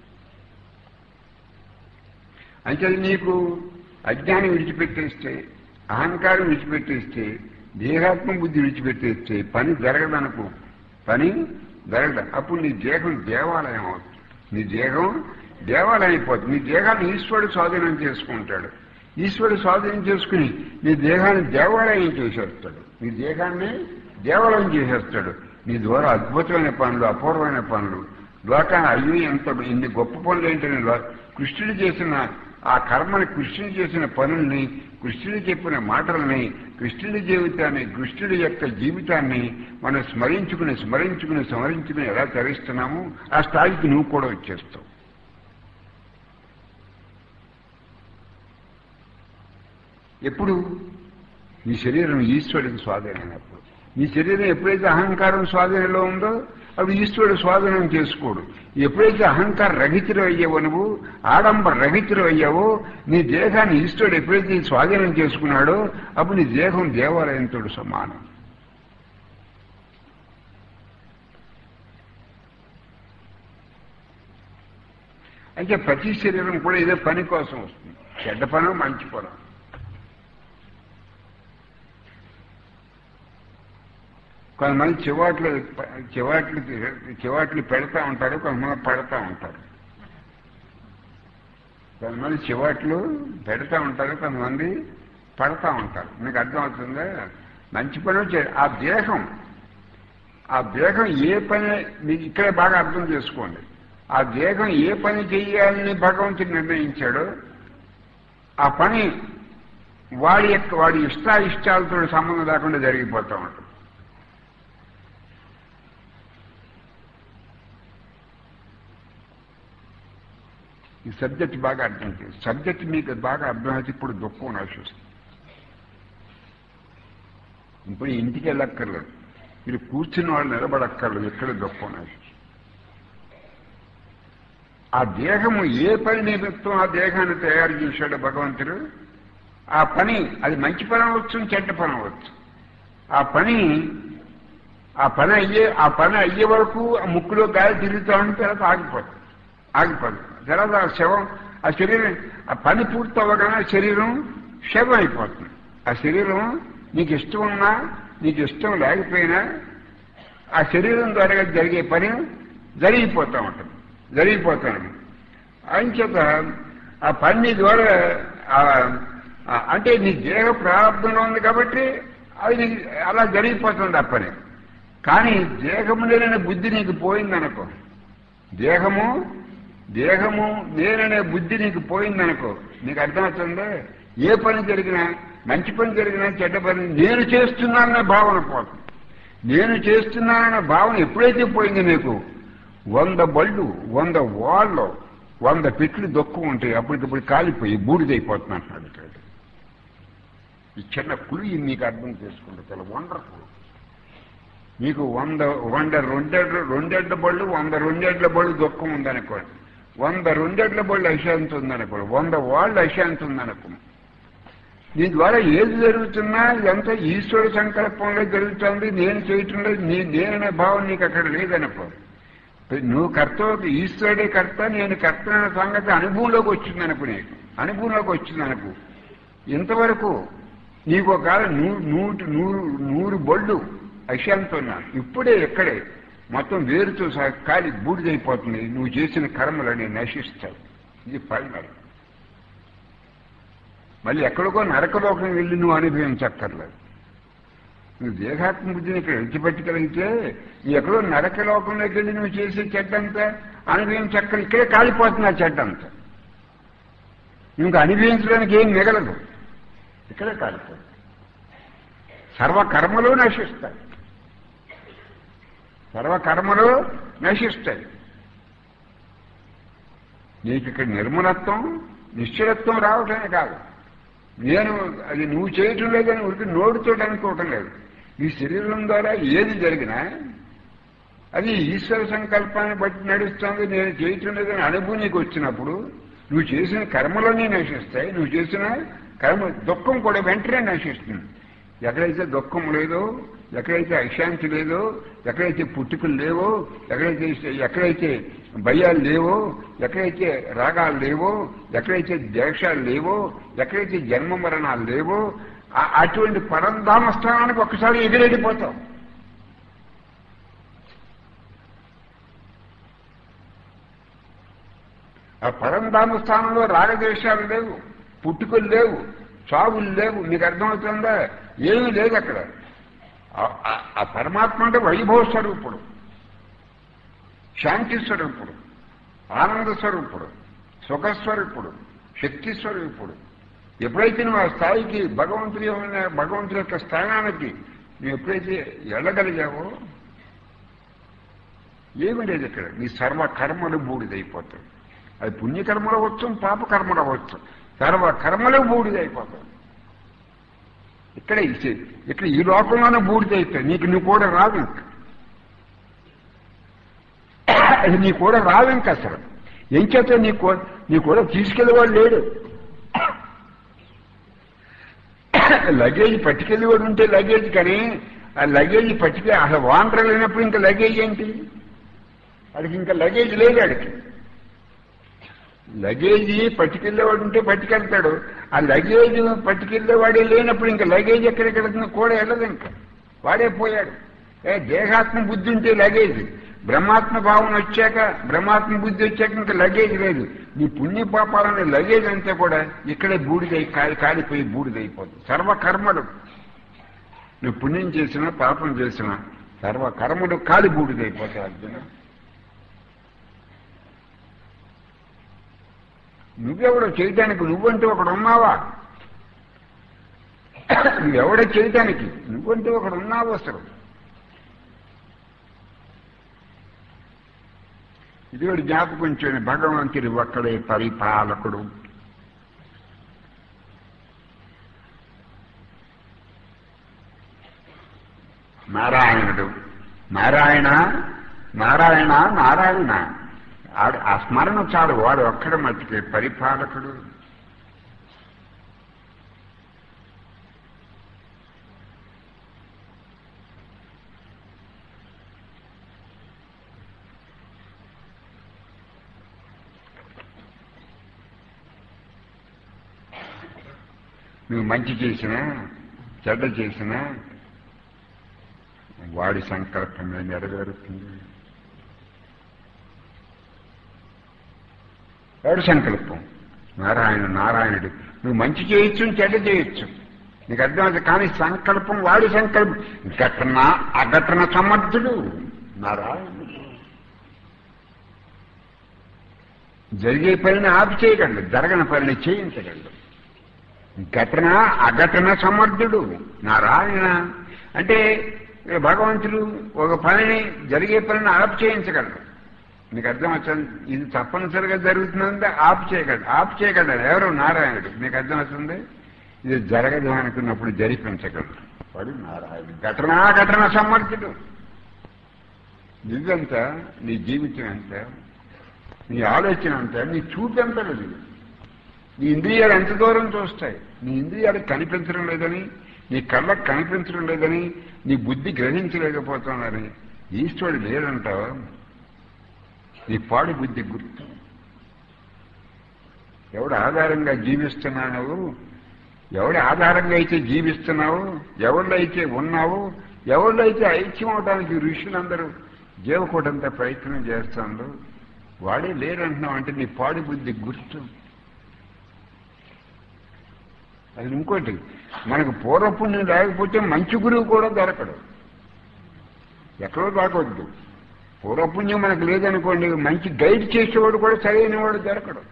అంటే నీకు అజ్ఞానం విడిచిపెట్టేస్తే అహంకారం విడిచిపెట్టేస్తే దేహాత్మ బుద్ధి విడిచిపెట్టేస్తే పని జరగదనుకో పని జరగదు అప్పుడు నీ దేహం దేవాలయం అవుతుంది నీ దేహం దేవాలయం అయిపోతుంది నీ దేహాన్ని ఈశ్వరుడు స్వాధీనం చేసుకుంటాడు ఈశ్వరుడు స్వాధీనం చేసుకుని నీ దేహాన్ని దేవాలయం చేసేస్తాడు నీ దేహాన్ని దేవాలయం చేసేస్తాడు నీ ద్వారా అద్భుతమైన పనులు అపూర్వమైన పనులు లోకాన్ని అయ్యో ఎంత ఇన్ని గొప్ప పనులు ఏంటని లో- కృష్ణుడు చేసిన ఆ కర్మని కృష్ణుడు చేసిన పనుల్ని కృష్ణుడు చెప్పిన మాటల్ని కృష్ణుడి జీవితాన్ని కృష్ణుడి యొక్క జీవితాన్ని మనం స్మరించుకుని స్మరించుకుని స్మరించుకుని ఎలా తరిస్తున్నామో ఆ స్థాయికి నువ్వు కూడా వచ్చేస్తావు ఎప్పుడు నీ శరీరం ఈశ్వరుడికి స్వాధీనమైనప్పుడు నీ శరీరం ఎప్పుడైతే అహంకారం స్వాధీనంలో ఉందో అప్పుడు ఈశ్వరుడు స్వాధీనం చేసుకోడు ఎప్పుడైతే అహంకార రహితులు అయ్యావో నువ్వు ఆడంబర రహితులు అయ్యావో నీ దేహాన్ని ఈశ్వరుడు ఎప్పుడైతే స్వాధీనం చేసుకున్నాడో అప్పుడు నీ దేహం దేవాలయంతో సమానం అంటే ప్రతి శరీరం కూడా ఇదే పని కోసం వస్తుంది చెడ్డ పను మంచి పను కొంతమంది చివాట్లు చివాట్లు చివాట్లు పెడతా ఉంటారు కొంతమంది పడతా ఉంటారు కొంతమంది చివాట్లు పెడతా ఉంటారు కొంతమంది పడతా ఉంటారు మీకు అర్థమవుతుందా మంచి పని చే- ఆ దేహం ఆ దేహం ఏ పని మీకు ఇక్కడే బాగా అర్థం చేసుకోండి ఆ దేహం ఏ పని చేయాలని భగవంతుడు నిర్ణయించాడో ఆ పని వాడి యొక్క వాడి ఇష్టాయిష్టాలతో సంబంధం లేకుండా జరిగిపోతూ ఉంటుంది ఈ సబ్జెక్ట్ బాగా అర్థం చేసి సబ్జెక్ట్ మీకు బాగా అర్థమైతే ఇప్పుడు దుఃఖం నశిస్తుంది ఇప్పుడు ఇంటికి వెళ్ళక్కర్లేదు మీరు కూర్చున్న వాళ్ళు నిలబడక్కర్లేదు ఇక్కడ దుఃఖం నశిస్తుంది ఆ దేహము ఏ పని నిమిత్తం ఆ దేహాన్ని తయారు చేశాడు భగవంతుడు ఆ పని అది మంచి పని అవ్వచ్చు చెడ్డ పని అవ్వచ్చు ఆ పని ఆ పని అయ్యే ఆ పని అయ్యే వరకు ఆ ముక్కులో గాలి తిరుగుతూ ఉంటే తర్వాత ఆగిపోతుంది ఆగిపోతుంది తర్వాత ఆ శవం ఆ శరీరం ఆ పని పూర్తి అవ్వగానే ఆ శరీరం శవం అయిపోతుంది ఆ శరీరం నీకు ఇష్టం ఉన్నా నీకు ఇష్టం లేకపోయినా ఆ శరీరం ద్వారా జరిగే పని జరిగిపోతూ ఉంటుంది జరిగిపోతాను అంచేత ఆ పని నీ ద్వారా ఆ- ఆ అంటే నీ దేహ ప్రారంభంలో ఉంది కాబట్టి అది నీకు అలా జరిగిపోతుంది ఆ పని కానీ దేహము లేని బుద్ధి నీకు పోయిందనుకో దేహము దేహము నేననే బుద్ధి నీకు పోయిందనుకో నీకు అర్థమవుతుందా ఏ పని జరిగినా మంచి పని జరిగినా చెడ్డ పని నేను చేస్తున్నాననే భావన పోతుంది నేను చేస్తున్నానన్న భావన ఎప్పుడైతే పోయింది నీకు వంద బళ్ళు వంద వాళ్ళు వంద పెట్లు దొక్కు ఉంటాయి అప్పటికప్పుడు కాలిపోయి బూడిదైపోతున్నా అంటున్నాడు ఇక్కడ ఈ చిన్న కులి నీకు అర్థం చేసుకుంటే చాలా వండర్ఫుల్ మీకు వంద వంద రెండెడ్ల రెండెడ్ల బళ్ళు వంద రెండెడ్ల బళ్ళు దుఃఖం ఉందనుకోండి వంద రెండెడ్ల బళ్ళు అశాంతి ఉందనుకోండి వంద వాళ్ళు అశాంతి ఉందనుకో నీ ద్వారా ఏది జరుగుతున్నా ఇదంతా ఈశ్వరుడి సంకల్పంలో జరుగుతుంది నేను చేయటం లేదు నీ నేననే భావం నీకు అక్కడ లేదనుకో నువ్వు కర్త ఈశ్వరుడే కర్త నేను కర్త అనే సంగతి అనుభవంలోకి వచ్చింది అనుకో నీకు అనుభవంలోకి వచ్చింది అనుకో ఇంతవరకు నీకు ఒక నూరు నూటి నూరు నూరు బొళ్ళు అశాంతి ఉన్నాను ఇప్పుడే ఇక్కడే మొత్తం వేరుతో సహా కాలి బూడిదైపోతుంది నువ్వు చేసిన కర్మలని నశిస్తావు ఇది ఫైనల్ మళ్ళీ ఎక్కడికో నరకలోకం వెళ్ళి నువ్వు అనుభవించక్కర్లేదు నువ్వు దేహాత్మ బుద్ధిని ఇక్కడ విడిచిపెట్టగలిగితే నువ్వు ఎక్కడో నరకలోకంలోకి వెళ్ళి నువ్వు చేసే చెడ్డంతా అనుభవించక్కర్ ఇక్కడే కాలిపోతుంది ఆ చెడ్డంతా ఇంకా అనుభవించడానికి ఏం మిగలదు ఇక్కడే కాలిపోతుంది సర్వకర్మలు నశిస్తాయి సర్వకర్మలు నశిస్తాయి నీకు ఇక్కడ నిర్మలత్వం నిశ్చలత్వం రావటమే కాదు నేను అది నువ్వు చేయటం లేదని ఉరికి నోడుతో అనుకోవటం లేదు ఈ శరీరం ద్వారా ఏది జరిగినా అది ఈశ్వర సంకల్పాన్ని బట్టి నడుస్తుంది నేను చేయటం లేదని అనుభవం నీకు వచ్చినప్పుడు నువ్వు చేసిన కర్మలన్నీ నశిస్తాయి నువ్వు చేసిన కర్మ దుఃఖం కూడా వెంటనే నశిస్తుంది ఎక్కడైతే దుఃఖం లేదో ఎక్కడైతే అశాంతి లేదో ఎక్కడైతే పుట్టుకలు లేవో ఎక్కడైతే ఎక్కడైతే భయాలు లేవో ఎక్కడైతే రాగాలు లేవో ఎక్కడైతే ద్వేషాలు లేవో ఎక్కడైతే జన్మ మరణాలు లేవో ఆ- అటువంటి పరంధామ స్థానానికి ఒక్కసారి ఎగిరెడిపోతాం ఆ పరంధామ స్థానంలో రాగద్వేషాలు లేవు పుట్టుకలు లేవు చావులు లేవు మీకు అర్థమవుతుందా ఏమీ లేదు అక్కడ ఆ- ఆ- ఆ పరమాత్మ అంటే వైభవ స్వరూపుడు శాంతి స్వరూపుడు ఆనంద స్వరూపుడు సుఖస్వరూపుడు శక్తి స్వరూపుడు ఎప్పుడైతే నువ్వు ఆ స్థాయికి భగవంతుడి యొక్క- భగవంతుడి యొక్క స్థానానికి నువ్వు ఎప్పుడైతే వెళ్ళగలిగావో ఏమి లేదు ఇక్కడ నీ సర్వ కర్మలు బూడిదైపోతాయి అది పుణ్యకర్మలు అవ్వచ్చు పాపకర్మలు అవ్వచ్చు సర్వ కర్మలు బూడిదైపోతాయి ఇక్కడ ఈ- ఇక్కడ ఈ లోకంలోనే బూడిదైపోతాయి నీకు నువ్వు కూడా రాదు ఇంక అది నీ కూడా రాదు ఇంక అసలు ఏం చేత నీ కూ- నీ కూడా తీసుకెళ్ళేవాడు లేడు లగేజ్ పట్టుకెళ్ళేవాడు ఉంటే లగేజ్ కానీ ఆ లగేజ్ పట్టుకే అసలు వాంటర్ లేనప్పుడు ఇంకా లగేజ్ ఏంటి వాడికి ఇంకా లగేజ్ లేదు వాడికి లగేజ్ పట్టుకెళ్ళేవాడు ఉంటే పట్టుకెళ్తాడు ఆ లగేజ్ పట్టుకెళ్ళేవాడే లేనప్పుడు ఇంకా లగేజ్ ఎక్కడికి వెళ్తుందో కూడా వెళ్ళదు ఇంకా వాడే పోయాడు ఏ దేహాత్మ బుద్ధి ఉంటే లగేజ్ బ్రహ్మాత్మ భావన వచ్చాక బ్రహ్మాత్మ బుద్ధి వచ్చాక ఇంకా లగేజ్ లేదు నీ పుణ్య పాపాలనే లగేజ్ అంతా కూడా ఇక్కడే బూడిదై కాలి కాలిపోయి బూడిదైపోతుంది సర్వకర్మలు నువ్వు పుణ్యం చేసినా పాపం చేసినా సర్వకర్మలు కాలి బూడిదైపోతాయి అర్జున నువ్వెవడో చేయటానికి నువ్వంటూ ఒకడు ఉన్నావా నువ్వెవడో చేయటానికి నువ్వంటూ ఒకడు ఉన్నావు అసలు ఇది ఒకటి జ్ఞాపకం చేయని భగవంతుడి ఒక్కడే పరిపాలకుడు నారాయణుడు నారాయణ నారాయణ నారాయణ ఆడు ఆ స్మరణ చాలు వాడు ఒక్కడ మట్టికి పరిపాలకుడు నువ్వు మంచి చేసినా చెడ్డ చేసినా వాడి సంకల్పమే నెరవేరుతుంది వాడి సంకల్పం నారాయణ నారాయణుడు నువ్వు మంచి చేయొచ్చు చెడ్డ చేయొచ్చు నీకు అర్థమైంది కానీ సంకల్పం వాడి సంకల్పం ఘటన అఘటన సమర్థుడు నారాయణుడు జరిగే పనిని ఆపి చేయగలడు జరగని పనిని చేయించగలడు ఘటన అఘటన సమర్థుడు నారాయణ అంటే భగవంతుడు ఒక పనిని జరిగే పనిని ఆపు చేయించగలడు నీకు అర్థం వచ్చింది ఇది తప్పనిసరిగా జరుగుతుందంటే ఆపు చేయగలడు ఆపు చేయగలడు ఎవరు నారాయణుడు నీకు అర్థం వస్తుంది ఇది జరగదు అనుకున్నప్పుడు జరిపించగలడు వాడు నారాయణుడు ఘటనా ఘటన సమర్థుడు నువ్వెంత నీ జీవితం ఎంత నీ ఆలోచన అంత నీ చూపు ఎంత లేదు నీ ఇంద్రియాలు ఎంత దూరం చూస్తాయి నీ ఇంద్రియాలు కనిపించడం లేదని నీ కళ్ళకు కనిపించడం లేదని నీ బుద్ధి గ్రహించలేకపోతున్నారని ఈశ్వరుడు లేదంటావా నీ పాడు బుద్ధి గుర్తు ఎవడు ఆధారంగా జీవిస్తున్నావు ఎవడి ఆధారంగా అయితే జీవిస్తున్నావు ఎవళ్ళైతే ఉన్నావు ఎవళ్ళైతే ఐక్యం అవడానికి ఋషులందరూ జీవకూటంత ప్రయత్నం చేస్తాడు వాడే లేరంటున్నావు అంటే నీ పాడి బుద్ధి గుర్తు అది ఇంకోటి మనకు పూర్వపుణ్యం లేకపోతే మంచి గురువు కూడా దొరకడు ఎక్కడో దాకొద్దు పూర్వపుణ్యం మనకు లేదనుకోండి మంచి గైడ్ చేసేవాడు కూడా సరైన వాడు దొరకడు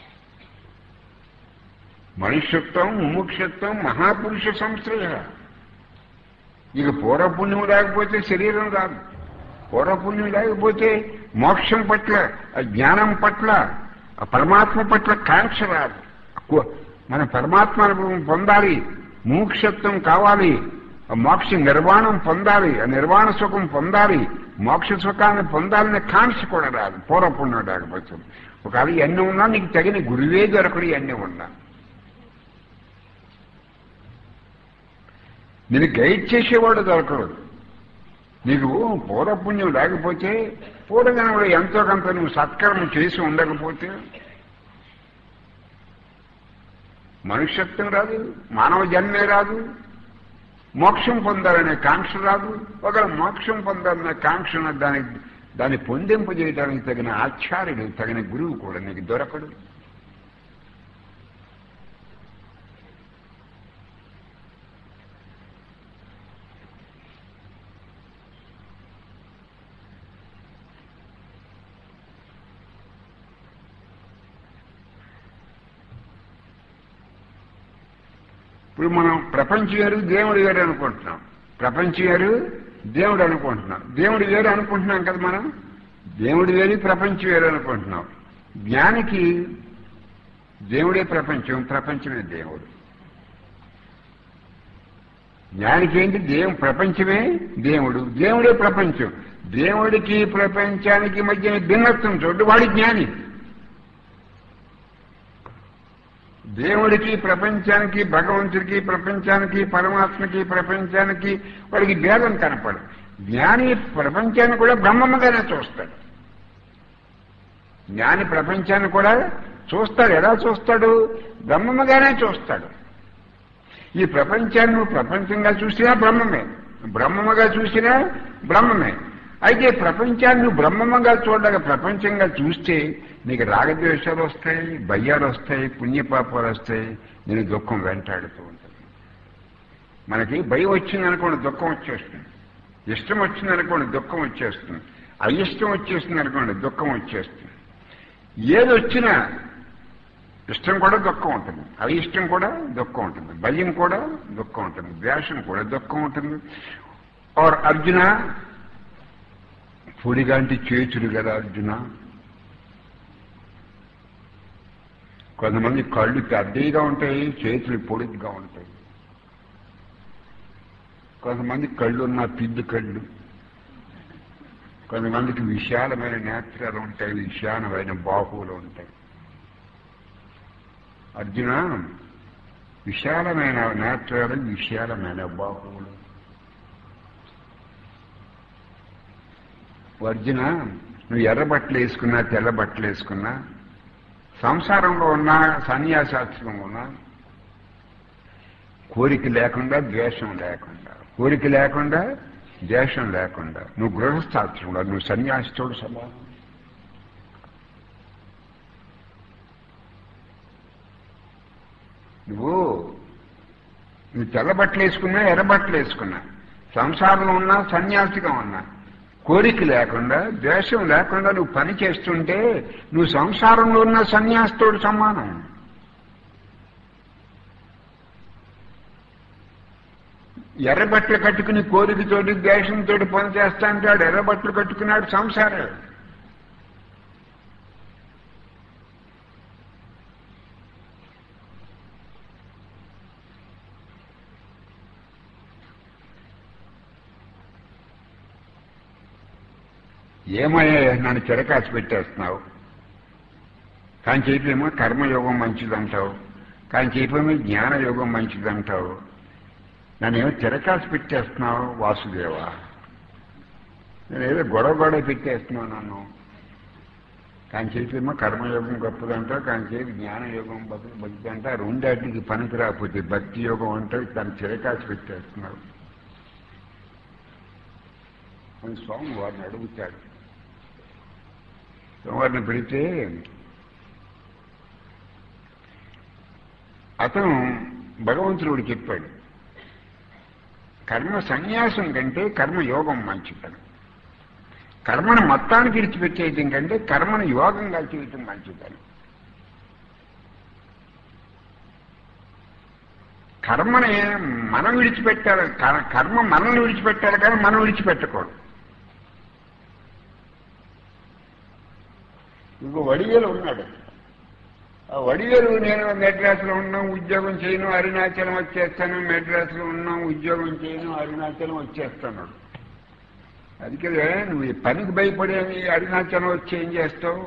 మనుష్యత్వం ముముక్షత్వం మహాపురుష సంశ్రయ ఇక పూర్వపుణ్యం లేకపోతే శరీరం రాదు పూర్వపుణ్యం లేకపోతే మోక్షం పట్ల ఆ జ్ఞానం పట్ల ఆ పరమాత్మ పట్ల కాంక్ష రాదు కు- మన పరమాత్మను పొందాలి మోక్షత్వం కావాలి ఆ మోక్ష నిర్వాణం పొందాలి ఆ నిర్వాణ సుఖం పొందాలి మోక్ష సుఖాన్ని పొందాలనే కాంక్ష కూడా రాదు పూర్వపుణ్యం లేకపోతే ఒకవేళ ఇవన్నీ ఉన్నా నీకు తగిన గురువే దొరకడు ఇవన్నీ ఉన్నా నేను గైడ్ చేసేవాడు దొరకడు నీకు పూర్వపుణ్యం లేకపోతే పూర్వజనంలో ఎంతో కొంత నువ్వు సత్కర్మ చేసి ఉండకపోతే మనుష్యత్వం రాదు మానవ జన్మే రాదు మోక్షం పొందాలనే కాంక్ష రాదు ఒకవేళ మోక్షం పొందాలనే కాంక్ష ఉన్న దానికి దాన్ని పొందింపజేయడానికి తగిన ఆచార్యుడు తగిన గురువు కూడా నీకు దొరకడు ఇప్పుడు మనం ప్రపంచం వేరు దేవుడు వేరు అనుకుంటున్నాం ప్రపంచం వేరు దేవుడు అనుకుంటున్నాం దేవుడు వేరు అనుకుంటున్నాం కదా మనం దేవుడు వేరు ప్రపంచం వేరు అనుకుంటున్నాం జ్ఞానికి దేవుడే ప్రపంచం ప్రపంచమే దేవుడు జ్ఞానికి ఏంటి దేవు ప్రపంచమే దేవుడు దేవుడే ప్రపంచం దేవుడికి ప్రపంచానికి మధ్య భిన్నత్వం చూడు వాడి జ్ఞాని దేవుడికి ప్రపంచానికి భగవంతుడికి ప్రపంచానికి పరమాత్మకి ప్రపంచానికి వాడికి భేదం కనపడు జ్ఞాని ప్రపంచాన్ని కూడా బ్రహ్మముగానే చూస్తాడు జ్ఞాని ప్రపంచాన్ని కూడా చూస్తాడు ఎలా చూస్తాడు బ్రహ్మముగానే చూస్తాడు ఈ ప్రపంచాన్ని నువ్వు ప్రపంచంగా చూసినా బ్రహ్మమే బ్రహ్మముగా చూసినా బ్రహ్మమే అయితే ప్రపంచాన్ని నువ్వు బ్రహ్మముగా చూడగా ప్రపంచంగా చూస్తే నీకు రాగద్వేషాలు వస్తాయి భయ్యాలు వస్తాయి పుణ్యపాపాలు వస్తాయి నేను దుఃఖం వెంటాడుతూ ఉంటుంది మనకి భయం వచ్చిందనుకోండి దుఃఖం వచ్చేస్తుంది ఇష్టం వచ్చిందనుకోండి దుఃఖం వచ్చేస్తుంది అయిష్టం వచ్చేస్తుంది అనుకోండి దుఃఖం వచ్చేస్తుంది ఏది వచ్చినా ఇష్టం కూడా దుఃఖం ఉంటుంది అయిష్టం కూడా దుఃఖం ఉంటుంది భయం కూడా దుఃఖం ఉంటుంది ద్వేషం కూడా దుఃఖం ఉంటుంది ఆర్ అర్జున పొడిగాంటి చేతులు కదా అర్జున కొంతమంది కళ్ళు పెద్దగా ఉంటాయి చేతులు పొడిగ్గా ఉంటాయి కొంతమంది కళ్ళు ఉన్న పిల్లి కళ్ళు కొంతమందికి విశాలమైన నేత్రాలు ఉంటాయి విశాలమైన బాహువులు ఉంటాయి అర్జున విశాలమైన నేత్రాలు విశాలమైన బాహువులు అర్జున నువ్వు ఎర్ర బట్టలు వేసుకున్నా తెల్ల బట్టలు వేసుకున్నా సంసారంలో ఉన్నా సన్యాసాశ్రమంలో ఉన్నా కోరిక లేకుండా ద్వేషం లేకుండా కోరిక లేకుండా ద్వేషం లేకుండా నువ్వు గృహస్థాశ్రమంలో నువ్వు సన్యాసితోడు సమానం నువ్వు నువ్వు తెల్ల బట్టలు వేసుకున్నా ఎర్ర బట్టలు వేసుకున్నా సంసారంలో ఉన్నా సన్యాసిగా ఉన్నా కోరిక లేకుండా ద్వేషం లేకుండా నువ్వు పని చేస్తుంటే నువ్వు సంసారంలో ఉన్న సన్యాసితోడు సమానం ఎర్ర బట్టలు కట్టుకుని కోరికతోటి ద్వేషంతో పని చేస్తా అంటాడు ఎర్ర బట్టలు కట్టుకున్నాడు సంసారం ఏమయ్యా నన్ను చిరకాసి పెట్టేస్తున్నావు కానీ చెప్పేమో కర్మయోగం మంచిదంటావు కానీ చెప్పేమో జ్ఞానయోగం మంచిదంటావు నన్నేమో తిరకాసు పెట్టేస్తున్నావు వాసుదేవా నేనేదో గొడవ గొడవ పెట్టేస్తున్నావు నన్ను కానీ చెప్పేమో కర్మయోగం గొప్పదంటావు కానీ చెప్పి జ్ఞానయోగం మంచిదంట రెండాటికి పనికి రాకపోతే భక్తి యోగం అంటే దాన్ని చిరకాసి పెట్టేస్తున్నావు అని స్వామి వారిని అడుగుతాడు స్వామివారిని పెడితే అతను భగవంతుడు చెప్పాడు కర్మ సన్యాసం కంటే కర్మ యోగం మంచిదని కర్మను మొత్తానికి విడిచిపెట్టేయటం కంటే కర్మను యోగంగా చేయటం మంచిదని కర్మని మనం విడిచిపెట్టాలి కర్- కర్మ మనల్ని విడిచిపెట్టాలి కానీ మనం విడిచిపెట్టకూడదు ఇంకో వడివేలు ఉన్నాడు ఆ వడివేలు నేను మెడ్రాస్లో ఉన్నాం ఉద్యోగం చేయను అరుణాచలం వచ్చేస్తాను మెడ్రాస్లో ఉన్నాం ఉద్యోగం చేయను అరుణాచలం వచ్చేస్తాను అది కదా నువ్వు ఈ పనికి భయపడి అని అరుణాచలం వచ్చి ఏం చేస్తావు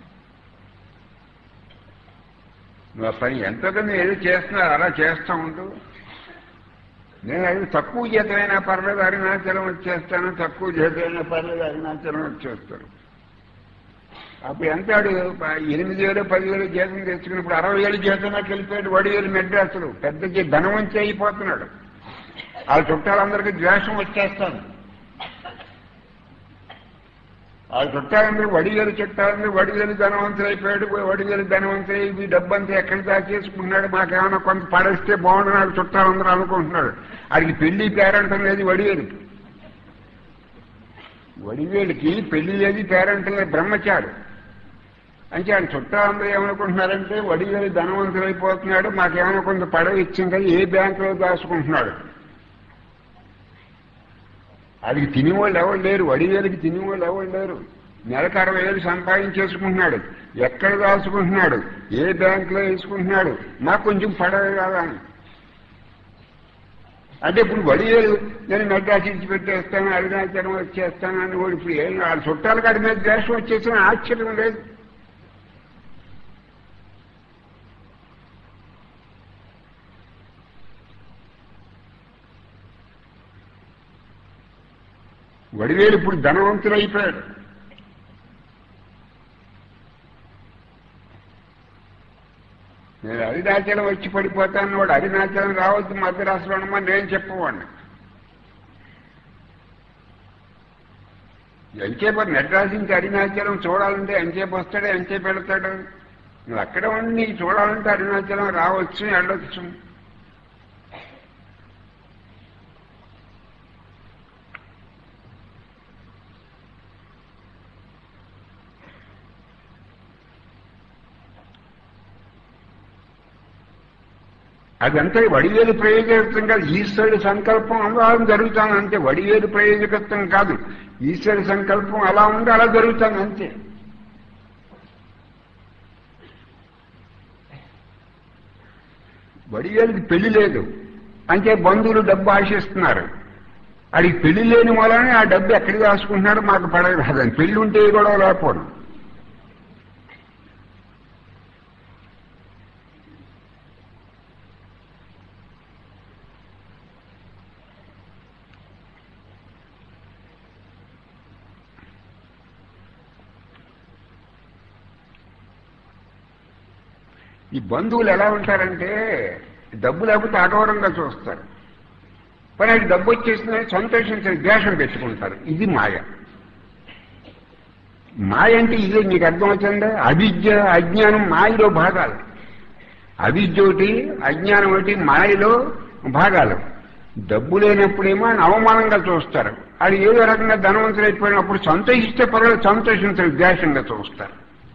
నువ్వు ఆ పని ఎంతో కొంత ఏదో చేస్తున్నారు అలా చేస్తూ ఉండు నేను అది తక్కువ జీతమైనా పర్లేదు అరుణాచలం వచ్చేస్తాను తక్కువ జీతమైనా పర్లేదు అరుణాచలం వచ్చేస్తాను అప్పుడు ఎంత ఆడు ఎనిమిది వేలు పదివేలు జీతం తెచ్చుకున్నప్పుడు అరవై ఏళ్ళు జీతంలోకి వెళ్ళిపోయాడు వడి వేలు మెడ్రాసులు పెద్ద జీ- ధనవంతి అయిపోతున్నాడు వాళ్ళ చుట్టాలందరికీ ద్వేషం వచ్చేస్తాను వాళ్ళ చుట్టాలందరూ వడివేలు చుట్టాలందరూ వడివేలు ధనవంతులు అయిపోయాడు వడివేలు ధనవంతులు అయి ఈ డబ్బంతా ఎక్కడ దాచేసుకుంటున్నాడు మాకేమైనా కొంత పడేస్తే బాగుండు నాకు చుట్టాలందరూ అనుకుంటున్నాడు అది పెళ్లి పేరంటం లేదు వడివేలుకి వడివేలుకి పెళ్లి లేదు పేరంటం లేదు బ్రహ్మచారి అంటే ఆయన చుట్టాలందరూ ఏమనుకుంటున్నారంటే వడివేలు ధనవంతులు అయిపోతున్నాడు మాకేమైనా కొంత పడవ ఇచ్చింది కదా ఏ బ్యాంకులో దాచుకుంటున్నాడు అది తినేవాళ్ళు ఎవరు లేరు వడివేలికి తినేవాళ్ళు ఎవరు లేరు నెలకు అరవై వేలు సంపాదించేసుకుంటున్నాడు ఎక్కడ దాచుకుంటున్నాడు ఏ బ్యాంకులో వేసుకుంటున్నాడు నాకు కొంచెం పడవ కాదా అని అంటే ఇప్పుడు వడివేలు నేను మెడ్రాస్ ఇచ్చి పెట్టేస్తాను అరుణాచలం వచ్చేస్తాను అని వాడు ఇప్పుడు ఏం వాళ్ళ చుట్టాల కాడి మీద ద్వేషం వచ్చేసిన ఆశ్చర్యం లేదు వడివేలు ఇప్పుడు ధనవంతులు అయిపోయాడు నేను అరుణాచలం వచ్చి పడిపోతాను వాడు అరుణాచలం రావద్దు మద్రాసులో ఉండమని నేను చెప్పవాడిని ఎంతసేపు మెడ్రాస్ నుంచి అరుణాచలం చూడాలంటే ఎంతసేపు వస్తాడు ఎంతసేపు వెళతాడు నువ్వు అక్కడ ఉండి నీకు చూడాలంటే అరుణాచలం రావచ్చు వెళ్ళొచ్చు అదంతా వడివేలు ప్రయోజకత్వం కాదు ఈశ్వరుడి సంకల్పం అలా జరుగుతాను అంతే వడివేలు ప్రయోజకత్వం కాదు ఈశ్వరుడి సంకల్పం అలా ఉంది అలా జరుగుతాను అంతే వడివేలుకి పెళ్లి లేదు అంటే బంధువులు డబ్బు ఆశిస్తున్నారు అడిగి పెళ్లి లేని వలనే ఆ డబ్బు ఎక్కడికి రాసుకుంటున్నారో మాకు పడదు రాదని పెళ్లి ఉంటే గొడవ లేకపోవడం ఈ బంధువులు ఎలా ఉంటారంటే డబ్బు లేకపోతే అగౌరవంగా చూస్తారు పని అది డబ్బు వచ్చేసిందని సంతోషించిన ద్వేషం పెట్టుకుంటారు ఇది మాయ మాయ అంటే ఇదే మీకు అర్థమవుతుందా అవిద్య అజ్ఞానం మాయలో భాగాలు అవిద్య ఒకటి అజ్ఞానం ఒకటి మాయలో భాగాలు డబ్బు లేనప్పుడేమో ఆయన అవమానంగా చూస్తారు అది ఏదో రకంగా ధనవంతులైపోయినప్పుడు సంతోషిస్తే పర్వాలేదు సంతోషించరు ద్వేషంగా చూస్తారు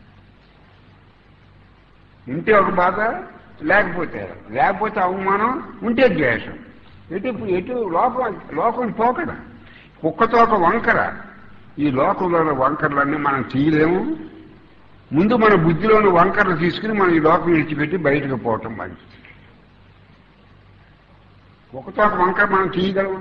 ఉంటే ఒక బాధ లేకపోతే లేకపోతే అవమానం ఉంటే ద్వేషం ఎటు ఎటు లోకం లోకం పోకడ కుక్కతో ఒక వంకర ఈ లోకంలో వంకరలన్నీ మనం తీయలేము ముందు మన బుద్ధిలోని వంకరలు తీసుకుని మనం ఈ లోకం విడిచిపెట్టి బయటకు పోవటం మంచిది కుక్కతో ఒక వంకర మనం తీయగలము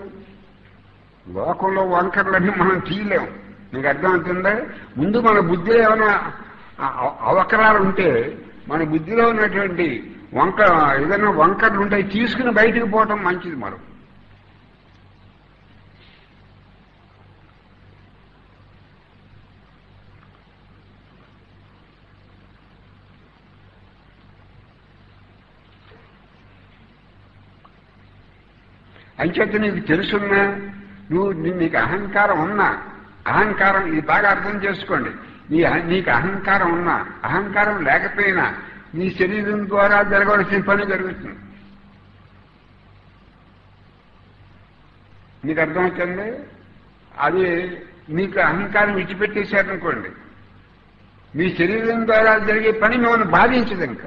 లోకంలో వంకరలన్నీ మనం తీయలేము నీకు అర్థమవుతుందా ముందు మన బుద్ధిలో ఏమైనా ఆ అవ- అవకరాలు ఉంటే మన బుద్ధిలో ఉన్నటువంటి వంక ఏదైనా వంకర్లు ఉంటాయి తీసుకుని బయటికి పోవటం మంచిది మనం అంచేత నీకు తెలుసున్నా నువ్వు నీ- నీకు అహంకారం ఉన్నా అహంకారం ఇది బాగా అర్థం చేసుకోండి నీ అహ- నీకు అహంకారం ఉన్నా అహంకారం లేకపోయినా నీ శరీరం ద్వారా జరగవలసిన పని జరుగుతుంది నీకు అర్థమవుతుంది అది మీకు అహంకారం విడిచిపెట్టేశారనుకోండి మీ శరీరం ద్వారా జరిగే పని మిమ్మల్ని బాధించదు ఇంకా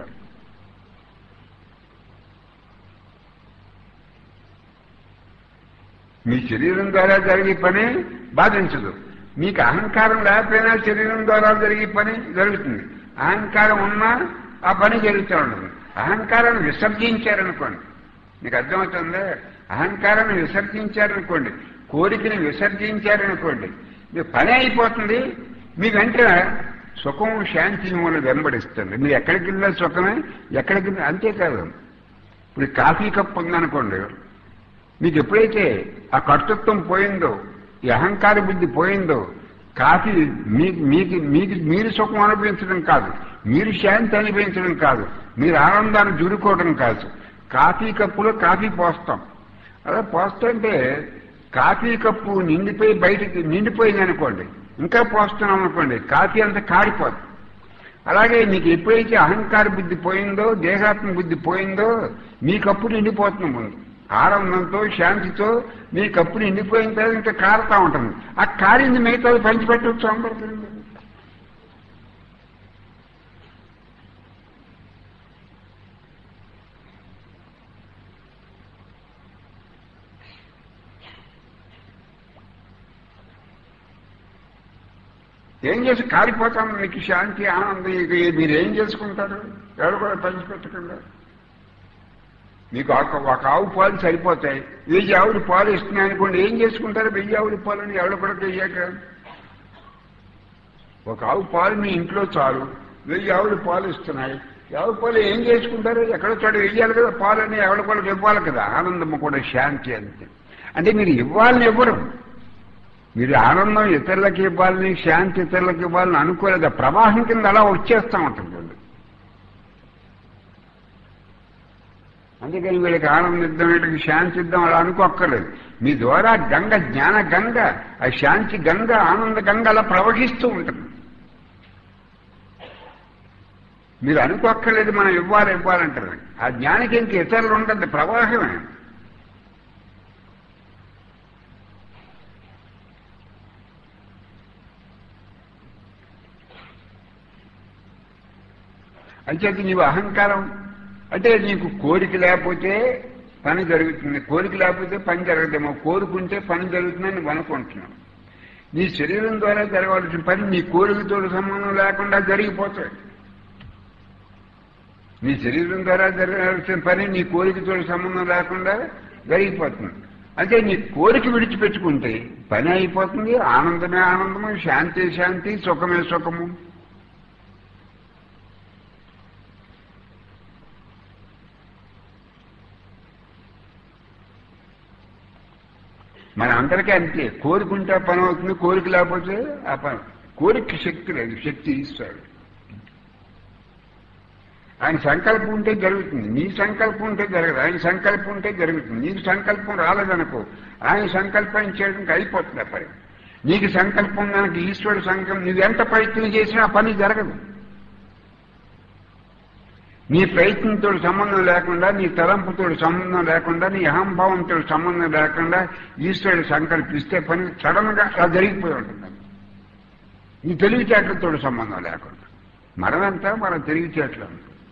మీ శరీరం ద్వారా జరిగే పని బాధించదు మీకు అహంకారం లేకపోయినా శరీరం ద్వారా జరిగే పని జరుగుతుంది అహంకారం ఉన్నా ఆ పని జరుగుతూ ఉంటుంది అహంకారాన్ని విసర్జించారనుకోండి మీకు అర్థమవుతుందా అహంకారాన్ని విసర్జించారనుకోండి కోరికని విసర్జించారనుకోండి మీ పని అయిపోతుంది మీ వెంట సుఖం శాంతి మిమ్మల్ని వెంబడిస్తుంది మీరు ఎక్కడికి వెళ్ళినా సుఖమే ఎక్కడికి వెళ్ళినా అంతేకాదు ఇప్పుడు కాఫీ కప్ ఉందనుకోండి మీకు ఎప్పుడైతే ఆ కర్తృత్వం పోయిందో ఈ అహంకార బుద్ధి పోయిందో కాఫీ మీకు మీకు మీకు మీరు సుఖం అనుభవించడం కాదు మీరు శాంతి అనుభవించడం కాదు మీరు ఆనందాన్ని జురుకోవడం కాదు కాఫీ కప్పులో కాఫీ పోస్తాం అలా పోస్తుంటే కాఫీ కప్పు నిండిపోయి బయటికి నిండిపోయింది అనుకోండి ఇంకా పోస్తున్నాం అనుకోండి కాఫీ అంతా కాడిపోతుంది అలాగే మీకు ఎప్పుడైతే అహంకార బుద్ధి పోయిందో దేహాత్మ బుద్ధి పోయిందో మీ కప్పు నిండిపోతుంది ముందు ఆనందంతో శాంతితో మీ కప్పు నిండిపోయిన తర్వాత ఇంకా కారుతా ఉంటుంది ఆ కారింది మిగతాది పంచిపెట్టవచ్చు అందరికీ ఏం చేసి కారిపోతాను మీకు శాంతి ఆనందం ఇక మీరు ఏం చేసుకుంటారు ఎవరు కూడా పంచిపెట్టకుండా మీకు ఒక ఒక ఆవు పాలు సరిపోతాయి వెయ్యి ఆవులు పాలు ఇస్తున్నాయి అనుకోండి ఏం చేసుకుంటారు వెయ్యి ఆవుల పాలని ఎవరు కూడా తెలియక ఒక ఆవు పాలు మీ ఇంట్లో చాలు వెయ్యి ఆవులు పాలు ఇస్తున్నాయి ఆవు పాలు ఏం చేసుకుంటారు ఎక్కడ చోట వెయ్యాలి కదా పాలని ఎవరి కూడా ఇవ్వాలి కదా ఆనందం కూడా శాంతి అంతే అంటే మీరు ఇవ్వాలని ఇవ్వరు మీరు ఆనందం ఇతరులకి ఇవ్వాలని శాంతి ఇతరులకి ఇవ్వాలని అనుకోలేదు ఆ ప్రవాహం కింద అలా వచ్చేస్తా ఉంటుంది అందుకని వీళ్ళకి ఆనందం ఇద్దాం వీళ్ళకి శాంతి ఇద్దాం అలా అనుకోక్కర్లేదు మీ ద్వారా గంగ జ్ఞాన గంగ ఆ శాంతి గంగ ఆనంద గంగ అలా ప్రవహిస్తూ ఉంటుంది మీరు అనుకోక్కర్లేదు మనం ఇవ్వాలి ఇవ్వాలంటారు ఆ జ్ఞానికి ఇంక ఇతరులు ఉండదు ప్రవాహమే అంచేది నీవు అహంకారం అంటే నీకు కోరిక లేకపోతే పని జరుగుతుంది కోరిక లేకపోతే పని జరగదేమో కోరుకుంటే పని జరుగుతుందని నువ్వు అనుకుంటున్నావు నీ శరీరం ద్వారా జరగవలసిన పని నీ కోరికతో సంబంధం లేకుండా జరిగిపోతాయి నీ శరీరం ద్వారా జరగాల్సిన పని నీ కోరికతో సంబంధం లేకుండా జరిగిపోతుంది అంటే నీ కోరిక విడిచిపెట్టుకుంటే పని అయిపోతుంది ఆనందమే ఆనందము శాంతి శాంతి సుఖమే సుఖము మన అందరికీ అంతే కోరుకుంటే ఆ పని అవుతుంది కోరిక లేకపోతే ఆ పని కోరిక శక్తి లేదు శక్తి ఇస్తాడు ఆయన సంకల్పం ఉంటే జరుగుతుంది నీ సంకల్పం ఉంటే జరగదు ఆయన సంకల్పం ఉంటే జరుగుతుంది నీకు సంకల్పం రాలేదనుకో ఆయన సంకల్పం చేయడానికి అయిపోతుంది ఆ పని నీకు సంకల్పం కనుక ఈశ్వరుడు సంకల్పం నువ్వు ఎంత ప్రయత్నం చేసినా ఆ పని జరగదు నీ ప్రయత్నంతో సంబంధం లేకుండా నీ తలంపుతో సంబంధం లేకుండా నీ అహంభావంతో సంబంధం లేకుండా ఈశ్వరుడు సంకల్పిస్తే పని సడన్ గా అలా జరిగిపోయి ఉంటుంది నీ తెలివితేటలతో సంబంధం లేకుండా మనమంతా మన తెలివితేటలు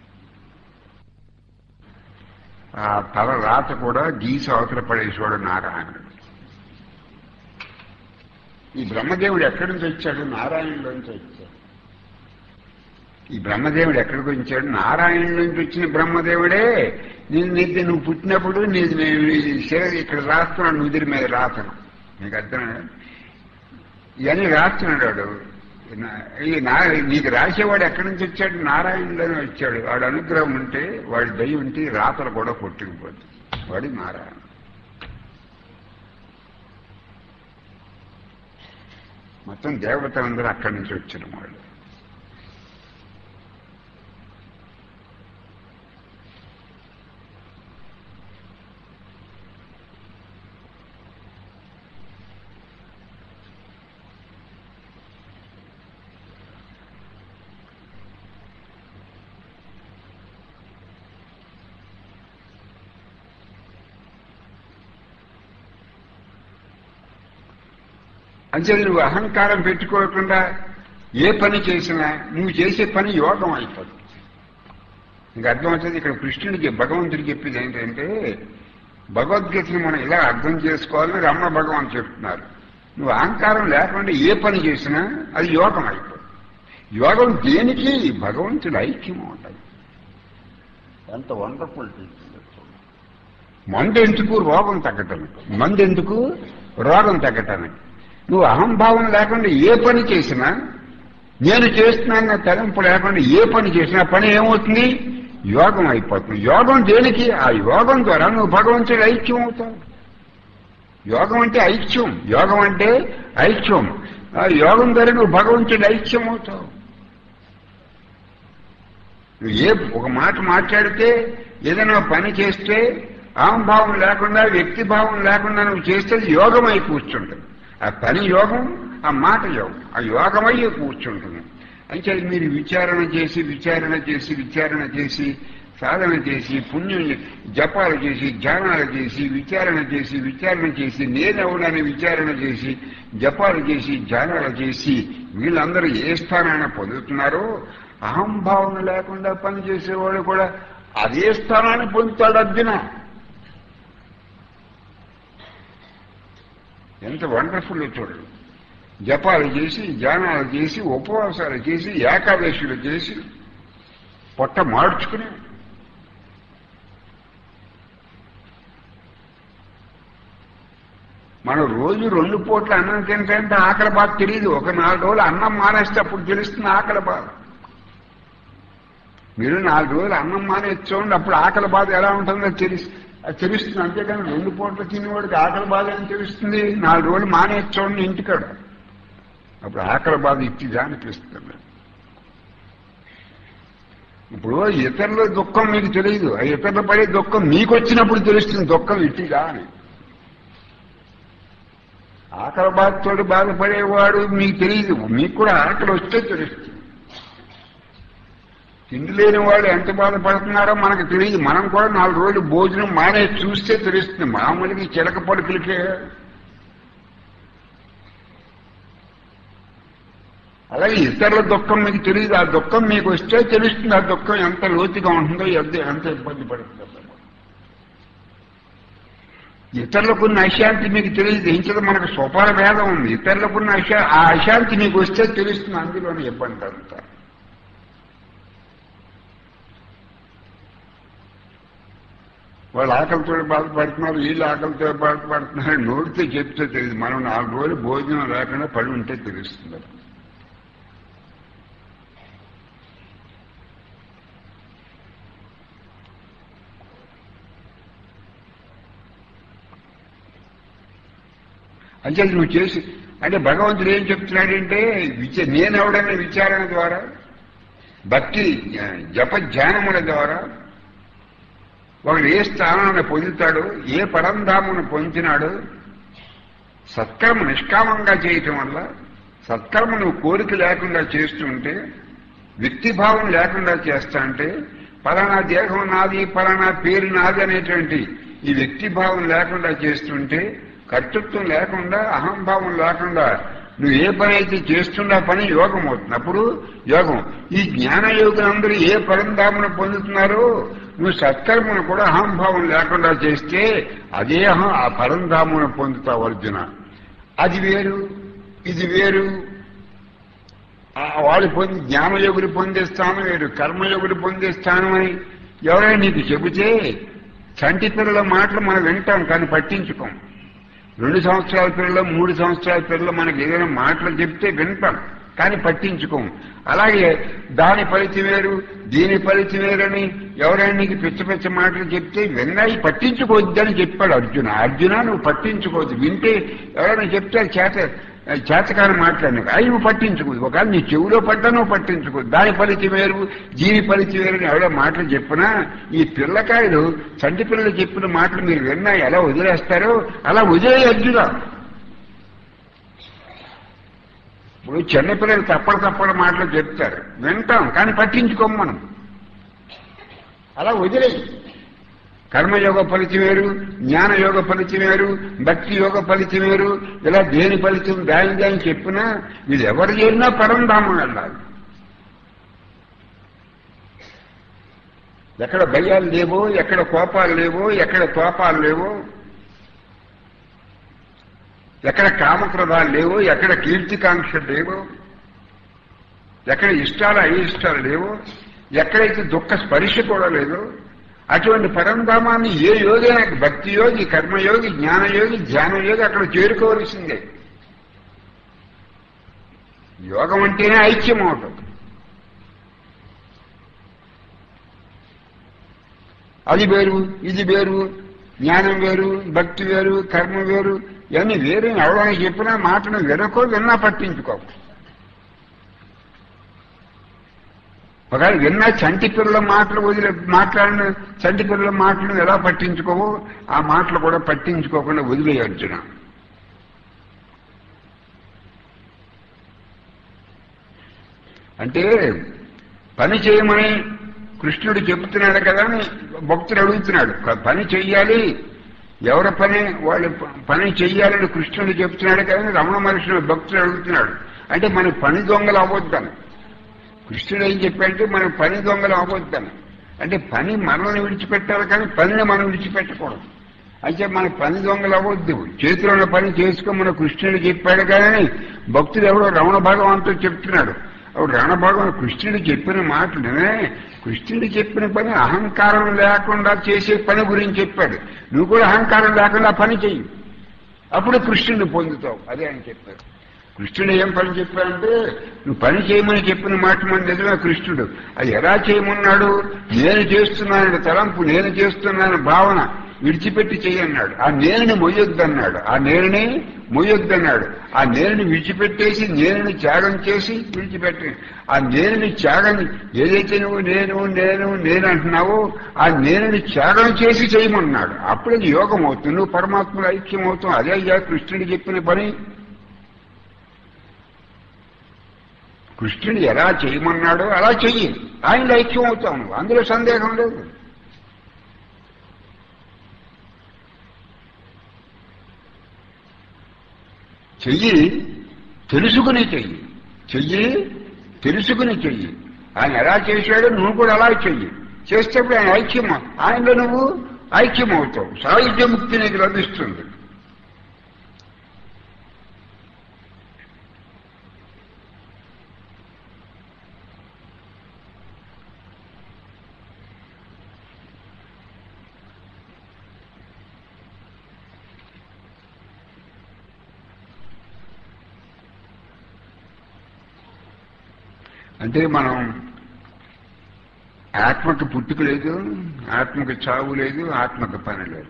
ఆ తల రాత కూడా గీసి అవతల పడేసేవాడు నారాయణుడు ఈ బ్రహ్మదేవుడు ఎక్కడి నుంచి వచ్చాడు నారాయణులోంచి వచ్చాడు ఈ బ్రహ్మదేవుడు ఎక్కడికి వచ్చాడు నారాయణ నుంచి వచ్చిన బ్రహ్మదేవుడే నేను నీది నువ్వు పుట్టినప్పుడు నీది నేను ఇక్కడ రాస్తున్నాడు నుదిరి మీద రాతను నీకు అర్థం ఇవన్నీ రాస్తున్నాడు వాడు నా- ఈ నా నీకు రాసేవాడు ఎక్కడి నుంచి వచ్చాడు నారాయణుడని వచ్చాడు వాడు అనుగ్రహం ఉంటే వాడి దయ ఉంటే ఈ రాతలు కూడా కొట్టుకుపోతుంది వాడి నారాయణ మొత్తం దేవతలందరూ అక్కడి నుంచి వచ్చిన వాళ్ళు అంతే నువ్వు అహంకారం పెట్టుకోకుండా ఏ పని చేసినా నువ్వు చేసే పని యోగం అయిపోతుంది ఇంకా అర్థమవుతుంది ఇక్కడ కృష్ణుడికి భగవంతుడు చెప్పేది ఏంటంటే భగవద్గీతను మనం ఇలా అర్థం చేసుకోవాలని రమణ భగవాన్ చెప్తున్నారు నువ్వు అహంకారం లేకుండా ఏ పని చేసినా అది యోగం అయిపోతుంది యోగం దేనికి భగవంతుడు ఐక్యం ఉంటుంది ఎంత వండర్ఫుల్ టీచింగ్ మందు ఎందుకు రోగం తగ్గటానికి మందు ఎందుకు రోగం తగ్గటానికి నువ్వు అహంభావం లేకుండా ఏ పని చేసినా నేను చేస్తున్నాన్న తలంపు లేకుండా ఏ పని చేసినా పని ఏమవుతుంది యోగం అయిపోతుంది యోగం దేనికి ఆ యోగం ద్వారా నువ్వు భగవంతుడు ఐక్యం అవుతావు యోగం అంటే ఐక్యం యోగం అంటే ఐక్యం ఆ యోగం ద్వారా నువ్వు భగవంతుడు ఐక్యం అవుతావు నువ్వు ఏ ఒక మాట మాట్లాడితే ఏదైనా పని చేస్తే అహంభావం లేకుండా వ్యక్తి భావం లేకుండా నువ్వు చేస్తే అది యోగం అయి కూర్చుంటుంది ఆ పని యోగం ఆ మాట యోగం ఆ యోగమయ్యి కూర్చుంటుంది అంటే మీరు విచారణ చేసి విచారణ చేసి విచారణ చేసి సాధన చేసి పుణ్యం జపాలు చేసి ధ్యానాలు చేసి విచారణ చేసి విచారణ చేసి నేనెవడని విచారణ చేసి జపాలు చేసి ధ్యానాలు చేసి వీళ్ళందరూ ఏ స్థానాన్ని పొందుతున్నారో అహంభావం లేకుండా పనిచేసేవాడు కూడా అదే స్థానాన్ని పొందుతాడు అర్జున ఎంత వండర్ఫుల్ చూడండి జపాలు చేసి ధ్యానాలు చేసి ఉపవాసాలు చేసి ఏకాదశులు చేసి పొట్ట మార్చుకుని మనం రోజు రెండు పూట్ల అన్నం తింటే ఆకలి బాధ తెలియదు ఒక నాలుగు రోజులు అన్నం మానేస్తే అప్పుడు తెలుస్తుంది ఆకలి బాధ మీరు నాలుగు రోజులు అన్నం మానేసి చూడండి అప్పుడు ఆకలి బాధ ఎలా ఉంటుందో తెలుసు అది తెలుస్తుంది అంతేకాని రెండు పూట్ల తినేవాడికి ఆకలి బాధ అని తెలుస్తుంది నాలుగు రోజులు మానేసి చూడండి ఇంటికాడ అప్పుడు ఆకలి బాధ ఇచ్చిదా అనిపిస్తుంది ఇప్పుడు ఇతరుల దుఃఖం మీకు తెలియదు ఆ ఇతరులు పడే దుఃఖం మీకు వచ్చినప్పుడు తెలుస్తుంది దుఃఖం ఇట్టిగా అని ఆకలి బాధతోటి బాధపడేవాడు మీకు తెలియదు మీకు కూడా ఆకలి వస్తే తెలుస్తుంది తిండి లేని వాడు ఎంత బాధపడుతున్నారో మనకు తెలియదు మనం కూడా నాలుగు రోజులు భోజనం మానే చూస్తే తెలుస్తుంది మామూలుగా ఈ చిలక పడుకులకే అలాగే ఇతరుల దుఃఖం మీకు తెలియదు ఆ దుఃఖం మీకు వస్తే తెలుస్తుంది ఆ దుఃఖం ఎంత లోతుగా ఉంటుందో ఎంత ఎంత ఇబ్బంది పడుతుందో ఇతరులకున్న అశాంతి మీకు తెలియదు ఇంచదు మనకు స్వపాల భేదం ఉంది ఇతరులకున్న అశా ఆ అశాంతి మీకు వస్తే తెలుస్తుంది అందులోని ఇబ్బంది అంతా వాళ్ళు ఆకలితో బాధపడుతున్నారు వీళ్ళు ఆకలితో బాధపడుతున్నారు నోటితో చెప్తే తెలియదు మనం నాలుగు రోజులు భోజనం లేకుండా పడి ఉంటే తెలుస్తుంది అంటే నువ్వు చేసి అంటే భగవంతుడు ఏం చెప్తున్నాడంటే విచ నేనెవడన్న విచారణ ద్వారా భక్తి జప ధ్యానముల ద్వారా ఒకడు ఏ స్థానాన్ని పొందుతాడు ఏ పరంధామును పొందినాడు సత్కర్మ నిష్కామంగా చేయటం వల్ల సత్కర్మ నువ్వు కోరిక లేకుండా చేస్తుంటే వ్యక్తిభావం లేకుండా చేస్తా అంటే పలానా దేహం నాది పలానా పేరు నాది అనేటువంటి ఈ వ్యక్తిభావం లేకుండా చేస్తుంటే కర్తృత్వం లేకుండా అహంభావం లేకుండా నువ్వు ఏ పని అయితే చేస్తున్నా పని యోగం అవుతుంది అప్పుడు యోగం ఈ జ్ఞాన అందరూ ఏ పరంధామును పొందుతున్నారో నువ్వు సత్కర్మను కూడా అహంభావం లేకుండా చేస్తే అదే అహం ఆ పరంధామును పొందుతావు అర్జున అది వేరు ఇది వేరు ఆ వాడు పొంది జ్ఞానయోగులు పొందే స్థానం వేరు కర్మయోగులు పొందే స్థానం అని ఎవరైనా నీకు చెబితే చంటి పిల్లల మాటలు మనం వింటాం కానీ పట్టించుకోం రెండు సంవత్సరాల పిల్లలు మూడు సంవత్సరాల పిల్లలు మనకి ఏదైనా మాటలు చెప్తే వింటాం కానీ పట్టించుకోము అలాగే దాని ఫలితం వేరు దీని ఫలితం వేరని ఎవరైనా నీకు పిచ్చ పిచ్చ మాటలు చెప్తే విన్నాయి పట్టించుకోవద్దని చెప్పాడు అర్జున అర్జున నువ్వు పట్టించుకోవద్దు వింటే ఎవరైనా చెప్తే అది చేత చేతకాని మాట్లాడిన అవి నువ్వు పట్టించుకోదు ఒకవేళ నీ చెవిలో పడ్డా నువ్వు పట్టించుకోదు దాని ఫలితం వేరు దీని ఫలితం వేరు అని ఎవరో మాటలు చెప్పినా ఈ పిల్లకాయలు చంటి పిల్లలు చెప్పిన మాటలు మీరు విన్నా ఎలా వదిలేస్తారో అలా వదిలే అర్జున ఇప్పుడు చిన్నపిల్లలు తప్పడు తప్పడు మాటలు చెప్తారు వింటాం కానీ పట్టించుకోం మనం అలా వదిలేయి కర్మయోగ ఫలితం వేరు జ్ఞాన యోగ ఫలితం వేరు భక్తి యోగ ఫలితం వేరు ఇలా దేని ఫలితం దాని దాని చెప్పినా వీళ్ళు ఎవరు చేరినా పరంధామం వెళ్ళాలి ఎక్కడ భయాలు లేవో ఎక్కడ కోపాలు లేవో ఎక్కడ కోపాలు లేవో ఎక్కడ కామక్రోధాలు లేవో ఎక్కడ కీర్తికాంక్షలు లేవో ఎక్కడ ఇష్టాలు అయిష్టాలు లేవో ఎక్కడైతే దుఃఖ స్పర్శ కూడా లేదో అటువంటి పరంధామాన్ని ఏ యోగి భక్తి యోగి కర్మయోగి జ్ఞానయోగి ధ్యానయోగి అక్కడ చేరుకోవలసిందే యోగం అంటేనే ఐక్యం అవటం అది వేరు ఇది వేరు జ్ఞానం వేరు భక్తి వేరు కర్మ వేరు ఇవన్నీ వేరే ఎవరైనా చెప్పినా మాటను వినకో విన్నా పట్టించుకో ఒకవేళ విన్నా చంటి పిల్లల మాటలు వదిలే మాట్లాడిన చంటి పిల్లల మాటలను ఎలా పట్టించుకోవో ఆ మాటలు కూడా పట్టించుకోకుండా వదిలే అర్జున అంటే పని చేయమని కృష్ణుడు చెబుతున్నాడు కదా అని భక్తుడు అడుగుతున్నాడు పని చెయ్యాలి ఎవరి పని వాళ్ళు పని చెయ్యాలని కృష్ణుడు చెప్తున్నాడు కదా రమణ మహర్షి భక్తుడు అడుగుతున్నాడు అంటే మన పని దొంగలు అవ్వద్దని కృష్ణుడు ఏం చెప్పాడంటే మనం పని దొంగలు అవ్వద్దని అంటే పని మనల్ని విడిచిపెట్టాలి కానీ పనిని మనం విడిచిపెట్టకూడదు అయితే మన పని దొంగలు అవ్వద్దు చేతిలో ఉన్న పని చేసుకోమని కృష్ణుడు చెప్పాడు కానీ భక్తుడు ఎవడో రమణ భగవంతుడు చెప్తున్నాడు అప్పుడు రమణ భగవాన్ కృష్ణుడు చెప్పిన మాటలనే కృష్ణుడు చెప్పిన పని అహంకారం లేకుండా చేసే పని గురించి చెప్పాడు నువ్వు కూడా అహంకారం లేకుండా పని చెయ్యి అప్పుడు కృష్ణుడిని పొందుతావు అదే ఆయన చెప్పారు కృష్ణుడు ఏం పని చెప్పాడంటే నువ్వు పని చేయమని చెప్పిన మాట మన నిజమే కృష్ణుడు అది ఎలా చేయమన్నాడు నేను చేస్తున్నాను తలంపు నేను చేస్తున్నాను భావన విడిచిపెట్టి చేయన్నాడు ఆ నేనుని మొయ్యొద్దన్నాడు ఆ నేనుని మొయ్యొద్దన్నాడు ఆ నేనుని విడిచిపెట్టేసి నేనుని త్యాగం చేసి విడిచిపెట్టి ఆ నేనుని త్యాగం ఏదైతే నువ్వు నేను నేను నేను అంటున్నావో ఆ నేనుని త్యాగం చేసి చేయమన్నాడు అప్పుడు అది యోగం అవుతుంది నువ్వు పరమాత్మలో ఐక్యం అవుతావు అదే అయ్యా కృష్ణుడు చెప్పిన పని కృష్ణుడు ఎలా చేయమన్నాడో అలా చెయ్యి ఆయన ఐక్యం అవుతావు నువ్వు అందులో సందేహం లేదు చెయ్యి తెలుసుకుని చెయ్యి చెయ్యి తెలుసుకుని చెయ్యి ఆయన ఎలా చేశాడో నువ్వు కూడా అలా చెయ్యి చేసేటప్పుడు ఆయన ఐక్యం ఆయనలో నువ్వు ఐక్యం అవుతావు సాహిత్య ముక్తి నీకు లభిస్తుంది అంటే మనం ఆత్మకు పుట్టుక లేదు ఆత్మకు చావు లేదు ఆత్మకు పని లేదు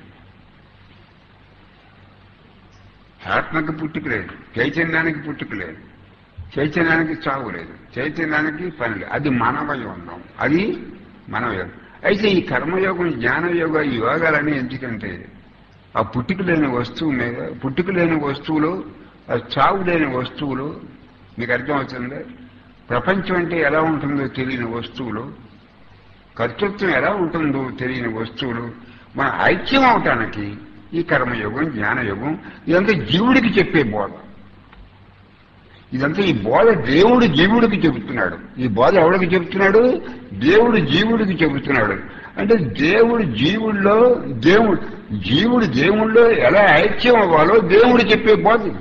ఆత్మకు పుట్టుక లేదు చైతన్యానికి పుట్టుక లేదు చైతన్యానికి చావు లేదు చైతన్యానికి పని లేదు అది మనమై ఉన్నాం అది మనమే అయితే ఈ కర్మయోగం జ్ఞానయోగ ఈ యోగాలని ఎందుకంటే ఆ పుట్టుక లేని వస్తువు మీద పుట్టుక లేని వస్తువులు ఆ చావు లేని వస్తువులు మీకు అర్థమవుతుంది ప్రపంచం అంటే ఎలా ఉంటుందో తెలియని వస్తువులు కర్తృత్వం ఎలా ఉంటుందో తెలియని వస్తువులు మన ఐక్యం అవటానికి ఈ కర్మయోగం జ్ఞానయోగం ఇదంతా జీవుడికి చెప్పే బోధ ఇదంతా ఈ బోధ దేవుడు జీవుడికి చెబుతున్నాడు ఈ బోధ ఎవడికి చెబుతున్నాడు దేవుడు జీవుడికి చెబుతున్నాడు అంటే దేవుడు జీవుల్లో దేవుడు జీవుడు దేవుళ్ళో ఎలా ఐక్యం అవ్వాలో దేవుడు చెప్పే బోధ ఇది.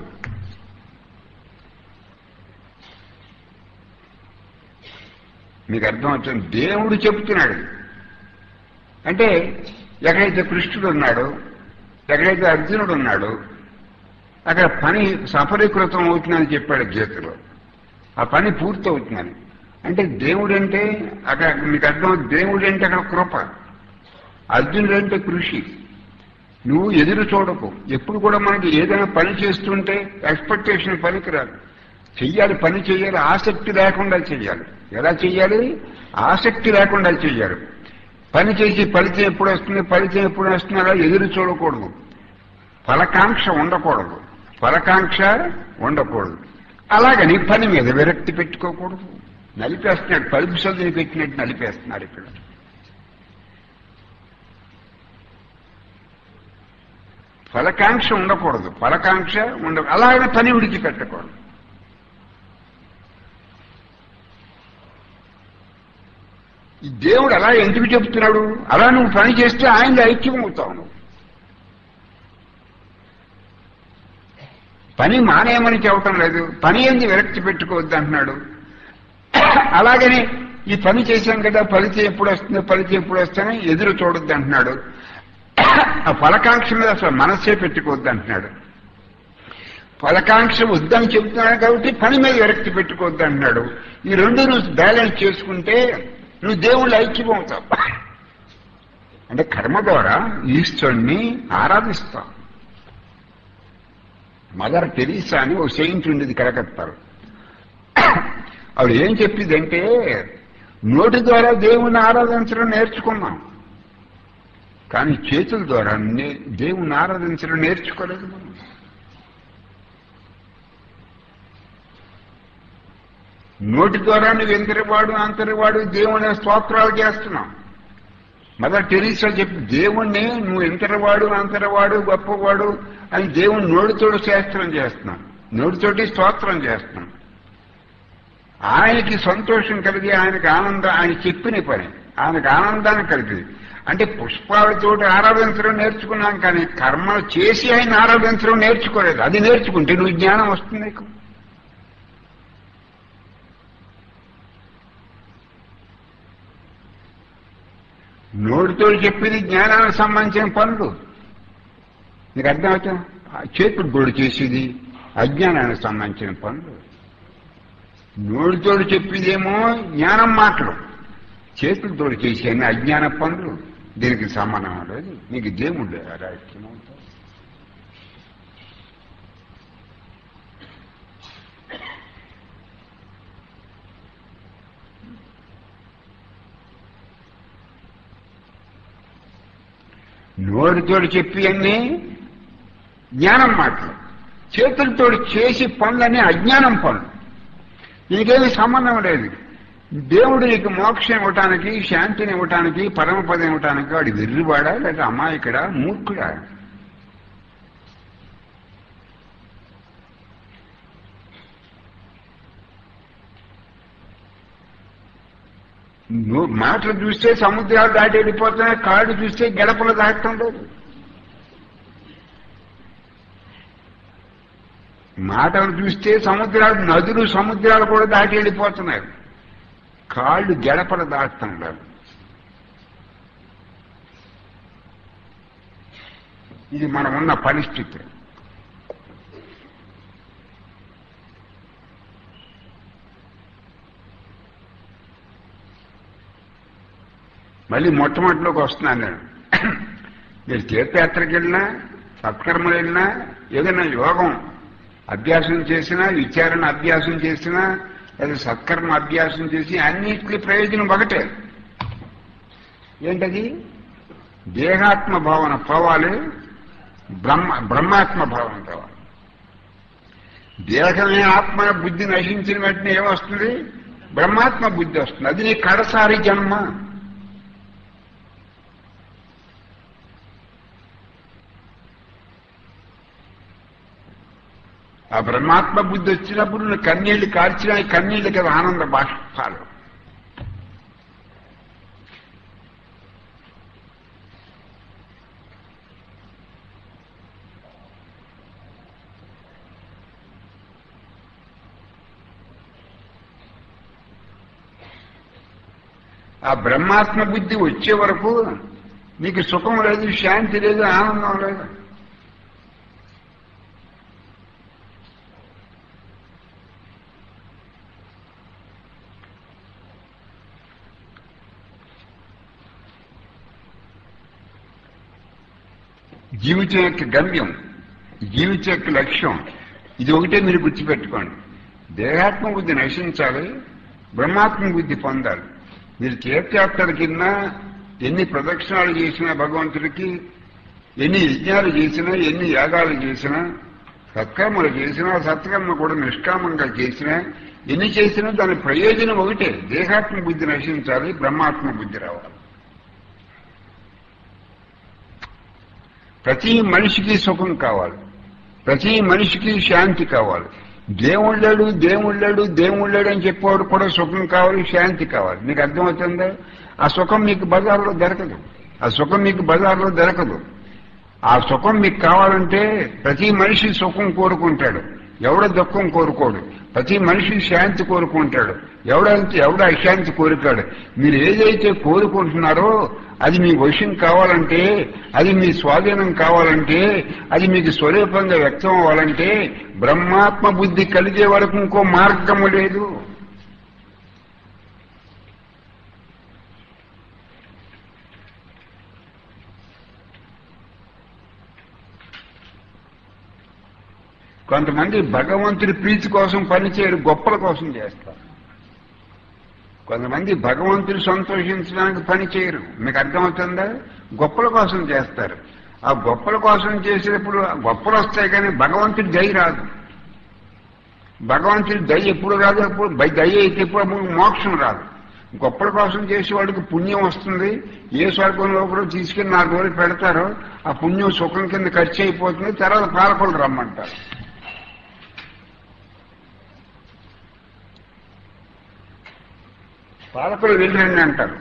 మీకు అర్థమవుతుంది దేవుడు చెబుతున్నాడు అంటే ఎక్కడైతే కృష్ణుడు ఉన్నాడో ఎక్కడైతే అర్జునుడు ఉన్నాడో అక్కడ పని సఫలీకృతం అవుతుందని చెప్పాడు గీతలో ఆ పని పూర్తవుతుందని అంటే దేవుడు అంటే అక్కడ మీకు అర్థం దేవుడు అంటే అక్కడ కృప అర్జునుడు అంటే కృషి నువ్వు ఎదురు చూడకు ఎప్పుడు కూడా మనకి ఏదైనా పని చేస్తుంటే ఎక్స్పెక్టేషన్ పనికిరాదు చెయ్యాలి పని చెయ్యాలి ఆసక్తి లేకుండా చెయ్యాలి ఎలా చెయ్యాలి ఆసక్తి లేకుండా చెయ్యాలి పని చేసి ఫలితం ఎప్పుడు వస్తుంది ఫలితం ఎప్పుడు వస్తుంది అలా ఎదురు చూడకూడదు ఫలకాంక్ష ఉండకూడదు ఫలకాంక్ష ఉండకూడదు అలాగని పని మీద విరక్తి పెట్టుకోకూడదు నలిపేస్తున్నాడు పలుపు సొద్దుని పెట్టినట్టు నలిపేస్తున్నాడు ఇక్కడ ఫలకాంక్ష ఉండకూడదు ఫలకాంక్ష ఉండ అలాగే పని విడిచిపెట్టకూడదు ఈ దేవుడు అలా ఎందుకు చెప్తున్నాడు అలా నువ్వు పని చేస్తే ఆయన ఐక్యం అవుతావు నువ్వు పని మానేయమని చెప్పటం లేదు పని ఏంది విరక్తి పెట్టుకోవద్దు అంటున్నాడు అలాగని ఈ పని చేశాం కదా ఫలితం ఎప్పుడు వస్తుందో ఫలితం ఎప్పుడు వస్తుందని ఎదురు చూడొద్దు అంటున్నాడు ఆ ఫలకాంక్ష మీద అసలు మనస్సే పెట్టుకోవద్దు అంటున్నాడు ఫలకాంక్ష వద్దని చెబుతున్నాడు కాబట్టి పని మీద విరక్తి పెట్టుకోవద్దు అంటున్నాడు ఈ రెండు నువ్వు బ్యాలెన్స్ చేసుకుంటే నువ్వు దేవుళ్ళు ఐక్యం అవుతావు అంటే కర్మ ద్వారా ఈశ్వరుణ్ణి ఆరాధిస్తావు మదర్ టెరీసా అని ఓ సెయింట్ ఉండేది కలకత్తారు ఆవిడ ఏం చెప్పిందంటే నోటి ద్వారా దేవుణ్ణి ఆరాధించడం నేర్చుకున్నాం కానీ చేతుల ద్వారా నే- దేవుణ్ణి ఆరాధించడం నేర్చుకోలేదు మనం నోటి ద్వారా నువ్వు ఎంతరివాడు అంతరివాడు దేవుని స్తోత్రాలు చేస్తున్నాం మదర్ టెరీసా చెప్పి దేవుణ్ణి నువ్వు ఎంతరివాడు అంతరివాడు గొప్పవాడు అని దేవుని నోటితోటి శాస్త్రం చేస్తున్నాం నోటితోటి స్తోత్రం చేస్తున్నాం ఆయనకి సంతోషం కలిగి ఆయనకి ఆనందం ఆయన చెప్పిన పని ఆయనకు ఆనందాన్ని కలిగి అంటే పుష్పాలతోటి ఆరాధించడం నేర్చుకున్నాం కానీ కర్మ చేసి ఆయన ఆరాధించడం నేర్చుకోలేదు అది నేర్చుకుంటే నువ్వు జ్ఞానం వస్తుంది నీకు నోటితో చెప్పింది జ్ఞానానికి సంబంధించిన పనులు నీకు అర్థమవుతా చేతుడు గోడు చేసేది అజ్ఞానానికి సంబంధించిన పనులు నోటితో చెప్పేదేమో జ్ఞానం మాటలు చేతులతో చేసే అన్ని అజ్ఞాన పనులు దీనికి సంబంధం లేదు నీకు దేవుడు రాజ్యమవుతావు నోటితోటి చెప్పి అన్ని జ్ఞానం మాటలు చేతులతో చేసి పనులన్నీ అజ్ఞానం పనులు నీకేమి సంబంధం లేదు దేవుడు నీకు మోక్షం ఇవ్వటానికి శాంతిని ఇవ్వటానికి పరమపదం ఇవ్వటానికి వాడు వెర్రివాడా లేక అమాయకుడా మూర్ఖుడా నువ్వు మాటలు చూస్తే సముద్రాలు దాటి వెళ్ళిపోతున్నాయి కాళ్ళు చూస్తే గడపలు దాటం లేదు మాటలు చూస్తే సముద్రాలు నదులు సముద్రాలు కూడా దాటి వెళ్ళిపోతున్నాయి కాళ్ళు గడపలు దాటం లేదు ఇది మనం ఉన్న పరిస్థితి మళ్ళీ మొట్టమొదటిలోకి వస్తున్నాను నేను మీరు తీర్థయాత్రకి వెళ్ళినా సత్కర్మలు వెళ్ళినా ఏదైనా యోగం అభ్యాసం చేసినా విచారణ అభ్యాసం చేసినా లేదా సత్కర్మ అభ్యాసం చేసి అన్నిటికీ ప్రయోజనం ఒకటే ఏంటది దేహాత్మ భావన పోవాలి బ్రహ్మ బ్రహ్మాత్మ భావన కావాలి దేహమే ఆత్మ బుద్ధి నశించిన వెంటనే ఏమొస్తుంది బ్రహ్మాత్మ బుద్ధి వస్తుంది అది నీ కడసారి జన్మ ఆ బ్రహ్మాత్మ బుద్ధి వచ్చినప్పుడు నువ్వు కన్నీళ్లు కార్చినా ఈ కన్నీళ్ళు కదా ఆనంద బాష్పాలు ఆ బ్రహ్మాత్మ బుద్ధి వచ్చే వరకు నీకు సుఖం లేదు శాంతి లేదు ఆనందం లేదు జీవితం యొక్క గమ్యం జీవితం యొక్క లక్ష్యం ఇది ఒకటే మీరు గుర్తుపెట్టుకోండి దేహాత్మ బుద్ధి నశించాలి బ్రహ్మాత్మ బుద్ధి పొందాలి మీరు తీర్థయాత్రల కింద ఎన్ని ప్రదక్షిణాలు చేసినా భగవంతుడికి ఎన్ని యజ్ఞాలు చేసినా ఎన్ని యాగాలు చేసినా సత్కర్మలు చేసినా సత్కర్మ కూడా నిష్కామంగా చేసినా ఎన్ని చేసినా దాని ప్రయోజనం ఒకటే దేహాత్మ బుద్ధి నశించాలి బ్రహ్మాత్మ బుద్ధి రావాలి ప్రతి మనిషికి సుఖం కావాలి ప్రతి మనిషికి శాంతి కావాలి దేవుళ్ళాడు దేవుళ్ళాడు దేవుళ్ళాడు అని చెప్పేవాడు కూడా సుఖం కావాలి శాంతి కావాలి మీకు అర్థమవుతుందా ఆ సుఖం మీకు బజార్లో దొరకదు ఆ సుఖం మీకు బజార్లో దొరకదు ఆ సుఖం మీకు కావాలంటే ప్రతి మనిషి సుఖం కోరుకుంటాడు ఎవడ దుఃఖం కోరుకోడు ప్రతి మనిషి శాంతి కోరుకుంటాడు ఎవడంటే ఎవడ అశాంతి కోరుకాడు మీరు ఏదైతే కోరుకుంటున్నారో అది మీ వశం కావాలంటే అది మీ స్వాధీనం కావాలంటే అది మీకు స్వరూపంగా వ్యక్తం అవ్వాలంటే బ్రహ్మాత్మ బుద్ధి కలిగే వరకు ఇంకో మార్గము లేదు కొంతమంది భగవంతుడి ప్రీతి కోసం పనిచేయరు గొప్పల కోసం చేస్తారు కొంతమంది భగవంతుడు సంతోషించడానికి పని చేయరు మీకు అర్థమవుతుందా గొప్పల కోసం చేస్తారు ఆ గొప్పల కోసం చేసేటప్పుడు ఆ గొప్పలు వస్తాయి కానీ భగవంతుడి దయ రాదు భగవంతుడి దయ ఎప్పుడు రాదు అప్పుడు బై- దయ అయితే ఎప్పుడు అప్పుడు మోక్షం రాదు గొప్పల కోసం చేసేవాడికి పుణ్యం వస్తుంది ఏ స్వర్గంలో కూడా తీసుకెళ్లి నాలుగు రోజులు పెడతారో ఆ పుణ్యం సుఖం కింద ఖర్చు అయిపోతుంది తర్వాత పాలకులు రమ్మంటారు పాలకులు వెళ్ళండి అంటారు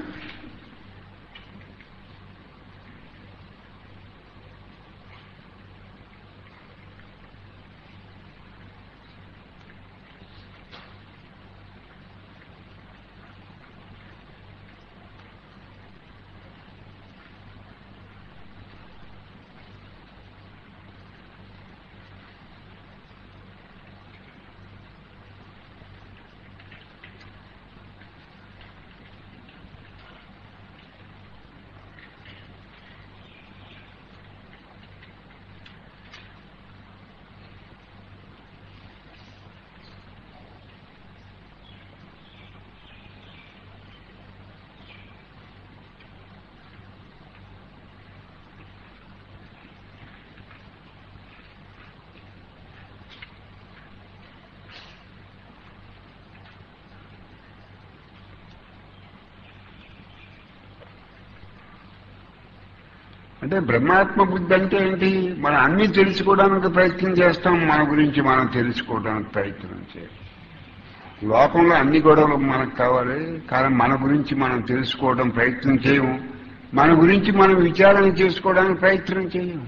అంటే బ్రహ్మాత్మ బుద్ధి అంటే ఏంటి మనం అన్ని తెలుసుకోవడానికి ప్రయత్నం చేస్తాం మన గురించి మనం తెలుసుకోవడానికి ప్రయత్నం చేయాలి లోకంలో అన్ని గొడవలు మనకు కావాలి కానీ మన గురించి మనం తెలుసుకోవడం ప్రయత్నం చేయము మన గురించి మనం విచారణ చేసుకోవడానికి ప్రయత్నం చేయము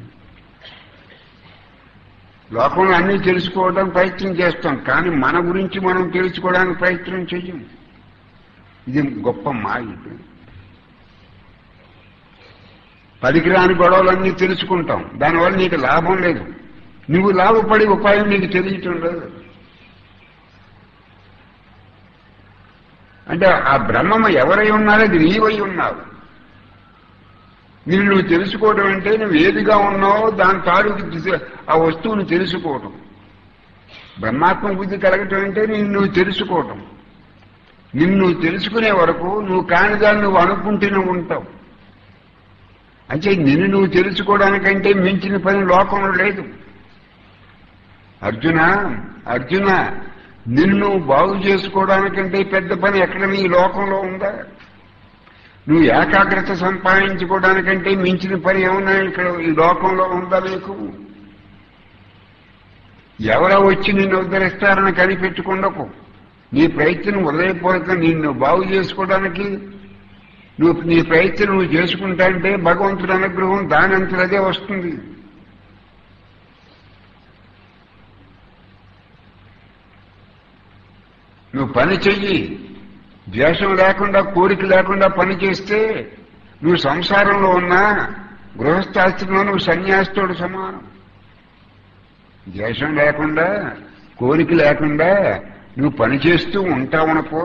లోకంలో అన్ని తెలుసుకోవడానికి ప్రయత్నం చేస్తాం కానీ మన గురించి మనం తెలుసుకోవడానికి ప్రయత్నం చెయ్యం ఇది గొప్ప మాయ ఇది. పనికిరాని గొడవలన్నీ తెలుసుకుంటాం దానివల్ల నీకు లాభం లేదు నువ్వు లాభపడే ఉపాయం నీకు తెలియటం లేదు అంటే ఆ బ్రహ్మము ఎవరై ఉన్నారో అది నీవై ఉన్నావు నిన్ను నువ్వు తెలుసుకోవడం అంటే నువ్వు ఏదిగా ఉన్నావో దాని తాలూకు దిశ- ఆ వస్తువును తెలుసుకోవటం బ్రహ్మాత్మ బుద్ధి కలగటం అంటే నిన్ను నువ్వు తెలుసుకోవటం నిన్ను నువ్వు తెలుసుకునే వరకు నువ్వు కానిదాన్ని నువ్వు అనుకుంటూనే ఉంటావు అంటే నిన్ను నువ్వు తెలుసుకోవడానికంటే మించిన పని లోకంలో లేదు అర్జున అర్జున నిన్ను నువ్వు బాగు చేసుకోవడానికంటే పెద్ద పని ఎక్కడ నీ లోకంలో ఉందా నువ్వు ఏకాగ్రత సంపాదించుకోవడానికంటే మించిన పని ఏమన్నా ఇక్కడ ఈ లోకంలో ఉందా నీకు ఎవరో వచ్చి నిన్ను ఉద్ధరిస్తారని కనిపెట్టుకుండకు నీ ప్రయత్నం ఉదయపూర్వక నిన్ను బాగు చేసుకోవడానికి నువ్వు నీ ప్రయత్నం నువ్వు చేసుకుంటా అంటే భగవంతుడి అనుగ్రహం దాని అంతలదే వస్తుంది నువ్వు పని చెయ్యి ద్వేషం లేకుండా కోరిక లేకుండా పని చేస్తే నువ్వు సంసారంలో ఉన్నా గృహస్థాస్త్రంలో నువ్వు సన్యాసితోడు సమానం ద్వేషం లేకుండా కోరిక లేకుండా నువ్వు పని చేస్తూ ఉంటావనుకో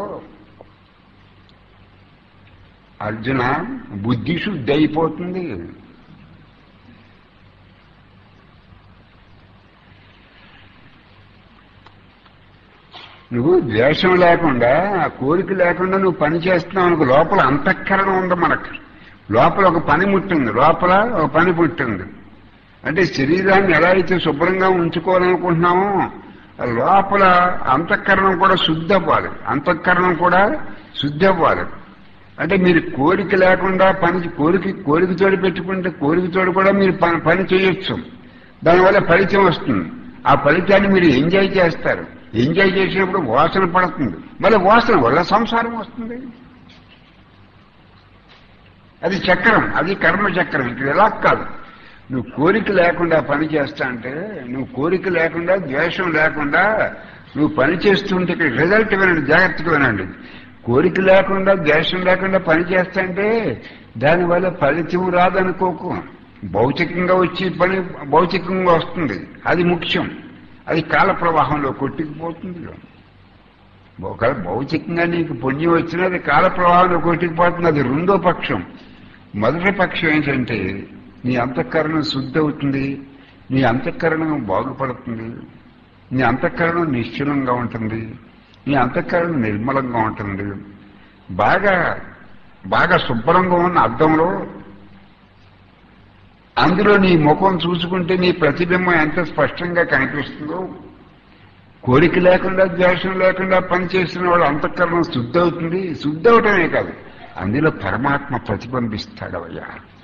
అర్జున బుద్ధి శుద్ధి అయిపోతుంది నువ్వు ద్వేషం లేకుండా ఆ కోరిక లేకుండా నువ్వు పని చేస్తున్నావు అనుకో లోపల అంతఃకరణ ఉంది మనకు లోపల ఒక పని ముట్టింది లోపల ఒక పని పుట్టింది అంటే శరీరాన్ని ఎలా అయితే శుభ్రంగా ఉంచుకోవాలనుకుంటున్నామో ఆ లోపల అంతఃకరణం కూడా శుద్ధి అవ్వాలి అంతఃకరణం కూడా శుద్ధి అవ్వాలి అంటే మీరు కోరిక లేకుండా పని కోరిక కోరిక తోడు పెట్టుకుంటే కోరిక తోడు కూడా మీరు పని పని చేయొచ్చు దానివల్ల ఫలితం వస్తుంది ఆ ఫలితాన్ని మీరు ఎంజాయ్ చేస్తారు ఎంజాయ్ చేసినప్పుడు వాసన పడుతుంది మళ్ళీ వాసన వల్ల సంసారం వస్తుంది అది చక్రం అది కర్మ చక్రం ఇక్కడ ఎలా కాదు నువ్వు కోరిక లేకుండా పని చేస్తా అంటే నువ్వు కోరిక లేకుండా ద్వేషం లేకుండా నువ్వు పని చేస్తుంటే ఇక్కడ రిజల్ట్ వినండి జాగ్రత్తగా వినండి కోరిక లేకుండా ద్వేషం లేకుండా పని చేస్తా అంటే దానివల్ల ఫలితం రాదనుకోకు భౌతికంగా వచ్చి పని భౌతికంగా వస్తుంది అది ముఖ్యం అది కాల ప్రవాహంలో కొట్టుకుపోతుంది ఒకవేళ భౌతికంగా నీకు పుణ్యం వచ్చినా అది కాల ప్రవాహంలో కొట్టుకుపోతుంది అది రెండో పక్షం మొదటి పక్షం ఏంటంటే నీ అంతఃకరణం శుద్ధి అవుతుంది నీ అంతఃకరణం బాగుపడుతుంది నీ అంతఃకరణం నిశ్చలంగా ఉంటుంది నీ అంతఃకరణం నిర్మలంగా ఉంటుంది బాగా బాగా శుభ్రంగా ఉన్న అద్దంలో అందులో నీ ముఖం చూసుకుంటే నీ ప్రతిబింబం ఎంత స్పష్టంగా కనిపిస్తుందో కోరిక లేకుండా ద్వేషం లేకుండా పనిచేసిన వాడు అంతఃకరణం శుద్ధి అవుతుంది శుద్ధి అవటమే కాదు అందులో పరమాత్మ ప్రతిబింబిస్తాడవయ్యా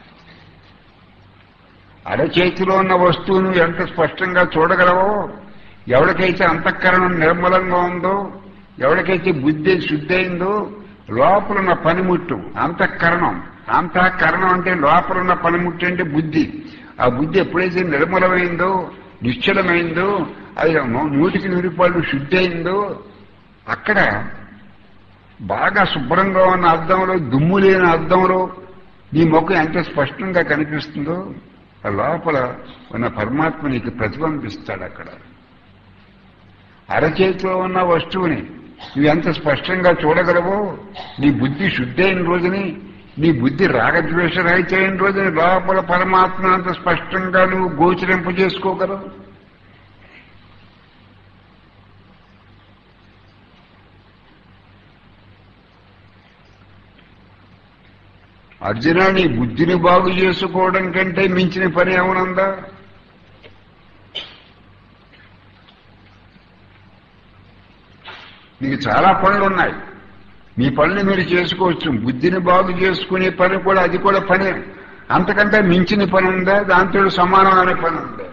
అరచేతిలో ఉన్న వస్తువును ఎంత స్పష్టంగా చూడగలవో ఎవరికైతే అంతఃకరణం నిర్మలంగా ఉందో ఎవరికైతే బుద్ధి శుద్ధయిందో లోపల ఉన్న పనిముట్టు అంతఃకరణం అంతఃకరణం అంటే లోపల ఉన్న పనిముట్టు అంటే బుద్ధి ఆ బుద్ధి ఎప్పుడైతే నిర్మలమైందో నిశ్చలమైందో అది నూటికి నూరు రూపాయలు శుద్ధి అయిందో అక్కడ బాగా శుభ్రంగా ఉన్న అద్దంలో దుమ్ము లేని అద్దంలో నీ ముఖం ఎంత స్పష్టంగా కనిపిస్తుందో ఆ లోపల ఉన్న పరమాత్మ నీకు ప్రతిబింబిస్తాడు అక్కడ అరచేతిలో ఉన్న వస్తువుని నువ్వు ఎంత స్పష్టంగా చూడగలవో నీ బుద్ధి శుద్ధి అయిన రోజుని నీ బుద్ధి రాగద్వేషరహిత అయిన రోజుని లోపల పరమాత్మ అంత స్పష్టంగా నువ్వు గోచరింప చేసుకోగలవు అర్జున నీ బుద్ధిని బాగు చేసుకోవడం కంటే మించిన పని ఏమనుందా మీకు చాలా పనులు ఉన్నాయి మీ పనులు మీరు చేసుకోవచ్చు బుద్ధిని బాగు చేసుకునే పని కూడా అది కూడా పనే అంతకంటే మించిన పని ఉందా దాంతో సమానమైన పని ఉందా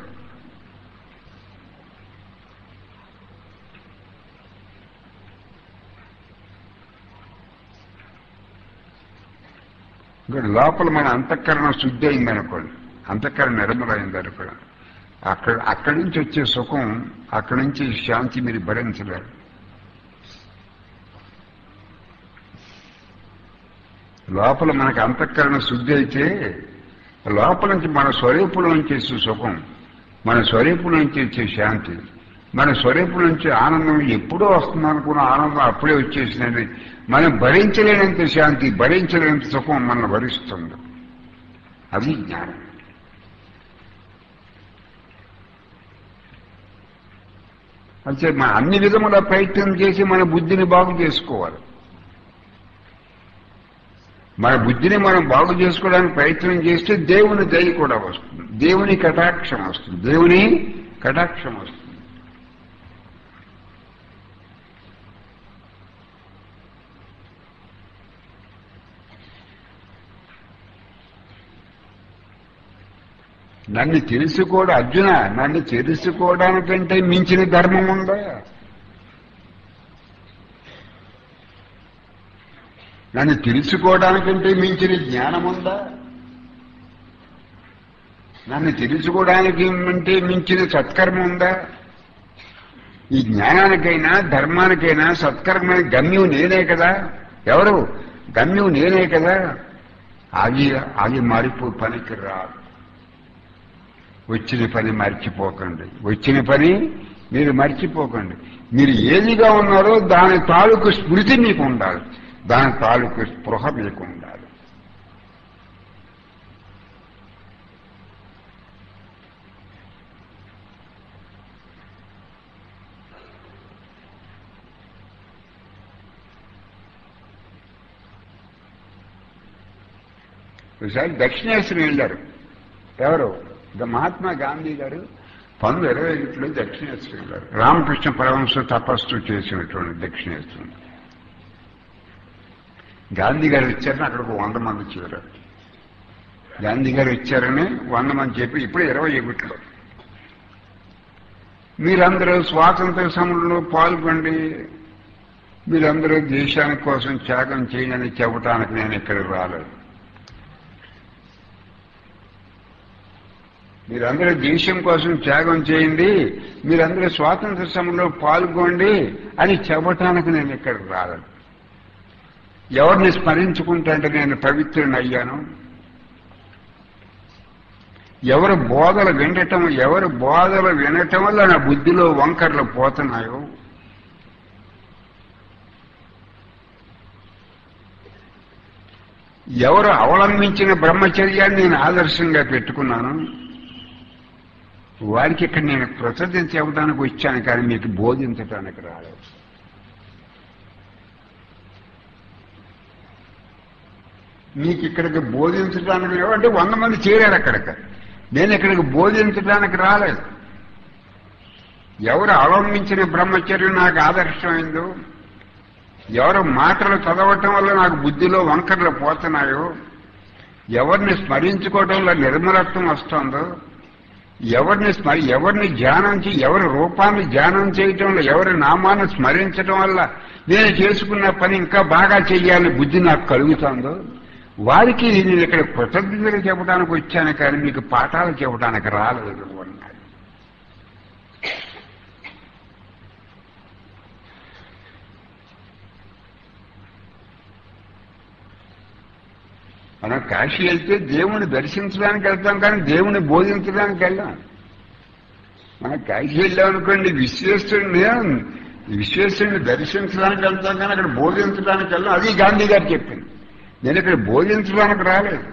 ఇక్కడ లోపల మన అంతఃకరణ శుద్ధి అయిందనుకోండి అంతఃకరణ నిర్మలైంది అనుకోండి అక్కడ అక్కడి నుంచి వచ్చే సుఖం అక్కడి నుంచి శాంతి మీరు భరించలేరు లోపల మనకి అంతఃకరణ శుద్ధి అయితే లోపల నుంచి మన స్వరూపుల నుంచి వచ్చే సుఖం మన స్వరూపుల నుంచి వచ్చే శాంతి మన స్వరూపుల నుంచి ఆనందం ఎప్పుడో వస్తుంది అనుకున్న ఆనందం అప్పుడే వచ్చేసినది మనం భరించలేనంత శాంతి భరించలేనంత సుఖం మనం భరిస్తుంది అది జ్ఞానం అంటే మన అన్ని విధముల ప్రయత్నం చేసి మన బుద్ధిని బాగు చేసుకోవాలి మన బుద్ధిని మనం బాగు చేసుకోవడానికి ప్రయత్నం చేస్తే దేవుని దయ కూడా వస్తుంది దేవుని కటాక్షం వస్తుంది దేవుని కటాక్షం వస్తుంది నన్ను తెలుసుకోవడం అర్జున నన్ను తెలుసుకోవడానికంటే మించిన ధర్మం ఉందా నన్ను తెలుసుకోవడానికంటే మించిన జ్ఞానం ఉందా నన్ను తెలుసుకోవడానికి అంటే మించిన సత్కర్మ ఉందా ఈ జ్ఞానానికైనా ధర్మానికైనా సత్కర్మ గమ్యం నేనే కదా ఎవరు గమ్యం నేనే కదా ఆగి ఆగి మారిపో పనికి రాదు వచ్చిన పని మర్చిపోకండి వచ్చిన పని మీరు మర్చిపోకండి మీరు ఏదిగా ఉన్నారో దాని తాలూకు స్మృతి మీకు ఉండాలి దాని తాలూకు స్పృహ మీకు ఉండాలి ఒకసారి దక్షిణేశ్వరం వెళ్ళారు ఎవరు ద మహాత్మా గాంధీ గారు పంతొమ్మిది ఇరవై ఒకటిలో దక్షిణేశ్వరం వెళ్ళారు రామకృష్ణ పరమహంస తపస్సు చేసినటువంటి దక్షిణేశ్వరం గాంధీ గారు వచ్చారని అక్కడికి వంద మంది చేరారు గాంధీ గారు వచ్చారని వంద మంది చెప్పి ఇప్పుడు ఇరవై ఒకటిలో మీరందరూ స్వాతంత్ర సమరంలో పాల్గొండి మీరందరూ దేశాని కోసం త్యాగం చేయని చెప్పడానికి నేను ఇక్కడికి రాలేదు మీరందరూ దేశం కోసం త్యాగం చేయండి మీరందరూ స్వాతంత్ర సమరంలో పాల్గొండి అని చెప్పటానికి నేను ఇక్కడికి రాలేదు ఎవరిని స్మరించుకుంటే నేను పవిత్రుని అయ్యాను ఎవరు బోధలు వినటం ఎవరు బోధలు వినటం వల్ల నా బుద్ధిలో వంకర్లు పోతున్నాయో ఎవరు అవలంబించిన బ్రహ్మచర్యాన్ని నేను ఆదర్శంగా పెట్టుకున్నాను వారికి ఇక్కడ నేను కృతజ్ఞత చెప్పడానికి వచ్చాను కానీ మీకు బోధించడానికి రాలేదు మీకు ఇక్కడికి బోధించడానికి అంటే వంద మంది చేరారు అక్కడికి నేను ఇక్కడికి బోధించడానికి రాలేదు ఎవరు అవలంబించిన బ్రహ్మచర్యం నాకు ఆదర్శమైందో ఎవరు మాటలు చదవటం వల్ల నాకు బుద్ధిలో వంకర్లు పోతున్నాయో ఎవరిని స్మరించుకోవటం వల్ల నిర్మలత్వం వస్తుందో ఎవరిని స్మరి ఎవరిని ధ్యానం చే ఎవరి రూపాన్ని ధ్యానం చేయటం వల్ల ఎవరి నామాన్ని స్మరించడం వల్ల నేను చేసుకున్న పని ఇంకా బాగా చెయ్యాలని బుద్ధి నాకు కలుగుతుందో వారికి నేను ఇక్కడ కృతజ్ఞతలు చెప్పడానికి వచ్చాను కానీ మీకు పాఠాలు చెప్పడానికి రాలేదు అన్నాడు మనం కాశీ వెళ్తే దేవుణ్ణి దర్శించడానికి వెళ్తాం కానీ దేవుణ్ణి బోధించడానికి వెళ్ళాం మనం కాశీ వెళ్ళామనుకోండి విశ్వేశ్వరుని విశ్వేశ్వరుని దర్శించడానికి వెళ్తాం కానీ అక్కడ బోధించడానికి వెళ్ళాం అది గాంధీ గారు చెప్పింది నేను ఇక్కడ బోధించడానికి రాలేదు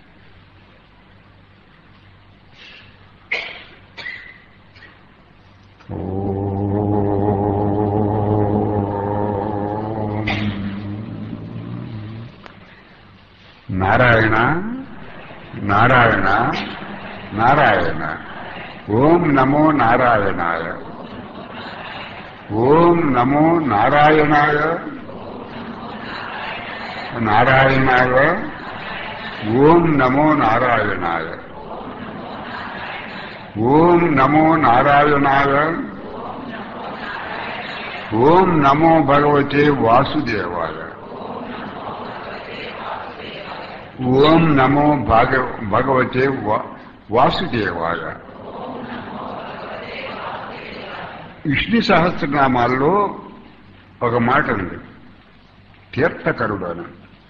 నారాయణ నారాయణ నారాయణ ఓం నమో నారాయణాయ ఓం నమో నారాయణాయ నారాయణాయ ఓం నమో నారాయణాయ ఓం నమో నారాయణాయ ఓం నమో భగవతే వాసుదేవాయ ఓం నమో భాగ భగవతే వా- వాసుదేవాయ విష్ణు సహస్రనామాల్లో ఒక మాట ఉంది తీర్థకరుడు అని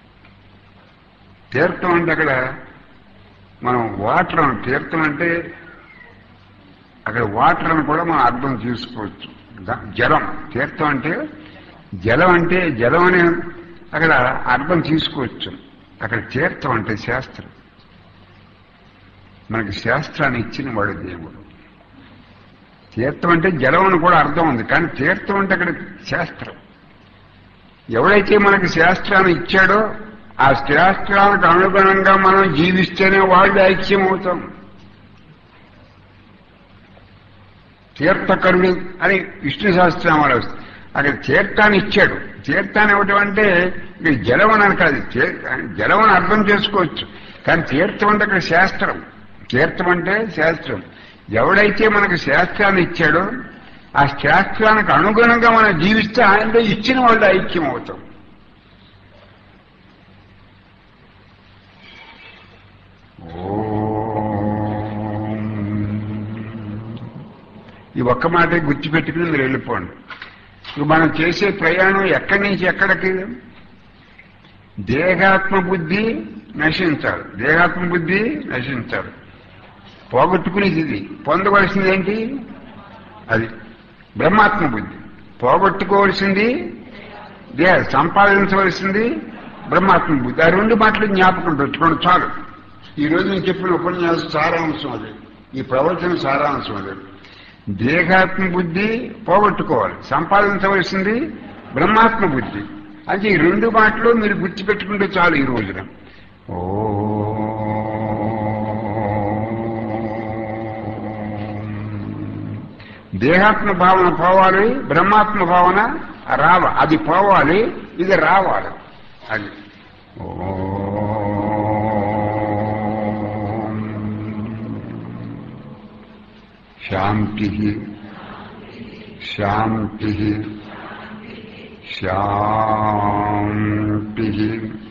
తీర్థం అంటే అక్కడ మనం వాటర్ అని తీర్థం అంటే అక్కడ వాటర్ అని కూడా మనం అర్థం చేసుకోవచ్చు ద- జలం తీర్థం అంటే జలం అంటే జలం అనే అక్కడ అర్థం తీసుకోవచ్చు అక్కడ తీర్థం అంటే శాస్త్రం మనకి శాస్త్రాన్ని ఇచ్చిన వాడు దేవుడు తీర్థం అంటే జలం అని కూడా అర్థం ఉంది కానీ తీర్థం అంటే అక్కడ శాస్త్రం ఎవడైతే మనకి శాస్త్రాన్ని ఇచ్చాడో ఆ శాస్త్రానికి అనుగుణంగా మనం జీవిస్తేనే వాళ్ళు ఐక్యం అవుతాం తీర్థకరుడు అని విష్ణు సహస్రనామాలు వస్తుంది అక్కడ తీర్థాన్ని ఇచ్చాడు తీర్థాన్ని ఇవ్వటం అంటే ఇక్కడ జలం అని కాదు తీ- జలం అని అర్థం చేసుకోవచ్చు కానీ తీర్థం అంటే అక్కడ శాస్త్రం తీర్థం అంటే శాస్త్రం ఎవడైతే మనకు శాస్త్రాన్ని ఇచ్చాడో ఆ శాస్త్రానికి అనుగుణంగా మనం జీవిస్తే ఆయనలో ఇచ్చిన వాళ్ళు ఐక్యం అవుతాం ఓం. ఈ ఒక్క మాట గుర్తుపెట్టుకుని మీరు వెళ్ళిపోండి ఇప్పుడు మనం చేసే ప్రయాణం ఎక్కడి నుంచి ఎక్కడికి దేహాత్మ బుద్ధి నశించాలి దేహాత్మ బుద్ధి నశించాలి పోగొట్టుకునేది ఇది పొందవలసింది ఏంటి అది బ్రహ్మాత్మ బుద్ధి పోగొట్టుకోవలసింది దేహ సంపాదించవలసింది బ్రహ్మాత్మ బుద్ధి ఆ రెండు మాటలు జ్ఞాపకం పెట్టుకోండి చాలు ఈ రోజు నేను చెప్పిన ఉపన్యాసం సారాంశం అది ఈ ప్రవచన సారాంశం అది దేహాత్మ బుద్ధి పోగొట్టుకోవాలి సంపాదించవలసింది బ్రహ్మాత్మ బుద్ధి అంటే ఈ రెండు మాటలు మీరు గుర్తుపెట్టుకుంటే చాలు ఈ రోజున ఓ దేహాత్మ భావన పోవాలి బ్రహ్మాత్మ భావన రావ అది పోవాలి ఇది రావాలి అది ఓం. శాంతి శాంతి శాంతి